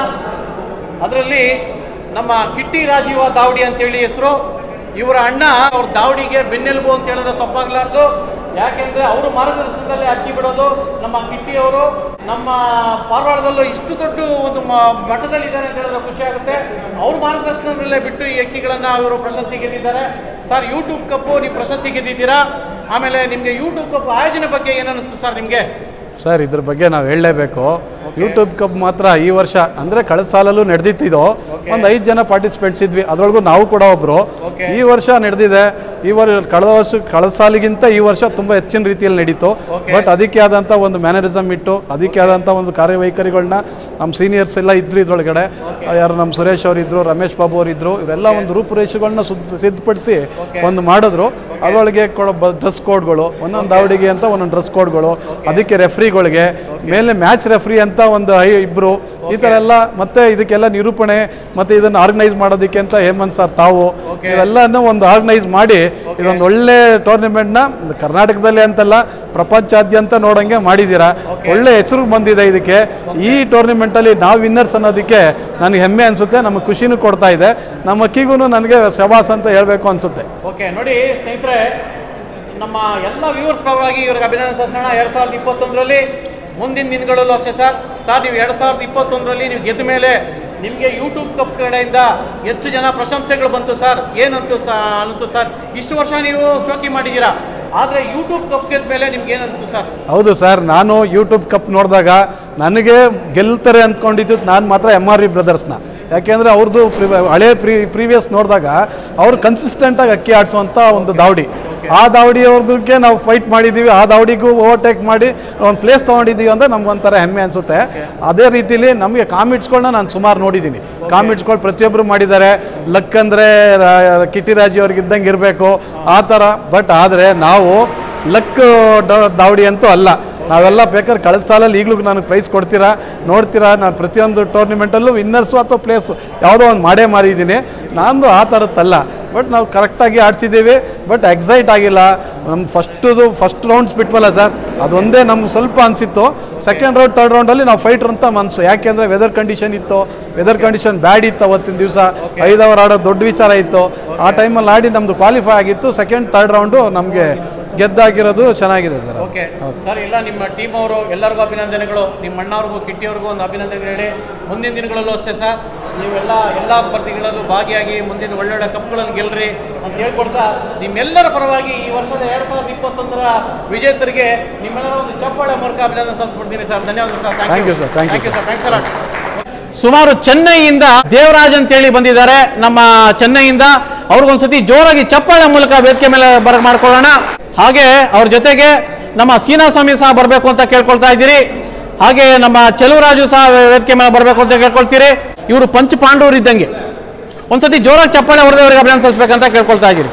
ಅದರಲ್ಲಿ ನಮ್ಮ ಕಿಟ್ಟಿ ರಾಜೀವ ದಾವಡಿ ಅಂತೇಳಿ ಹೆಸರು ಇವರ ಅಣ್ಣ ಅವ್ರ ದಾವಡಿಗೆ ಬೆನ್ನೆಲುಬು ಅಂತ ಹೇಳಿದ್ರೆ ತಪ್ಪಾಗಲಾರ್ದು ಯಾಕೆಂದ್ರೆ ಅವರು ಮಾರ್ಗದರ್ಶನದಲ್ಲಿ ಅಕ್ಕಿ ಬಿಡೋದು ನಮ್ಮ ಕಿಟ್ಟಿ ಅವರು ನಮ್ಮ ಪಾರವಾಳದಲ್ಲೂ ಇಷ್ಟು ದೊಡ್ಡ ಒಂದು ಮ- ಮಟ್ಟದಲ್ಲಿದ್ದಾರೆ ಅಂತ ಹೇಳಿದ್ರೆ ಖುಷಿ ಆಗುತ್ತೆ ಅವ್ರ ಮಾರ್ಗದರ್ಶನದಲ್ಲೇ ಬಿಟ್ಟು ಈ ಅಕ್ಕಿಗಳನ್ನ ಇವರು ಪ್ರಶಸ್ತಿ ಗೆದ್ದಿದ್ದಾರೆ ಸರ್ ಯೂಟ್ಯೂಬ್ ಕಪ್ಪು ನೀವು ಪ್ರಶಸ್ತಿ ಗೆದ್ದಿದ್ದೀರಾ ಆಮೇಲೆ ನಿಮಗೆ ಯೂಟ್ಯೂಬ್ ಕಪ್ ಆಯೋಜನೆ ಬಗ್ಗೆ ಏನನ್ನಿಸ್ತು ಸರ್ ನಿಮಗೆ ಸರ್ ಇದ್ರ ಬಗ್ಗೆ ನಾವು ಹೇಳಲೇಬೇಕು ಯೂಟ್ಯೂಬ್ ಕಪ್ ಮಾತ್ರ ಈ ವರ್ಷ ಅಂದರೆ ಕಳೆದ ಸಾಲಲ್ಲೂ ನಡೆದಿತ್ತು ಒಂದು ಐದು ಜನ ಪಾರ್ಟಿಸಿಪೇಟ್ಸ್ ಇದ್ವಿ ಅದರೊಳಗೂ ನಾವು ಕೂಡ ಒಬ್ಬರು Okay. ಈ ವರ್ಷ ನಡೆದಿದೆ ಈ ವರ್ಷ ಕಳೆದ ವರ್ಷ ಕಳೆದ ಸಾಲಿಗಿಂತ ಈ ವರ್ಷ ತುಂಬ ಹೆಚ್ಚಿನ ರೀತಿಯಲ್ಲಿ ನಡೀತು Okay. ಬಟ್ ಅದಕ್ಕೆ ಆದಂಥ ಒಂದು ಮ್ಯಾನರಿಸಮ್ ಇಟ್ಟು ಅದಕ್ಕೆ ಆದಂಥ ಒಂದು ಕಾರ್ಯವೈಖರಿಗಳನ್ನ ನಮ್ಮ ಸೀನಿಯರ್ಸ್ ಎಲ್ಲ ಇದ್ರು ಇದ್ರೊಳಗಡೆ ಯಾರು ನಮ್ಮ ಸುರೇಶ್ ಅವರು ಇದ್ರು ರಮೇಶ್ ಬಾಬು ಅವರು ಇದ್ರು ಇವರೆಲ್ಲ ಒಂದು ರೂಪುರೇಷೆಗಳನ್ನ ಸುದ್ ಸಿದ್ಧಪಡಿಸಿ ಒಂದು ಮಾಡಿದ್ರು ಅದರೊಳಗೆ ಕೊಡೋ ಡ್ರೆಸ್ ಕೋಡ್ಗಳು ಒಂದೊಂದು ದಾವಡಿಗೆ ಅಂತ ಒಂದೊಂದು ಡ್ರೆಸ್ ಕೋಡ್ಗಳು ಅದಕ್ಕೆ ರೆಫ್ರಿಗಳಿಗೆ ಮೇಲೆ ಮ್ಯಾಚ್ ರೆಫ್ರಿ ಅಂತ ಒಂದು ಐ ಇಬ್ರು ಈ ಥರ ಎಲ್ಲ ಮತ್ತೆ ಇದಕ್ಕೆಲ್ಲ ನಿರೂಪಣೆ ಮತ್ತೆ ಇದನ್ನು ಆರ್ಗನೈಸ್ ಮಾಡೋದಕ್ಕೆ ಅಂತ ಹೇಮಂತ್ ಸರ್ ತಾವು ಇವೆಲ್ಲನೂ ಒಂದು ಆರ್ಗನೈಸ್ ಮಾಡಿ ಇದೊಂದು ಒಳ್ಳೆ ಟೂರ್ನಿಮೆಂಟ್ನ ಕರ್ನಾಟಕದಲ್ಲಿ ಅಂತಲ್ಲ ಪ್ರಪಂಚಾದ್ಯಂತ ನೋಡಂಗೆ ಮಾಡಿದ್ದೀರಾ ಒಳ್ಳೆ ಹೆಸರು ಬಂದಿದೆ ಇದಕ್ಕೆ ಈ ಟೂರ್ನಿಮೆಂಟಲ್ಲಿ ನಾವು ವಿನ್ನರ್ಸ್ ಅನ್ನೋದಕ್ಕೆ ನನಗೆ ಹೆಮ್ಮೆ ಅನಿಸುತ್ತೆ ನಮಗೆ ಖುಷಿನೂ ಕೊಡ್ತಾ ಇದೆ ನಮ್ಮ ಅಕ್ಕಿಗೂ ನನಗೆ ಶಬಾಸ್ ಅಂತ ಹೇಳಬೇಕು ಅನಿಸುತ್ತೆ ಓಕೆ ನೋಡಿ ಸ್ನೇಹಿತರೆ ನಮ್ಮ ಎಲ್ಲ ವ್ಯೂವರ್ಸ್ ಪರವಾಗಿ ಇವ್ರಿಗೆ ಅಭಿನಂದನೆ ಸಲ್ಲಿಸೋಣ ಎರಡು ಸಾವಿರದ ಇಪ್ಪತ್ತೊಂದರಲ್ಲಿ ಮುಂದಿನ ದಿನಗಳಲ್ಲೂ ಅಷ್ಟೇ ಸರ್ ಸರ್ ನೀವು ಎರಡು ಸಾವಿರದ ಇಪ್ಪತ್ತೊಂದರಲ್ಲಿ ನೀವು ಗೆದ್ದ ಮೇಲೆ ನಿಮಗೆ ಯೂಟ್ಯೂಬ್ ಕಪ್ ಕಡೆಯಿಂದ ಎಷ್ಟು ಜನ ಪ್ರಶಂಸೆಗಳು ಬಂತು ಸರ್ ಏನಂತು ಸ ಅನಿಸ್ತು ಸರ್ ಇಷ್ಟು ವರ್ಷ ನೀವು ಶೋಕಿ ಮಾಡಿದ್ದೀರಾ ಆದರೆ ಯೂಟ್ಯೂಬ್ ಕಪ್ ಗೆದ್ದ ಮೇಲೆ ನಿಮ್ಗೆ ಏನು ಅನಿಸ್ತು ಸರ್ ಹೌದು ಸರ್ ನಾನು ಯೂಟ್ಯೂಬ್ ಕಪ್ ನೋಡಿದಾಗ ನನಗೆ ಗೆಲ್ತಾರೆ ಅಂದ್ಕೊಂಡಿದ್ದು ನಾನು ಮಾತ್ರ ಎಮ್ ಆರ್ ವಿ ಬ್ರದರ್ಸ್ನ ಯಾಕೆಂದರೆ ಅವ್ರದ್ದು ಹಳೆ ಪ್ರೀ ಪ್ರೀವಿಯಸ್ ನೋಡಿದಾಗ ಅವ್ರು ಕನ್ಸಿಸ್ಟೆಂಟಾಗಿ ಅಕ್ಕಿ ಆಡಿಸುವಂಥ ಒಂದು ದಾವಡಿ ಆ ದಾವಡಿ ಅವ್ರದಕ್ಕೆ ನಾವು ಫೈಟ್ ಮಾಡಿದ್ದೀವಿ ಆ ದಾವಡಿಗೂ ಓವರ್ಟೇಕ್ ಮಾಡಿ ಒಂದು ಪ್ಲೇಸ್ ತೊಗೊಂಡಿದ್ದೀವಿ ಅಂದರೆ ನಮ್ಗೊಂಥರ ಹೆಮ್ಮೆ ಅನಿಸುತ್ತೆ ಅದೇ ರೀತಿಲಿ ನಮಗೆ ಕಾಮಿಟ್ಸ್ಗಳನ್ನ ನಾನು ಸುಮಾರು ನೋಡಿದ್ದೀನಿ ಕಾಮಿಟ್ಸ್ಗಳು ಪ್ರತಿಯೊಬ್ಬರು ಮಾಡಿದ್ದಾರೆ ಲಕ್ ಅಂದರೆ ಕಿಟ್ಟಿ ರಾಜಿ ಅವ್ರಿಗೆ ಇದ್ದಂಗೆ ಇರಬೇಕು ಆ ಥರ ಬಟ್ ಆದರೆ ನಾವು ಲಕ್ ದಾವಡಿ ಅಂತೂ ಅಲ್ಲ ನಾವೆಲ್ಲ ಬೇಕಾದ್ರೆ ಕಳೆದ ಸಾಲಲ್ಲಿ ಈಗಲೂ ನನಗೆ ಪ್ರೈಸ್ ಕೊಡ್ತೀರಾ ನೋಡ್ತೀರಾ ನಾನು ಪ್ರತಿಯೊಂದು ಟೂರ್ನಿಮೆಂಟಲ್ಲೂ ವಿನ್ನರ್ಸು ಅಥವಾ ಪ್ಲೇಸು ಯಾವುದೋ ಒಂದು ಮಾಡೇ ಮಾರಿದ್ದೀನಿ ನಂದು ಆ ಥರದ್ದಲ್ಲ ಬಟ್ ನಾವು ಕರೆಕ್ಟಾಗಿ ಆಡ್ಸಿದ್ದೀವಿ ಬಟ್ ಎಕ್ಸೈಟ್ ಆಗಿಲ್ಲ ನಮ್ಮ ಫಸ್ಟದು ಫಸ್ಟ್ ರೌಂಡ್ಸ್ ಬಿಟ್ವಲ್ಲ ಸರ್ ಅದೊಂದೇ ನಮ್ಗೆ ಸ್ವಲ್ಪ ಅನಿಸಿತ್ತು ಸೆಕೆಂಡ್ ರೌಂಡ್ ತರ್ಡ್ ರೌಂಡಲ್ಲಿ ನಾವು ಫೈಟ್ರ್ ಅಂತ ಮನಸ್ಸು ಯಾಕೆಂದರೆ ವೆದರ್ ಕಂಡೀಷನ್ ಇತ್ತು ವೆದರ್ ಕಂಡೀಷನ್ ಬ್ಯಾಡ್ ಇತ್ತು ಅವತ್ತಿನ ದಿವಸ ಐದು ಅವರ್ ಆಡೋದು ದೊಡ್ಡ ವಿಚಾರ ಇತ್ತು ಆ ಟೈಮಲ್ಲಿ ಆಡಿ ನಮ್ಮದು ಕ್ವಾಲಿಫೈ ಆಗಿತ್ತು ಸೆಕೆಂಡ್ ತರ್ಡ್ ರೌಂಡು ನಮಗೆ ಗೆದ್ದಾಗಿರೋದು ಚೆನ್ನಾಗಿದೆ ಸರ್ ಓಕೆ ಸರ್ ಇಲ್ಲ ನಿಮ್ಮ ಟೀಮ್ ಅವರು ಎಲ್ಲರಿಗೂ ಅಭಿನಂದನೆಗಳು ನಿಮ್ಮ ಅಣ್ಣವ್ರಿಗೂ ಕಿಟ್ಟಿಯವ್ರಿಗೂ ಒಂದು ಅಭಿನಂದನೆಗಳು ಹೇಳಿ ಮುಂದಿನ ದಿನಗಳಲ್ಲೂ ಅಷ್ಟೇ ಸರ್ ನೀವೆಲ್ಲ ಎಲ್ಲ ಸ್ಪರ್ಧೆಗಳಲ್ಲೂ ಭಾಗಿಯಾಗಿ ಮುಂದಿನ ಒಳ್ಳೊಳ್ಳೆ ಕಪ್ಗಳನ್ನು ಗೆಲ್ರಿ ಅಂತ ಹೇಳ್ಕೊಡ್ತಾ ನಿಮ್ಮೆಲ್ಲರ ಪರವಾಗಿ ಈ ವರ್ಷದ ಎರಡು ಸಾವಿರದ ಇಪ್ಪತ್ತೊಂದರ ವಿಜೇತರಿಗೆ ನಿಮ್ಮೆಲ್ಲರ ಒಂದು ಚಪ್ಪಾಳೆ ಮೂಲಕ ಅಭಿನಂದನೆ ಸಲ್ಲಿಸ್ಬಿಡ್ತೀನಿ ಸರ್ ಧನ್ಯವಾದ sir Thank you, sir. Thank you. Thank you sir thanks a lot ಸುಮಾರು ಚೆನ್ನೈಯಿಂದ ದೇವರಾಜ್ ಅಂತ ಹೇಳಿ ಬಂದಿದ್ದಾರೆ ನಮ್ಮ ಚೆನ್ನೈಯಿಂದ ಅವ್ರಿಗೊಂದ್ಸತಿ ಜೋರಾಗಿ ಚಪ್ಪಾಳೆ ಮೂಲಕ ವೇದಿಕೆ ಮೇಲೆ ಬರ ಮಾಡ್ಕೊಳ್ಳೋಣ ಹಾಗೆ ಅವ್ರ ಜೊತೆಗೆ ನಮ್ಮ ಸೀನಾಸ್ವಾಮಿ ಸಹ ಬರಬೇಕು ಅಂತ ಕೇಳ್ಕೊಳ್ತಾ ಇದ್ದೀರಿ ಹಾಗೆ ನಮ್ಮ ಚೆಲುವರಾಜು ಸಹ ವೇದಿಕೆ ಮೇಲೆ ಬರಬೇಕು ಅಂತ ಕೇಳ್ಕೊಳ್ತೀರಿ ಇವರು ಪಂಚ ಪಾಂಡವರು ಇದ್ದಂಗೆ ಒಂದ್ಸತಿ ಜೋರಾಗಿ ಚಪ್ಪಾಳೆ ಹೊಡೆದು ಅವರಿಗೆ ಅಭಿನಂದನೆ ಸಲ್ಲಿಸ್ಬೇಕಂತ ಕೇಳ್ಕೊಳ್ತಾ ಇದ್ದೀರಿ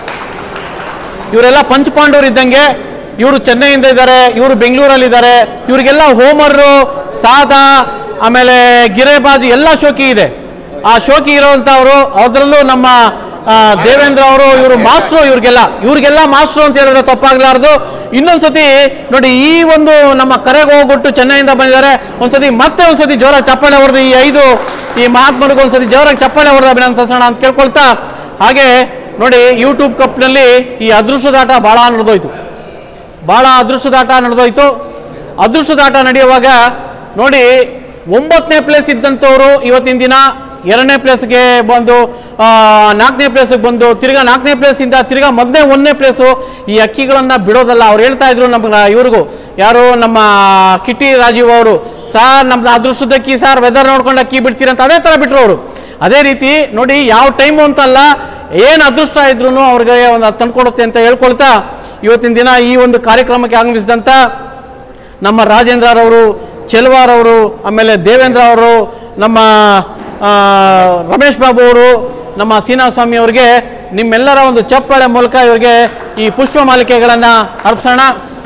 ಇವರೆಲ್ಲ ಪಂಚ ಪಾಂಡವರು ಇದ್ದಂಗೆ ಇವರು ಚೆನ್ನೈಯಿಂದ ಇದ್ದಾರೆ ಇವರು ಬೆಂಗಳೂರಲ್ಲಿ ಇದ್ದಾರೆ ಇವರಿಗೆಲ್ಲ ಹೋಮರು ಸಾದ ಆಮೇಲೆ ಗಿರೇಬಾಜು ಎಲ್ಲ ಶೋಕಿ ಇದೆ ಆ ಶೋಕಿ ಇರೋವಂಥವ್ರು ಅದರಲ್ಲೂ ನಮ್ಮ ಆ, ದೇವೇಂದ್ರ ಅವರು ಇವರು ಮಾಸ್ಟ್ರು ಇವ್ರಿಗೆಲ್ಲ ಇವ್ರಿಗೆಲ್ಲ ಮಾಸ್ಟ್ರು ಅಂತ ಹೇಳಿದ್ರೆ ತಪ್ಪಾಗ್ಲಾರ್ದು ಇನ್ನೊಂದ್ಸತಿ ನೋಡಿ ಈ ಒಂದು ನಮ್ಮ ಕರೆಗೆ ಹೋಗ್ಬಿಟ್ಟು ಚೆನ್ನೈಯಿಂದ ಬಂದಿದ್ದಾರೆ ಒಂದ್ಸತಿ ಮತ್ತೆ ಒಂದ್ಸತಿ ಜೋರಾಗಿ ಚಪ್ಪಾಳೆ ಹೊಡೆದು ಈ ಐದು ಈ ಮಹಾತ್ಮರಿಗೆ ಒಂದ್ಸತಿ ಜೋರಾಗಿ ಚಪ್ಪಾಳೆ ಹೊಡೆದು ಅಭಿನಂದಿಸೋಣ ಅಂತ ಕೇಳ್ಕೊಳ್ತಾ ಹಾಗೆ ನೋಡಿ ಯೂಟ್ಯೂಬ್ ಕಪ್ನಲ್ಲಿ ಈ ಅದೃಷ್ಟದಾಟ ಭಾಳ ನಡೆದೋಯ್ತು ಭಾಳ ಅದೃಷ್ಟದಾಟ ನಡೆದೋಯ್ತು ಅದೃಷ್ಟದಾಟ ನಡೆಯುವಾಗ ನೋಡಿ ಒಂಬತ್ತನೇ ಪ್ಲೇಸ್ ಇದ್ದಂಥವ್ರು ಇವತ್ತಿನ ದಿನ ಎರಡನೇ ಪ್ಲೇಸ್ಗೆ ಬಂದು ಆ, ನಾಲ್ಕನೇ ಪ್ಲೇಸ್ಗೆ ಬಂದು ತಿರ್ಗಾ ನಾಲ್ಕನೇ ಪ್ಲೇಸಿಂದ ತಿರ್ಗಾ ಮೊದಲನೇ ಒಂದನೇ ಪ್ಲೇಸು ಈ ಅಕ್ಕಿಗಳನ್ನು ಬಿಡೋದಲ್ಲ ಅವ್ರು ಹೇಳ್ತಾ ಇದ್ರು ನಮ್ಗೆ ಇವ್ರಿಗೂ ಯಾರು ನಮ್ಮ ಕಿಟಿ ರಾಜೀವ್ ಅವರು ಸಾರ್ ನಮ್ದು ಅದೃಷ್ಟದ ಅಕ್ಕಿ ಸಾರ್ ವೆದರ್ ನೋಡ್ಕೊಂಡು ಅಕ್ಕಿ ಬಿಡ್ತೀರಿ ಅಂತ ಅದೇ ಥರ ಬಿಟ್ರು ಅವರು ಅದೇ ರೀತಿ ನೋಡಿ ಯಾವ ಟೈಮು ಅಂತಲ್ಲ ಏನು ಅದೃಷ್ಟ ಇದ್ರು ಅವ್ರಿಗೆ ಒಂದು ಅದು ತಂದ್ಕೊಡುತ್ತೆ ಅಂತ ಹೇಳ್ಕೊಳ್ತಾ ಇವತ್ತಿನ ದಿನ ಈ ಒಂದು ಕಾರ್ಯಕ್ರಮಕ್ಕೆ ಆಗಮಿಸಿದಂಥ ನಮ್ಮ ರಾಜೇಂದ್ರರವರು ಚೆಲ್ವಾರವರು ಆಮೇಲೆ ದೇವೇಂದ್ರ ಅವರು ನಮ್ಮ ಆ, ರಮೇಶ್ ಬಾಬು ಅವರು ನಮ್ಮ ಸೀನಾಸ್ವಾಮಿ ಅವರಿಗೆ ನಿಮ್ಮೆಲ್ಲರ ಒಂದು ಚಪ್ಪಾಳೆ ಮೂಲಕ ಇವರಿಗೆ ಈ ಪುಷ್ಪ ಮಾಲಿಕೆಗಳನ್ನು ಅರ್ಪಿಸೋಣ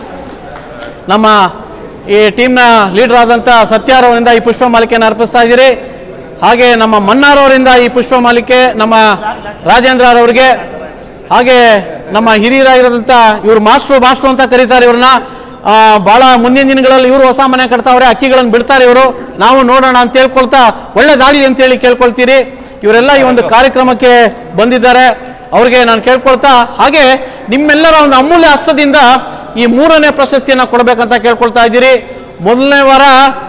ನಮ್ಮ ಈ ಟೀಮ್ನ ಲೀಡರ್ ಆದಂಥ ಸತ್ಯಾರ್ ಅವರಿಂದ ಈ ಪುಷ್ಪ ಮಾಲಿಕೆಯನ್ನು ಅರ್ಪಿಸ್ತಾ ಇದ್ದೀರಿ ಹಾಗೆ ನಮ್ಮ ಮನ್ನಾರ್ ಅವರಿಂದ ಈ ಪುಷ್ಪ ಮಾಲಿಕೆ ನಮ್ಮ ರಾಜೇಂದ್ರ ಅವರಿಗೆ ಹಾಗೆ ನಮ್ಮ ಹಿರಿಯರಾಗಿರೋದಂಥ ಇವರು ಮಾಸ್ಟ್ರು ಮಾಸ್ಟ್ರು ಅಂತ ಕರೀತಾರೆ ಇವ್ರನ್ನ ಆ, ಬಹಳ ಮುಂದಿನ ದಿನಗಳಲ್ಲಿ ಇವರು ಹೊಸ ಮನೆ ಕಟ್ತಾವ್ರೆ ಅಕ್ಕಿಗಳನ್ನು ಬಿಡ್ತಾರೆ ಇವರು ನಾವು ನೋಡೋಣ ಅಂತ ಹೇಳ್ಕೊಳ್ತಾ ಒಳ್ಳೇದಾಗಲಿ ಅಂತೇಳಿ ಕೇಳ್ಕೊಳ್ತೀರಿ ಇವರೆಲ್ಲ ಈ ಒಂದು ಕಾರ್ಯಕ್ರಮಕ್ಕೆ ಬಂದಿದ್ದಾರೆ ಅವ್ರಿಗೆ ನಾನು ಕೇಳ್ಕೊಳ್ತಾ ಹಾಗೆ ನಿಮ್ಮೆಲ್ಲರ ಒಂದು ಅಮೂಲ್ಯ ಹಸ್ತದಿಂದ ಈ ಮೂರನೇ ಪ್ರಶಸ್ತಿಯನ್ನು ಕೊಡಬೇಕಂತ ಕೇಳ್ಕೊಳ್ತಾ ಇದ್ದೀರಿ ಮೊದಲನೇ ವಾರ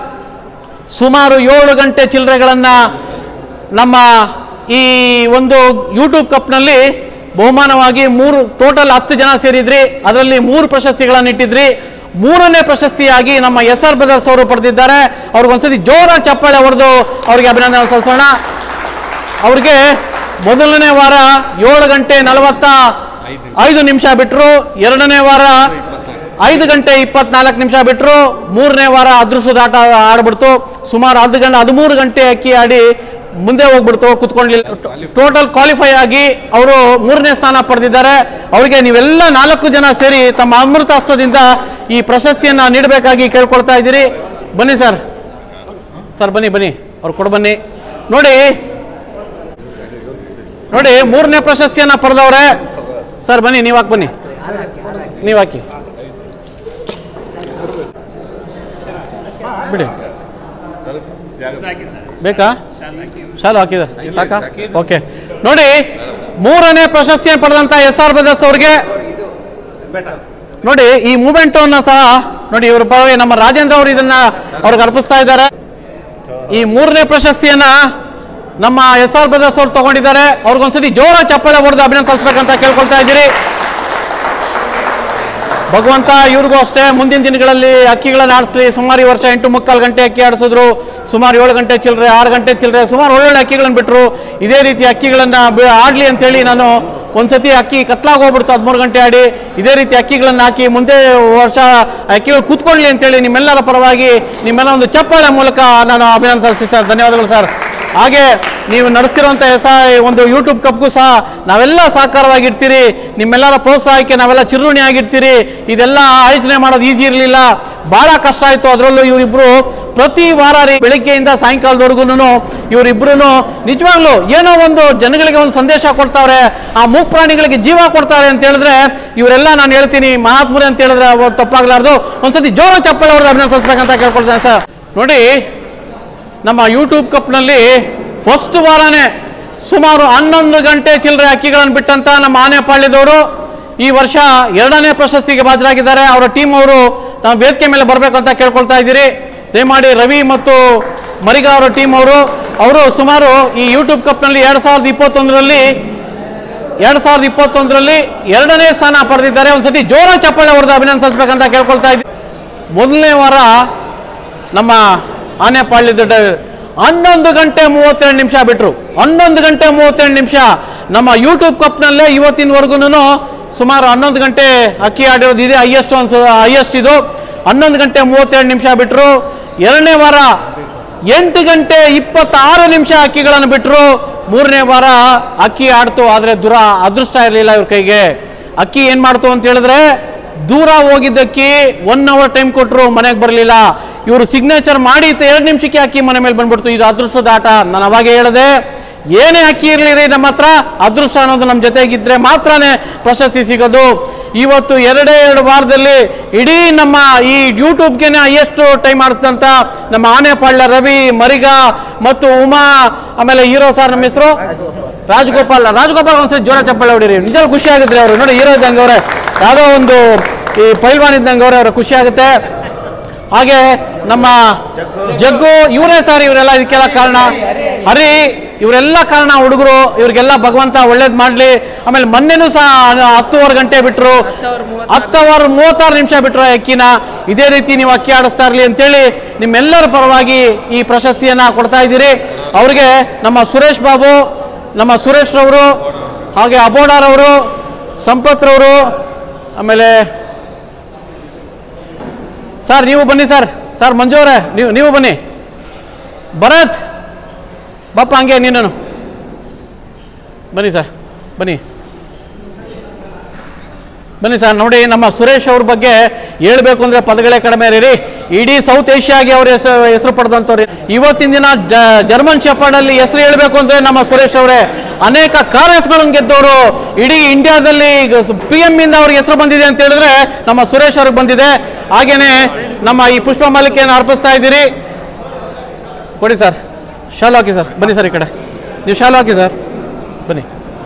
ಸುಮಾರು ಏಳು ಗಂಟೆ ಚಿಲ್ಲರೆಗಳನ್ನು ನಮ್ಮ ಈ ಒಂದು ಯೂಟ್ಯೂಬ್ ಕಪ್ನಲ್ಲಿ ಬಹುಮಾನವಾಗಿ ಮೂರು ಟೋಟಲ್ ಹತ್ತು ಜನ ಸೇರಿದ್ರಿ ಅದರಲ್ಲಿ ಮೂರು ಪ್ರಶಸ್ತಿಗಳನ್ನು ಇಟ್ಟಿದ್ರಿ ಮೂರನೇ ಪ್ರಶಸ್ತಿಯಾಗಿ ನಮ್ಮ ಎಸ್ ಆರ್ ಬ್ರದರ್ಸ್ ಅವರು ಪಡೆದಿದ್ದಾರೆ ಅವ್ರಿಗೊಂದ್ಸತಿ ಜೋರಾಗಿ ಚಪ್ಪಾಳೆ ಹೊಡೆದು ಅವರಿಗೆ ಅಭಿನಂದನೆ ಸಲ್ಲಿಸೋಣ ಅವ್ರಿಗೆ ಮೊದಲನೇ ವಾರ ಏಳು ಗಂಟೆ ನಲವತ್ತ ಐದು ನಿಮಿಷ ಬಿಟ್ಟರು ಎರಡನೇ ವಾರ ಐದು ಗಂಟೆ ಇಪ್ಪತ್ನಾಲ್ಕು ನಿಮಿಷ ಬಿಟ್ಟರು ಮೂರನೇ ವಾರ ಅದೃಷ್ಟದ ಆಟ ಆಡ್ಬಿಡ್ತು ಸುಮಾರು ಹತ್ತು ಗಂಟೆ ಹದಿಮೂರು ಗಂಟೆ ಅಕ್ಕಿ ಆಡಿ ಮುಂದೆ ಹೋಗ್ಬಿಡ್ತು ಕುತ್ಕೊಂಡಿಲ್ಲ ಟೋಟಲ್ ಕ್ವಾಲಿಫೈ ಆಗಿ ಅವರು ಮೂರನೇ ಸ್ಥಾನ ಪಡೆದಿದ್ದಾರೆ ಅವರಿಗೆ ನೀವೆಲ್ಲ ನಾಲ್ಕು ಜನ ಸೇರಿ ತಮ್ಮ ಅಮೃತ ಹಸ್ತದಿಂದ ಈ ಪ್ರಶಸ್ತಿಯನ್ನ ನೀಡಬೇಕಾಗಿ ಕೇಳ್ಕೊಳ್ತಾ ಇದ್ದೀರಿ ಬನ್ನಿ ಸರ್ ಸರ್ ಬನ್ನಿ ಬನ್ನಿ ಅವ್ರು ಕೊಡು ಬನ್ನಿ ನೋಡಿ ನೋಡಿ ಮೂರನೇ ಪ್ರಶಸ್ತಿಯನ್ನ ಪಡೆದವ್ರೆ ಸರ್ ಬನ್ನಿ ನೀವು ಹಾಕಿ ಬನ್ನಿ ನೀವು ಹಾಕಿ ಬಿಡಿ ಬೇಕಾ ಶಾಲು ಹಾಕಿದೆ ಸಾಕಾ ಓಕೆ ನೋಡಿ ಮೂರನೇ ಪ್ರಶಸ್ತಿಯನ್ನು ಪಡೆದಂತ ಎಸ್ ಆರ್ ಬ್ರದರ್ಸ್ ಅವ್ರಿಗೆ ನೋಡಿ ಈ ಮೂಮೆಂಟ್ ಅನ್ನ ಸಹ ನೋಡಿ ಇವ್ರ ಪರವಾಗಿ ನಮ್ಮ ರಾಜೇಂದ್ರ ಅವರು ಇದನ್ನ ಅವ್ರಿಗೆ ಅರ್ಪಿಸ್ತಾ ಇದ್ದಾರೆ ಈ ಮೂರನೇ ಪ್ರಶಸ್ತಿಯನ್ನ ನಮ್ಮ ಎಸ್ ಆರ್ ಬ್ರದರ್ಸ್ ಅವ್ರು ತಗೊಂಡಿದ್ದಾರೆ ಅವ್ರಿಗೊಂದ್ಸತಿ ಜೋರ ಚಪ್ಪಾಳೆ ಹೊಡೆದು ಅಭಿನಂದನೆ ಸಲ್ಲಿಸ್ಬೇಕಂತ ಕೇಳ್ಕೊಳ್ತಾ ಇದ್ದೀರಿ ಭಗವಂತ ಇವ್ರಿಗೂ ಅಷ್ಟೇ ಮುಂದಿನ ದಿನಗಳಲ್ಲಿ ಅಕ್ಕಿಗಳನ್ನ ಆಡಿಸ್ಲಿ ಸುಮಾರು ಈ ವರ್ಷ ಎಂಟು ಮುಕ್ಕಾಲು ಗಂಟೆ ಅಕ್ಕಿ ಆಡಿಸಿದ್ರು ಸುಮಾರು ಏಳು ಗಂಟೆ ಚಿಲ್ಲರೆ ಆರು ಗಂಟೆ ಚಿಲ್ಲರೆ ಸುಮಾರು ಒಳ್ಳೊಳ್ಳೆ ಅಕ್ಕಿಗಳನ್ನು ಬಿಟ್ಟರು ಇದೇ ರೀತಿ ಅಕ್ಕಿಗಳನ್ನು ಬಿ- ಆಡ್ಲಿ ಅಂತೇಳಿ ನಾನು ಒಂದ್ಸತಿ ಅಕ್ಕಿ ಕತ್ಲಾಗಿ ಹೋಗ್ಬಿಡ್ತು ಹದಿಮೂರು ಗಂಟೆ ಆಡಿ ಇದೇ ರೀತಿ ಅಕ್ಕಿಗಳನ್ನು ಹಾಕಿ ಮುಂದೆ ವರ್ಷ ಅಕ್ಕಿಗಳು ಕೂತ್ಕೊಳ್ಳಿ ಅಂತೇಳಿ ನಿಮ್ಮೆಲ್ಲರ ಪರವಾಗಿ ನಿಮ್ಮೆಲ್ಲ ಒಂದು ಚಪ್ಪಾಳೆ ಮೂಲಕ ನಾನು ಅಭಿನಂದನೆ ಸಲ್ಲಿಸ್ತೀನಿ ಧನ್ಯವಾದಗಳು ಸರ್ ಹಾಗೆ ನೀವು ನಡೆಸ್ತಿರುವಂಥ ಹೊಸ ಒಂದು ಯೂಟ್ಯೂಬ್ ಕಪ್ಗೂ ಸಹ ನಾವೆಲ್ಲ ಸಹಕಾರವಾಗಿರ್ತೀರಿ ನಿಮ್ಮೆಲ್ಲರ ಪ್ರೋತ್ಸಾಹಕ್ಕೆ ನಾವೆಲ್ಲ ಚಿರುಣಿ ಆಗಿರ್ತೀರಿ ಇದೆಲ್ಲ ಆಯೋಜನೆ ಮಾಡೋದು ಈಸಿ ಇರಲಿಲ್ಲ ಭಾಳ ಕಷ್ಟ ಆಯಿತು ಅದರಲ್ಲೂ ಇವರಿಬ್ಬರು ಪ್ರತಿ ವಾರ ರೀ ಬೆಳಿಗ್ಗೆಯಿಂದ ಸಾಯಂಕಾಲದವರೆಗೂ ಇವರಿಬ್ರು ನಿಜವಾಗ್ಲೂ ಏನೋ ಒಂದು ಜನಗಳಿಗೆ ಒಂದು ಸಂದೇಶ ಕೊಡ್ತಾವ್ರೆ ಆ ಮೂಕ್ ಪ್ರಾಣಿಗಳಿಗೆ ಜೀವ ಕೊಡ್ತಾರೆ ಅಂತ ಹೇಳಿದ್ರೆ ಇವರೆಲ್ಲ ನಾನು ಹೇಳ್ತೀನಿ ಮಹಾತ್ಮರೇ ಅಂತ ಹೇಳಿದ್ರೆ ಅವ್ರು ತಪ್ಪಾಗ್ಲಾರ್ದು ಒಂದ್ಸತಿ ಜೋರ ಚಪ್ಪಲ್ ಅವ್ರದ್ದು ಅಭಿನಂದಿಸ್ಬೇಕಂತ ಕೇಳ್ಕೊಳ್ತೇನೆ ಸರ್ ನೋಡಿ ನಮ್ಮ ಯೂಟ್ಯೂಬ್ ಕಪ್ನಲ್ಲಿ ಫಸ್ಟ್ ವಾರನೇ ಸುಮಾರು ಹನ್ನೊಂದು ಗಂಟೆ ಚಿಲ್ಲರೆ ಅಕ್ಕಿಗಳನ್ನು ಬಿಟ್ಟಂತ ನಮ್ಮ ಆನೆಪಾಳ್ಯದವರು ಈ ವರ್ಷ ಎರಡನೇ ಪ್ರಶಸ್ತಿಗೆ ಹಾಜರಾಗಿದ್ದಾರೆ ಅವರ ಟೀಮ್ ಅವರು ನಾವು ವೇದಿಕೆ ಮೇಲೆ ಬರಬೇಕು ಅಂತ ಕೇಳ್ಕೊಳ್ತಾ ಇದ್ದೀರಿ ದಯಮಾಡಿ ರವಿ ಮತ್ತು ಮರಿಗ ಅವರ ಟೀಮ್ ಅವರು ಅವರು ಸುಮಾರು ಈ ಯೂಟ್ಯೂಬ್ ಕಪ್ನಲ್ಲಿ ಎರಡು ಸಾವಿರದ ಇಪ್ಪತ್ತೊಂದರಲ್ಲಿ ಎರಡು ಸಾವಿರದ ಇಪ್ಪತ್ತೊಂದರಲ್ಲಿ ಎರಡನೇ ಸ್ಥಾನ ಪಡೆದಿದ್ದಾರೆ ಒಂದ್ಸತಿ ಜೋರ ಚಪ್ಪಾಳೆ ಅವ್ರದ್ದು ಅಭಿನಂದಿಸಬೇಕಂತ ಕೇಳ್ಕೊಳ್ತಾ ಇದ್ದೀವಿ ಮೊದಲನೇ ವಾರ ನಮ್ಮ ಆನೆಪಾಳ್ಯದ ಡ- ಹನ್ನೊಂದು ಗಂಟೆ ಮೂವತ್ತೆರಡು ನಿಮಿಷ ಬಿಟ್ರು ಹನ್ನೊಂದು ಗಂಟೆ ಮೂವತ್ತೆರಡು ನಿಮಿಷ ನಮ್ಮ ಯೂಟ್ಯೂಬ್ ಕಪ್ನಲ್ಲೇ ಇವತ್ತಿನವರೆಗೂ ಸುಮಾರು ಹನ್ನೊಂದು ಗಂಟೆ ಅಕ್ಕಿ ಆಡಿರೋದು ಇದೆ ಹೈಯೆಸ್ಟ್ ಒಂದು ಹೈಯೆಸ್ಟ್ ಇದು ಹನ್ನೊಂದು ಗಂಟೆ ಮೂವತ್ತೆರಡು ನಿಮಿಷ ಬಿಟ್ರು ಎರಡನೇ ವಾರ ಎಂಟು ಗಂಟೆ ಇಪ್ಪತ್ತಾರು ನಿಮಿಷ ಅಕ್ಕಿಗಳನ್ನು ಬಿಟ್ಟರು ಮೂರನೇ ವಾರ ಅಕ್ಕಿ ಆಡ್ತು ಆದರೆ ದುರ ಅದೃಷ್ಟ ಇರಲಿಲ್ಲ ಇವ್ರ ಕೈಗೆ ಅಕ್ಕಿ ಏನು ಮಾಡ್ತು ಅಂತ ಹೇಳಿದ್ರೆ ದೂರ ಹೋಗಿದ್ದಕ್ಕೆ ಒನ್ ಅವರ್ ಟೈಮ್ ಕೊಟ್ಟರು ಮನೆಗೆ ಬರಲಿಲ್ಲ ಇವರು ಸಿಗ್ನೇಚರ್ ಮಾಡಿ ಎರಡು ನಿಮಿಷಕ್ಕೆ ಅಕ್ಕಿ ಮನೆ ಮೇಲೆ ಬಂದ್ಬಿಡ್ತು ಇದು ಅದೃಷ್ಟದ ಆಟ ನಾನು ಅವಾಗೆ ಹೇಳಿದೆ ಏನೇ ಅಕ್ಕಿ ಇರಲಿರಿ ನಮ್ಮ ಹತ್ರ ಅದೃಷ್ಟ ಅನ್ನೋದು ನಮ್ಮ ಜೊತೆಗಿದ್ರೆ ಮಾತ್ರನೇ ಪ್ರಶಸ್ತಿ ಸಿಗೋದು ಇವತ್ತು ಎರಡೇ ಎರಡು ವಾರದಲ್ಲಿ ಇಡೀ ನಮ್ಮ ಈ ಯೂಟ್ಯೂಬ್ಗೆನೆ ಎಷ್ಟು ಟೈಮ್ ಆಡಿಸಿದಂತ ನಮ್ಮ ಆನೆಪಾಳ್ಯ ರವಿ ಮರಿಗ ಮತ್ತು ಉಮಾ ಆಮೇಲೆ ಹೀರೋ ಸರ್ ನಮ್ಮ ಹೆಸರು ರಾಜಗೋಪಾಲ್ ರಾಜಗೋಪಾಲ್ ಒಂದ್ಸರಿ ಜೋರ ಚಪ್ಪಾಳೆ ಹೊಡಿರಿ ನಿಜ ಖುಷಿ ಆಗುತ್ತೆ ಅವ್ರು ನೋಡಿ ಹೀರೋ ಇದ್ದಂಗೆ ಅವ್ರೆ ಯಾವುದೋ ಒಂದು ಈ ಪೈಲ್ವಾನ್ ಇದ್ದಂಗೆ ಅವ್ರೆ ಅವ್ರ ಖುಷಿ ಆಗುತ್ತೆ ಹಾಗೆ ನಮ್ಮ ಜಗ್ಗು ಇವರೇ ಸರ್ ಇವರೆಲ್ಲ ಇದಕ್ಕೆಲ್ಲ ಕಾರಣ ಹರಿ ಇವರೆಲ್ಲ ಕಾರಣ ಹುಡುಗರು ಇವ್ರಿಗೆಲ್ಲ ಭಗವಂತ ಒಳ್ಳೇದು ಮಾಡಲಿ ಆಮೇಲೆ ಮೊನ್ನೆನೂ ಸಹ ಹತ್ತುವರೆ ಗಂಟೆ ಬಿಟ್ರು ಹತ್ತವರ್ ಮೂವತ್ತಾರು ನಿಮಿಷ ಬಿಟ್ರು ಅಕ್ಕಿನ ಇದೇ ರೀತಿ ನೀವು ಅಕ್ಕಿ ಆಡಿಸ್ತಾ ಇರಲಿ ಅಂತೇಳಿ ನಿಮ್ಮೆಲ್ಲರ ಪರವಾಗಿ ಈ ಪ್ರಶಸ್ತಿಯನ್ನ ಕೊಡ್ತಾ ಇದ್ದೀರಿ ಅವ್ರಿಗೆ ನಮ್ಮ ಸುರೇಶ್ ಬಾಬು ನಮ್ಮ ಸುರೇಶ್ ರವರು ಹಾಗೆ ಅಬೋಡಾರವರು ಸಂಪತ್ ರವರು ಆಮೇಲೆ ಸರ್ ನೀವು ಬನ್ನಿ ಸರ್ ಸರ್ ಮಂಜು ಅವರೇ ನೀವು ನೀವು ಬನ್ನಿ ಭರತ್ ಬಪ್ಪ ಹಂಗೆ ನೀನು ಬನ್ನಿ ಸರ್ ಬನ್ನಿ ಬನ್ನಿ ಸರ್ ನೋಡಿ ನಮ್ಮ ಸುರೇಶ್ ಅವ್ರ ಬಗ್ಗೆ ಹೇಳ್ಬೇಕು ಅಂದ್ರೆ ಪದಗಳೇ ಕಡಿಮೆ ರೀ ಇಡೀ ಸೌತ್ ಏಷ್ಯಾಗೆ ಅವ್ರ ಹೆಸರು ಹೆಸರು ಪಡೆದಂಥವ್ರು ಇವತ್ತಿನ ದಿನ ಜ- ಜರ್ಮನ್ ಶೆಪರ್ಡಲ್ಲಿ ಹೆಸರು ಹೇಳ್ಬೇಕು ಅಂದ್ರೆ ನಮ್ಮ ಸುರೇಶ್ ಅವರೇ ಅನೇಕ ಕಾರ್ಯಸ್ಗಳನ್ನು ಗೆದ್ದವರು ಇಡೀ ಇಂಡಿಯಾದಲ್ಲಿ ಪಿ ಎಂ ಇಂದ ಅವ್ರಿಗೆ ಹೆಸರು ಬಂದಿದೆ ಅಂತ ಹೇಳಿದ್ರೆ ನಮ್ಮ ಸುರೇಶ್ ಅವ್ರಿಗೆ ಬಂದಿದೆ ಹಾಗೇನೆ ನಮ್ಮ ಈ ಪುಷ್ಪ ಮಾಲಿಕೆಯನ್ನು ಅರ್ಪಿಸ್ತಾ ಇದ್ದೀರಿ ಕೊಡಿ ಸರ್ ಶಾಲು ಹಾಕಿ ಸರ್ ಬನ್ನಿ ಸರ್ ಈ ಕಡೆ ನೀವು ಶಾಲು ಹಾಕಿ ಸರ್ ಬನ್ನಿ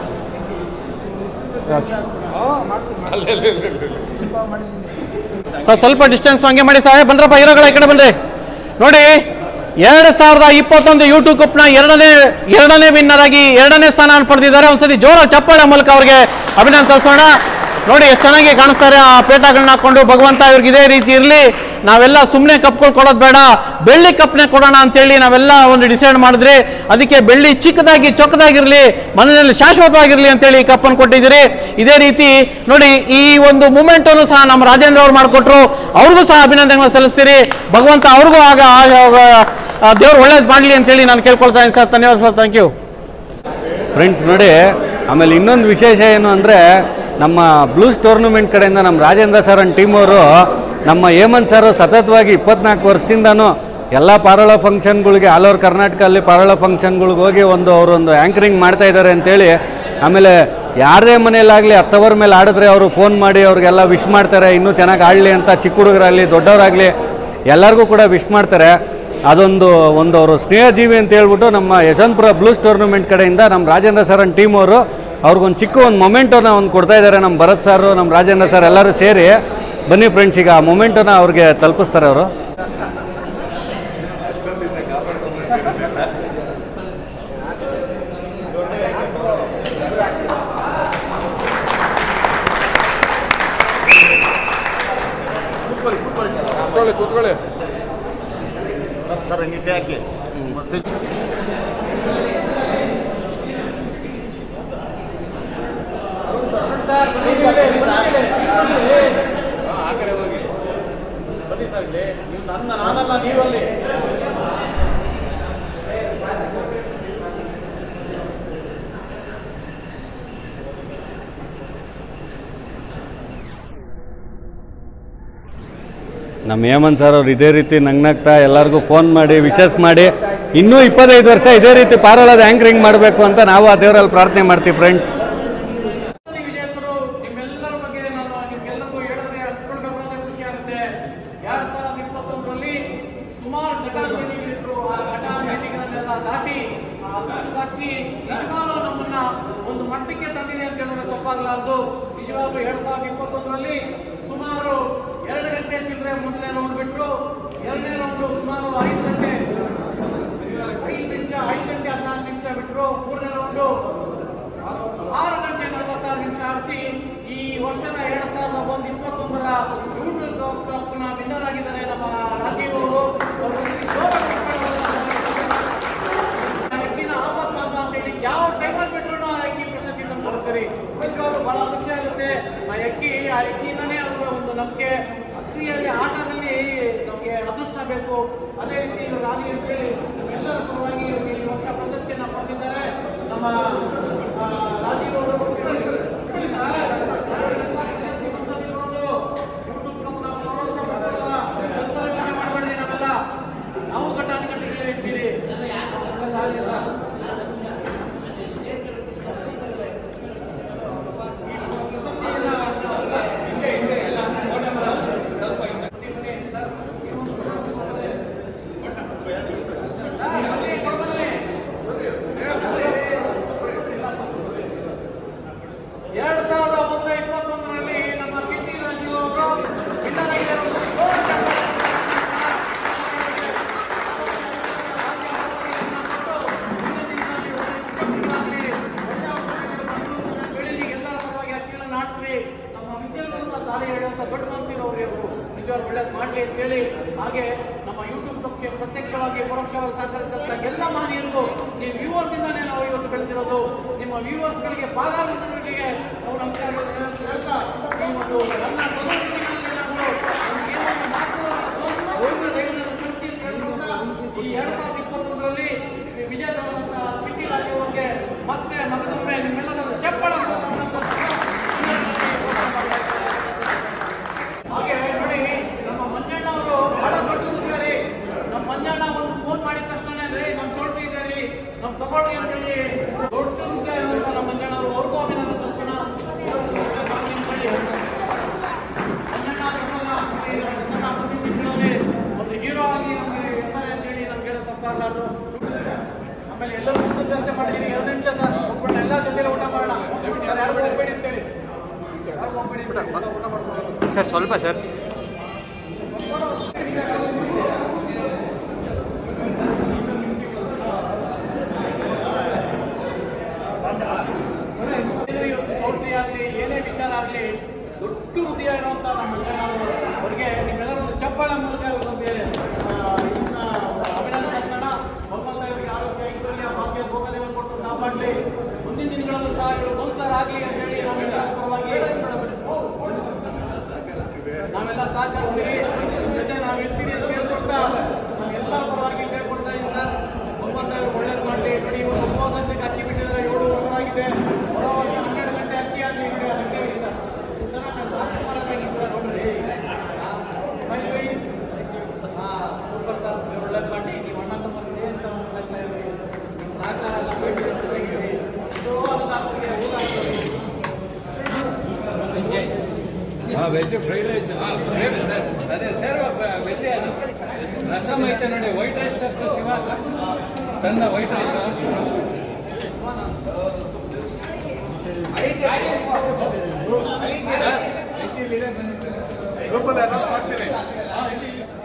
ಸರ್ ಸ್ವಲ್ಪ ಡಿಸ್ಟೆನ್ಸ್ ಹಂಗೆ ಮಾಡಿ ಸರ್ ಬನ್ರಪ್ಪ ಹೀರೋಗಳ ಈ ಕಡೆ ಬನ್ರಿ ನೋಡಿ ಎರಡು ಸಾವಿರದ ಇಪ್ಪತ್ತೊಂದು ಯೂಟ್ಯೂಬ್ ಕಪ್ನ ಎರಡನೇ ಎರಡನೇ ವಿನ್ನರ್ ಆಗಿ ಎರಡನೇ ಸ್ಥಾನ ಪಡೆದಿದ್ದಾರೆ ಒಂದ್ಸತಿ ಜೋರ ಚಪ್ಪಾಳೆ ಮೂಲಕ ಅವ್ರಿಗೆ ಅಭಿನಂದನೆ ಸಲ್ಲಿಸೋಣ ನೋಡಿ ಎಷ್ಟು ಚೆನ್ನಾಗಿ ಕಾಣಿಸ್ತಾರೆ ಆ ಪೇಟಗಳನ್ನ ಹಾಕೊಂಡು ಭಗವಂತ ಇವ್ರಿಗೆ ಇದೇ ರೀತಿ ಇರಲಿ ನಾವೆಲ್ಲ ಸುಮ್ಮನೆ ಕಪ್ಗಳು ಕೊಡೋದು ಬೇಡ ಬೆಳ್ಳಿ ಕಪ್ನೆ ಕೊಡೋಣ ಅಂತೇಳಿ ನಾವೆಲ್ಲ ಒಂದು ಡಿಸೈಡ್ ಮಾಡಿದ್ರಿ ಅದಕ್ಕೆ ಬೆಳ್ಳಿ ಚಿಕ್ಕದಾಗಿ ಚೊಕ್ಕದಾಗಿರಲಿ ಮನೆಯಲ್ಲಿ ಶಾಶ್ವತವಾಗಿರಲಿ ಅಂತೇಳಿ ಈ ಕಪ್ಪನ್ನು ಕೊಟ್ಟಿದ್ದೀರಿ ಇದೇ ರೀತಿ ನೋಡಿ ಈ ಒಂದು ಮೂಮೆಂಟ್ ಅನ್ನು ಸಹ ನಮ್ಮ ರಾಜೇಂದ್ರ ಅವ್ರು ಮಾಡಿಕೊಟ್ರು ಅವ್ರಿಗೂ ಸಹ ಅಭಿನಂದನೆಗಳನ್ನ ಸಲ್ಲಿಸ್ತೀರಿ ಭಗವಂತ ಅವ್ರಿಗೂ ಆಗ ದೇವ್ರು ಒಳ್ಳೇದು ಮಾಡಲಿ ಅಂತೇಳಿ ನಾನು ಕೇಳ್ಕೊಳ್ತಾ ಇದ್ದೀನಿ ಸರ್ ಧನ್ಯವಾದ ಸರ್ ಥ್ಯಾಂಕ್ ಯು ಫ್ರೆಂಡ್ಸ್ ನೋಡಿ ಆಮೇಲೆ ಇನ್ನೊಂದು ವಿಶೇಷ ಏನು ಅಂದರೆ ನಮ್ಮ ಬ್ಲೂಸ್ ಟೂರ್ನಮೆಂಟ್ ಕಡೆಯಿಂದ ನಮ್ಮ ರಾಜೇಂದ್ರ ಸರ್ ಅಂಡ್ ಟೀಮ್ ಅವರು ನಮ್ಮ ಹೇಮಂತ್ ಸರ್ ಸತತವಾಗಿ ಇಪ್ಪತ್ನಾಲ್ಕು ವರ್ಷದಿಂದನೂ ಎಲ್ಲ ಪಾರೋಳ ಫಂಕ್ಷನ್ಗಳಿಗೆ ಆಲ್ ಓವರ್ ಕರ್ನಾಟಕದಲ್ಲಿ ಪಾರೋಳ ಫಂಕ್ಷನ್ಗಳಿಗೆ ಹೋಗಿ ಒಂದು ಅವರು ಒಂದು ಆ್ಯಂಕರಿಂಗ್ ಮಾಡ್ತಾ ಇದ್ದಾರೆ ಅಂತೇಳಿ ಆಮೇಲೆ ಯಾರೇ ಮನೆಯಲ್ಲಾಗಲಿ ಹತ್ತವರ ಮೇಲೆ ಆಡಿದ್ರೆ ಅವರು ಫೋನ್ ಮಾಡಿ ಅವ್ರಿಗೆಲ್ಲ ವಿಶ್ ಮಾಡ್ತಾರೆ ಇನ್ನೂ ಚೆನ್ನಾಗಿ ಆಡಲಿ ಅಂತ ಚಿಕ್ಕ ಹುಡುಗರಾಗಲಿ ದೊಡ್ಡವರಾಗಲಿ ಎಲ್ಲರಿಗೂ ಕೂಡ ವಿಶ್ ಮಾಡ್ತಾರೆ ಅದೊಂದು ಒಂದು ಅವರು ಸ್ನೇಹಜೀವಿ ಅಂತ ಹೇಳ್ಬಿಟ್ಟು ನಮ್ಮ ಯಶವಂತಪುರ ಬ್ಲೂಸ್ ಟೂರ್ನಮೆಂಟ್ ಕಡೆಯಿಂದ ನಮ್ಮ ರಾಜೇಂದ್ರ ಸರ್ ಅಂಡ್ ಟೀಮ್ ಅವರು ಅವ್ರಿಗೊಂದು ಚಿಕ್ಕ ಒಂದು ಮೊಮೆಂಟನ್ನು ಒಂದು ಕೊಡ್ತಾ ಇದ್ದಾರೆ ನಮ್ಮ ಭರತ್ ಸರ್ ನಮ್ಮ ರಾಜೇಂದ್ರ ಸರ್ ಎಲ್ಲರೂ ಸೇರಿ ಬನ್ನಿ ಫ್ರೆಂಡ್ಸ್ ಈಗ ಆ ಮೊಮೆಂಟನ್ನು ಅವ್ರಿಗೆ ತಲುಪಿಸ್ತಾರೆ ಅವರು ಕೂತ್ಕೊಳ್ಳಿ ಕೂತ್ಕೊಳ್ಳಿ ಸರ್ ಹಂಗೆ ಯಾಕೆ ಮತ್ತೆ ನಮ್ಮ ಹೇಮಂತ್ ಸರ್ ಅವ್ರು ಇದೇ ರೀತಿ ನಗ್ನಗ್ತಾ ಎಲ್ಲರಿಗೂ ಫೋನ್ ಮಾಡಿ ವಿಶಸ್ ಮಾಡಿ ಇನ್ನೂ ಇಪ್ಪತ್ತೈದು ವರ್ಷ ಇದೇ ರೀತಿ ಪಾರೋಳದ ಆ್ಯಂಕರಿಂಗ್ ಮಾಡಬೇಕು ಅಂತ ನಾವು ಆ ದೇವರಲ್ಲಿ ಪ್ರಾರ್ಥನೆ ಮಾಡ್ತೀವಿ ಫ್ರೆಂಡ್ಸ್ ವಿಜೇತರು ನಿಮ್ಮೆಲ್ಲರ ಬಗ್ಗೆ ನಾನು ನಿಮ್ಗೆಲ್ಲರಿಗೂ ಹೇಳದೆ ಹಂಚ್ಕೊಳ್ಬೇಕಾದ ಖುಷಿ ಆಗುತ್ತೆ ಎರಡ್ ಸಾವಿರದ ಇಪ್ಪತ್ತೊಂದರಲ್ಲಿ ಸುಮಾರು ಘಟಾನುಘಟಿಗಳಿದ್ರು ಆ ಘಟಾನುಘಟಿಗಳನ್ನೆಲ್ಲ ದಾಟಿ ಆ ಅದೃಷ್ಟದಾಕಿ ನಿಜವಾಗ್ಲೂ ನಮ್ಮನ್ನ ಒಂದು ಮಟ್ಟಕ್ಕೆ ತಂದಿದೆ ಅಂತ ಹೇಳಿದ್ರೆ ತಪ್ಪಾಗಲಾರ್ದು ನಿಜವಾಗ್ಲೂ ಎರಡ್ ಸಾವಿರದ ಇಪ್ಪತ್ತೊಂದರಲ್ಲಿ ಸುಮಾರು ಎರಡು ಗಂಟೆ ಚಿಲ್ಲರೆ ಮೊದಲನೇ ರೌಂಡ್ ಬಿಟ್ಟರು ಎರಡನೇ ರೌಂಡ್ ಸುಮಾರು ಐದು ಗಂಟೆ ಐದು ನಿಮಿಷ ಐದು ಗಂಟೆ ಹದಿನಾಲ್ಕು ನಿಮಿಷ ಬಿಟ್ಟರು ಮೂರನೇ ರೌಂಡು ಆರು ಗಂಟೆ ನಲವತ್ತಾರು ನಿಮಿಷ ಆಡಿಸಿ ಈ ವರ್ಷದ ಎರಡ್ ಸಾವಿರದ ಒಂದು ಇಪ್ಪತ್ತೊಂದರ ಯೂಟ್ಯೂಬ್ ಕಪ್ನ ವಿನ್ನರ್ ಆಗಿದ್ದಾರೆ ನಮ್ಮ ರಾಜೀವ್ ಅವರು ಅವ್ರಿಗೆ ಜೋರಾಗಿ ಚಪ್ಪಾಳೆ ಆ ವ್ಯಕ್ತಿನ ಆಪತ್ ಮಾರ್ಗ ಅಂತ ಹೇಳಿ ಯಾವ ಟೈಮಲ್ಲಿ ಬಿಟ್ಟರು ಆ ಅಕ್ಕಿ ಪ್ರಶಸ್ತಿ ತಂದು ಕೊಡ್ತೀರಿ ನಿಜವಾಗ್ಲೂ ಬಹಳ ಖುಷಿ ಆಗುತ್ತೆ ಆ ಅಕ್ಕಿ ಆ ಅಕ್ಕಿಯಿಂದನೇ ಅವ್ರಿಗೆ ಒಂದು ನಂಬಿಕೆ ಅಕ್ಕಿಯಲ್ಲಿ ಆಟದಲ್ಲಿ ನಮಗೆ ಅದೃಷ್ಟ ಬೇಕು ಅದೇ ರೀತಿ ಇವರು ಆಗಲಿ ಅಂತ ಹೇಳಿ ಎಲ್ಲರ ಪರವಾಗಿ ಇವ್ರಿಗೆ ಈ ವರ್ಷ ಪ್ರಶಸ್ತಿಯನ್ನ ಪಡೆದಿದ್ದಾರೆ ನಮ್ಮ ಆ, ರಾಜೀವ್ ಅವರು ಮಾಡಬೇಡಿ ನಾವೆಲ್ಲ ನಾವು ಘಟಾನುಘಟಿಗಳೇ ಇದ್ದೀರಿ ಎರಡು ಸಾವಿರದ ಒಂದು ಇಪ್ಪತ್ತೊಂದರಲ್ಲಿ ನಮ್ಮ ಕಿಟ್ಟಿ ರಾಜೀವ್ ಅವರು ವಿನ್ನರ್ ಆಗಿದ್ದಾರೆ ಒಂದು ಜೋರು ಚಪ್ಪಾಳೆ. ಬೆಳೀಲಿ ಎಲ್ಲರ ಪರವಾಗಿ ಅಕ್ಕಿಗಳನ್ನು ಆಡಿಸ್ರಿ ನಮ್ಮ ವಿದ್ಯಾರ್ಥಿಗಳನ್ನ ದಾರಿ ಹಿಡಿಯುವಂಥ ದೊಡ್ಡ ಮನಸ್ಸಿರೋರು ಇವರು ನಿಜವಾಗ್ಲೂ ಒಳ್ಳೇದು ಮಾಡಲಿ ಅಂತೇಳಿ ಹಾಗೆ ನಮ್ಮ ಯೂಟ್ಯೂಬ್ ತಪ್ಪಿಗೆ ಪ್ರತ್ಯಕ್ಷವಾಗಿ ಪರೋಕ್ಷವಾಗಿ ಸಹಕರಿಸಿದಂಥ ಎಲ್ಲ ಮಹನೀಯರಿಗೂ ನೀವು ವ್ಯೂವರ್ಸ್ ಇಂದಾನೇ ನಾವು ಇವತ್ತು ಬೆಳೆದಿರೋದು ನಿಮ್ಮ ವ್ಯೂವರ್ಸ್ಗಳಿಗೆ ಪಾದಾರಗಳಿಗೆ ನಾವು ನಮಸ್ಕಾರಗಳನ್ನು ಹೇಳ್ತಾ ಈ ಒಂದು ನನ್ನ ತೊಂದರೆಗಳಲ್ಲಿ ನಾವು ನಮಗೇನೋ ಮಾತುಗಳನ್ನು ಒಂದು ಧೈರ್ಯದ ಶಕ್ತಿ ಅಂತ ಹೇಳ್ಕೊಳ್ತಾ ಈ ಎರಡ್ ಸಾವಿರದ ಇಪ್ಪತ್ತೊಂದರಲ್ಲಿ ವಿಜಯನಗರದ ಕಿಟ್ಟಿ ರಾಜು ಅವರಿಗೆ ಮತ್ತೆ ಮಗದೊಮ್ಮೆ ನಿಮ್ಮೆಲ್ಲರ ಚಪ್ಪಳ ಹಾಗೆ ನೋಡಿ ನಮ್ಮ ಮಂಜಣ್ಣ ಅವರು ಬಹಳ ದೊಡ್ಡ ಉದ್ಯೋಗಿ ನಮ್ಮ ಮಂಜಣ್ಣ ಒಂದು ಫೋನ್ ಮಾಡಿದ ತಕ್ಷಣ ರೀ ನಮ್ಮ ಚೋಟ್ರಿ ಇದೆ ರೀ ನಮ್ ತಗೊಳ್ರಿ ಅಂತ ಹೇಳಿ ದೊಡ್ಡ ಉದ್ಯೋಗ ನಮ್ಮ ಮಂಜಣ್ಣ ಅವರು ಅವ್ರಿಗೂ ಅಭಿನಂದನೆ ತಕ್ಷಣ ಒಂದು ಹೀರೋ ಆಗಿ ನಮಗೆ ಇರ್ತಾರೆ ಅಂತ ಹೇಳಿ ನಮ್ಗೆ ಹೇಳೋದು ತಪ್ಪಾಗಲಾರ್ದು ಆಮೇಲೆ ಎಲ್ಲರೂ ಊಟದ ವ್ಯವಸ್ಥೆ ಮಾಡಿದ್ದೀನಿ ಎರಡು ನಿಮಿಷ ಸರ್ ಒಬ್ಬರನ್ನ ಎಲ್ಲ ಜೊತೆಲಿ ಊಟ ಮಾಡೋಣ ದಯವಿಟ್ಟು ಯಾರು ಯಾರು ಬಿಡಬೇಡಿ ಅಂತೇಳಿ ಯಾರು ಹೋಗ್ಬೇಡಿ ಊಟ ಮಾಡ್ಬೋದು ಸರ್ ಸ್ವಲ್ಪ ಸರ್ ಏನು ಇವತ್ತು ಚೌಟ್ರಿ ಆಗಲಿ ಏನೇ ವಿಚಾರ ಆಗಲಿ ದೊಡ್ಡ ಹೃದಯ ಇರುವಂತ ನಮ್ಮ ಮಂಜಣ್ಣ ಅವರು ಅವರಿಗೆ ನಿಮ್ಮೆಲ್ಲರ ಒಂದು ಚಪ್ಪಾಳೆ ಮೂಲಕ ಅವ್ರಿಗೆ ಆ, ಇದನ್ನ ಅಭಿನಂದನೆ ಸಲ್ಲಿಸೋಣ ಭಗವಂತ ಇವರಿಗೆ ಆರೋಗ್ಯ ಐಶ್ವರ್ಯ ಭಾಗ್ಯ ಭೋಗದಿಂದ ಕೊಟ್ಟು ಕಾಪಾಡಲಿ ಮುಂದಿನ ದಿನಗಳಲ್ಲೂ ಸಹ ಇವರು ಕೌನ್ಸಲರ್ ಆಗಲಿ ಅಂತ ಹೇಳಿ ನಾವೆಲ್ಲ ಪರವಾಗಿ ನಾವೆಲ್ಲ ಸಹಕರಿಸ್ತೀವಿ ನಿಮ್ ಜೊತೆ ನಾವು ಇರ್ತೀವಿ ಅಂತ ಹೇಳ್ಕೊಳ್ತಾ ನಾವು ಎಲ್ಲರ ಪರವಾಗಿ ಕೇಳ್ಕೊಳ್ತಾ ಇದ್ದೀವಿ ಸರ್ ಭಗವಂತ ಇವರು ಒಳ್ಳೇದು ಮಾಡಲಿ ನೋಡಿ ಇವತ್ತು ಒಂಬತ್ತು ಗಂಟೆಗೆ ಅಕ್ಕಿ ಬಿಟ್ಟಿದ್ದಾರೆ ಏಳುವರೆ ಆಗಿದೆ ಬರೋವಾಗ ಹನ್ನೆರಡು ಗಂಟೆ ಅಕ್ಕಿ ಆಗಲಿ ನೋಡಿ ಅದಕ್ಕೆ ಹೇಳಿ ಸರ್ ಎಷ್ಟು ಚೆನ್ನಾಗಿ ರಾಜಕುಮಾರರಾಗಿದ್ದೀರ ನೋಡ್ರಿ Bye, guys. ಹಾಂ ಸೂಪರ್ ಸರ್ ನೀವು ಒಳ್ಳೇದು ಮಾಡಿ ನೀವು ಅಣ್ಣ ತಮ್ಮಂದಿದೆ ಅಂತ ಮಾತಾಡ್ತಾ ಇದ್ರಿ ನಿಮ್ಮ ಸಹಕಾರ ಎಲ್ಲ ಭೇಟಿ ಜೊತೆಗಿರಿ ಇದು ಅನ್ನದಾತರಿಗೆ ಊಟ ಹಾಂ ವೆಜ್ ಫ್ರೈಡ್ ರೈಸ್ ಹಾಂ ಸರ್ ಅದೇ ಸರ್ ವೆಜ್ ರಸಮ್ ಐತೆ ನೋಡಿ ವೈಟ್ ರೈಸ್ ತರಿಸು ಶಿವ ತಂದ ವೈಟ್ ರೈಸ್ ಗ್ರೂಪಲ್ಲಿ ಅನೌನ್ಸ್ ಮಾಡ್ತೀನಿ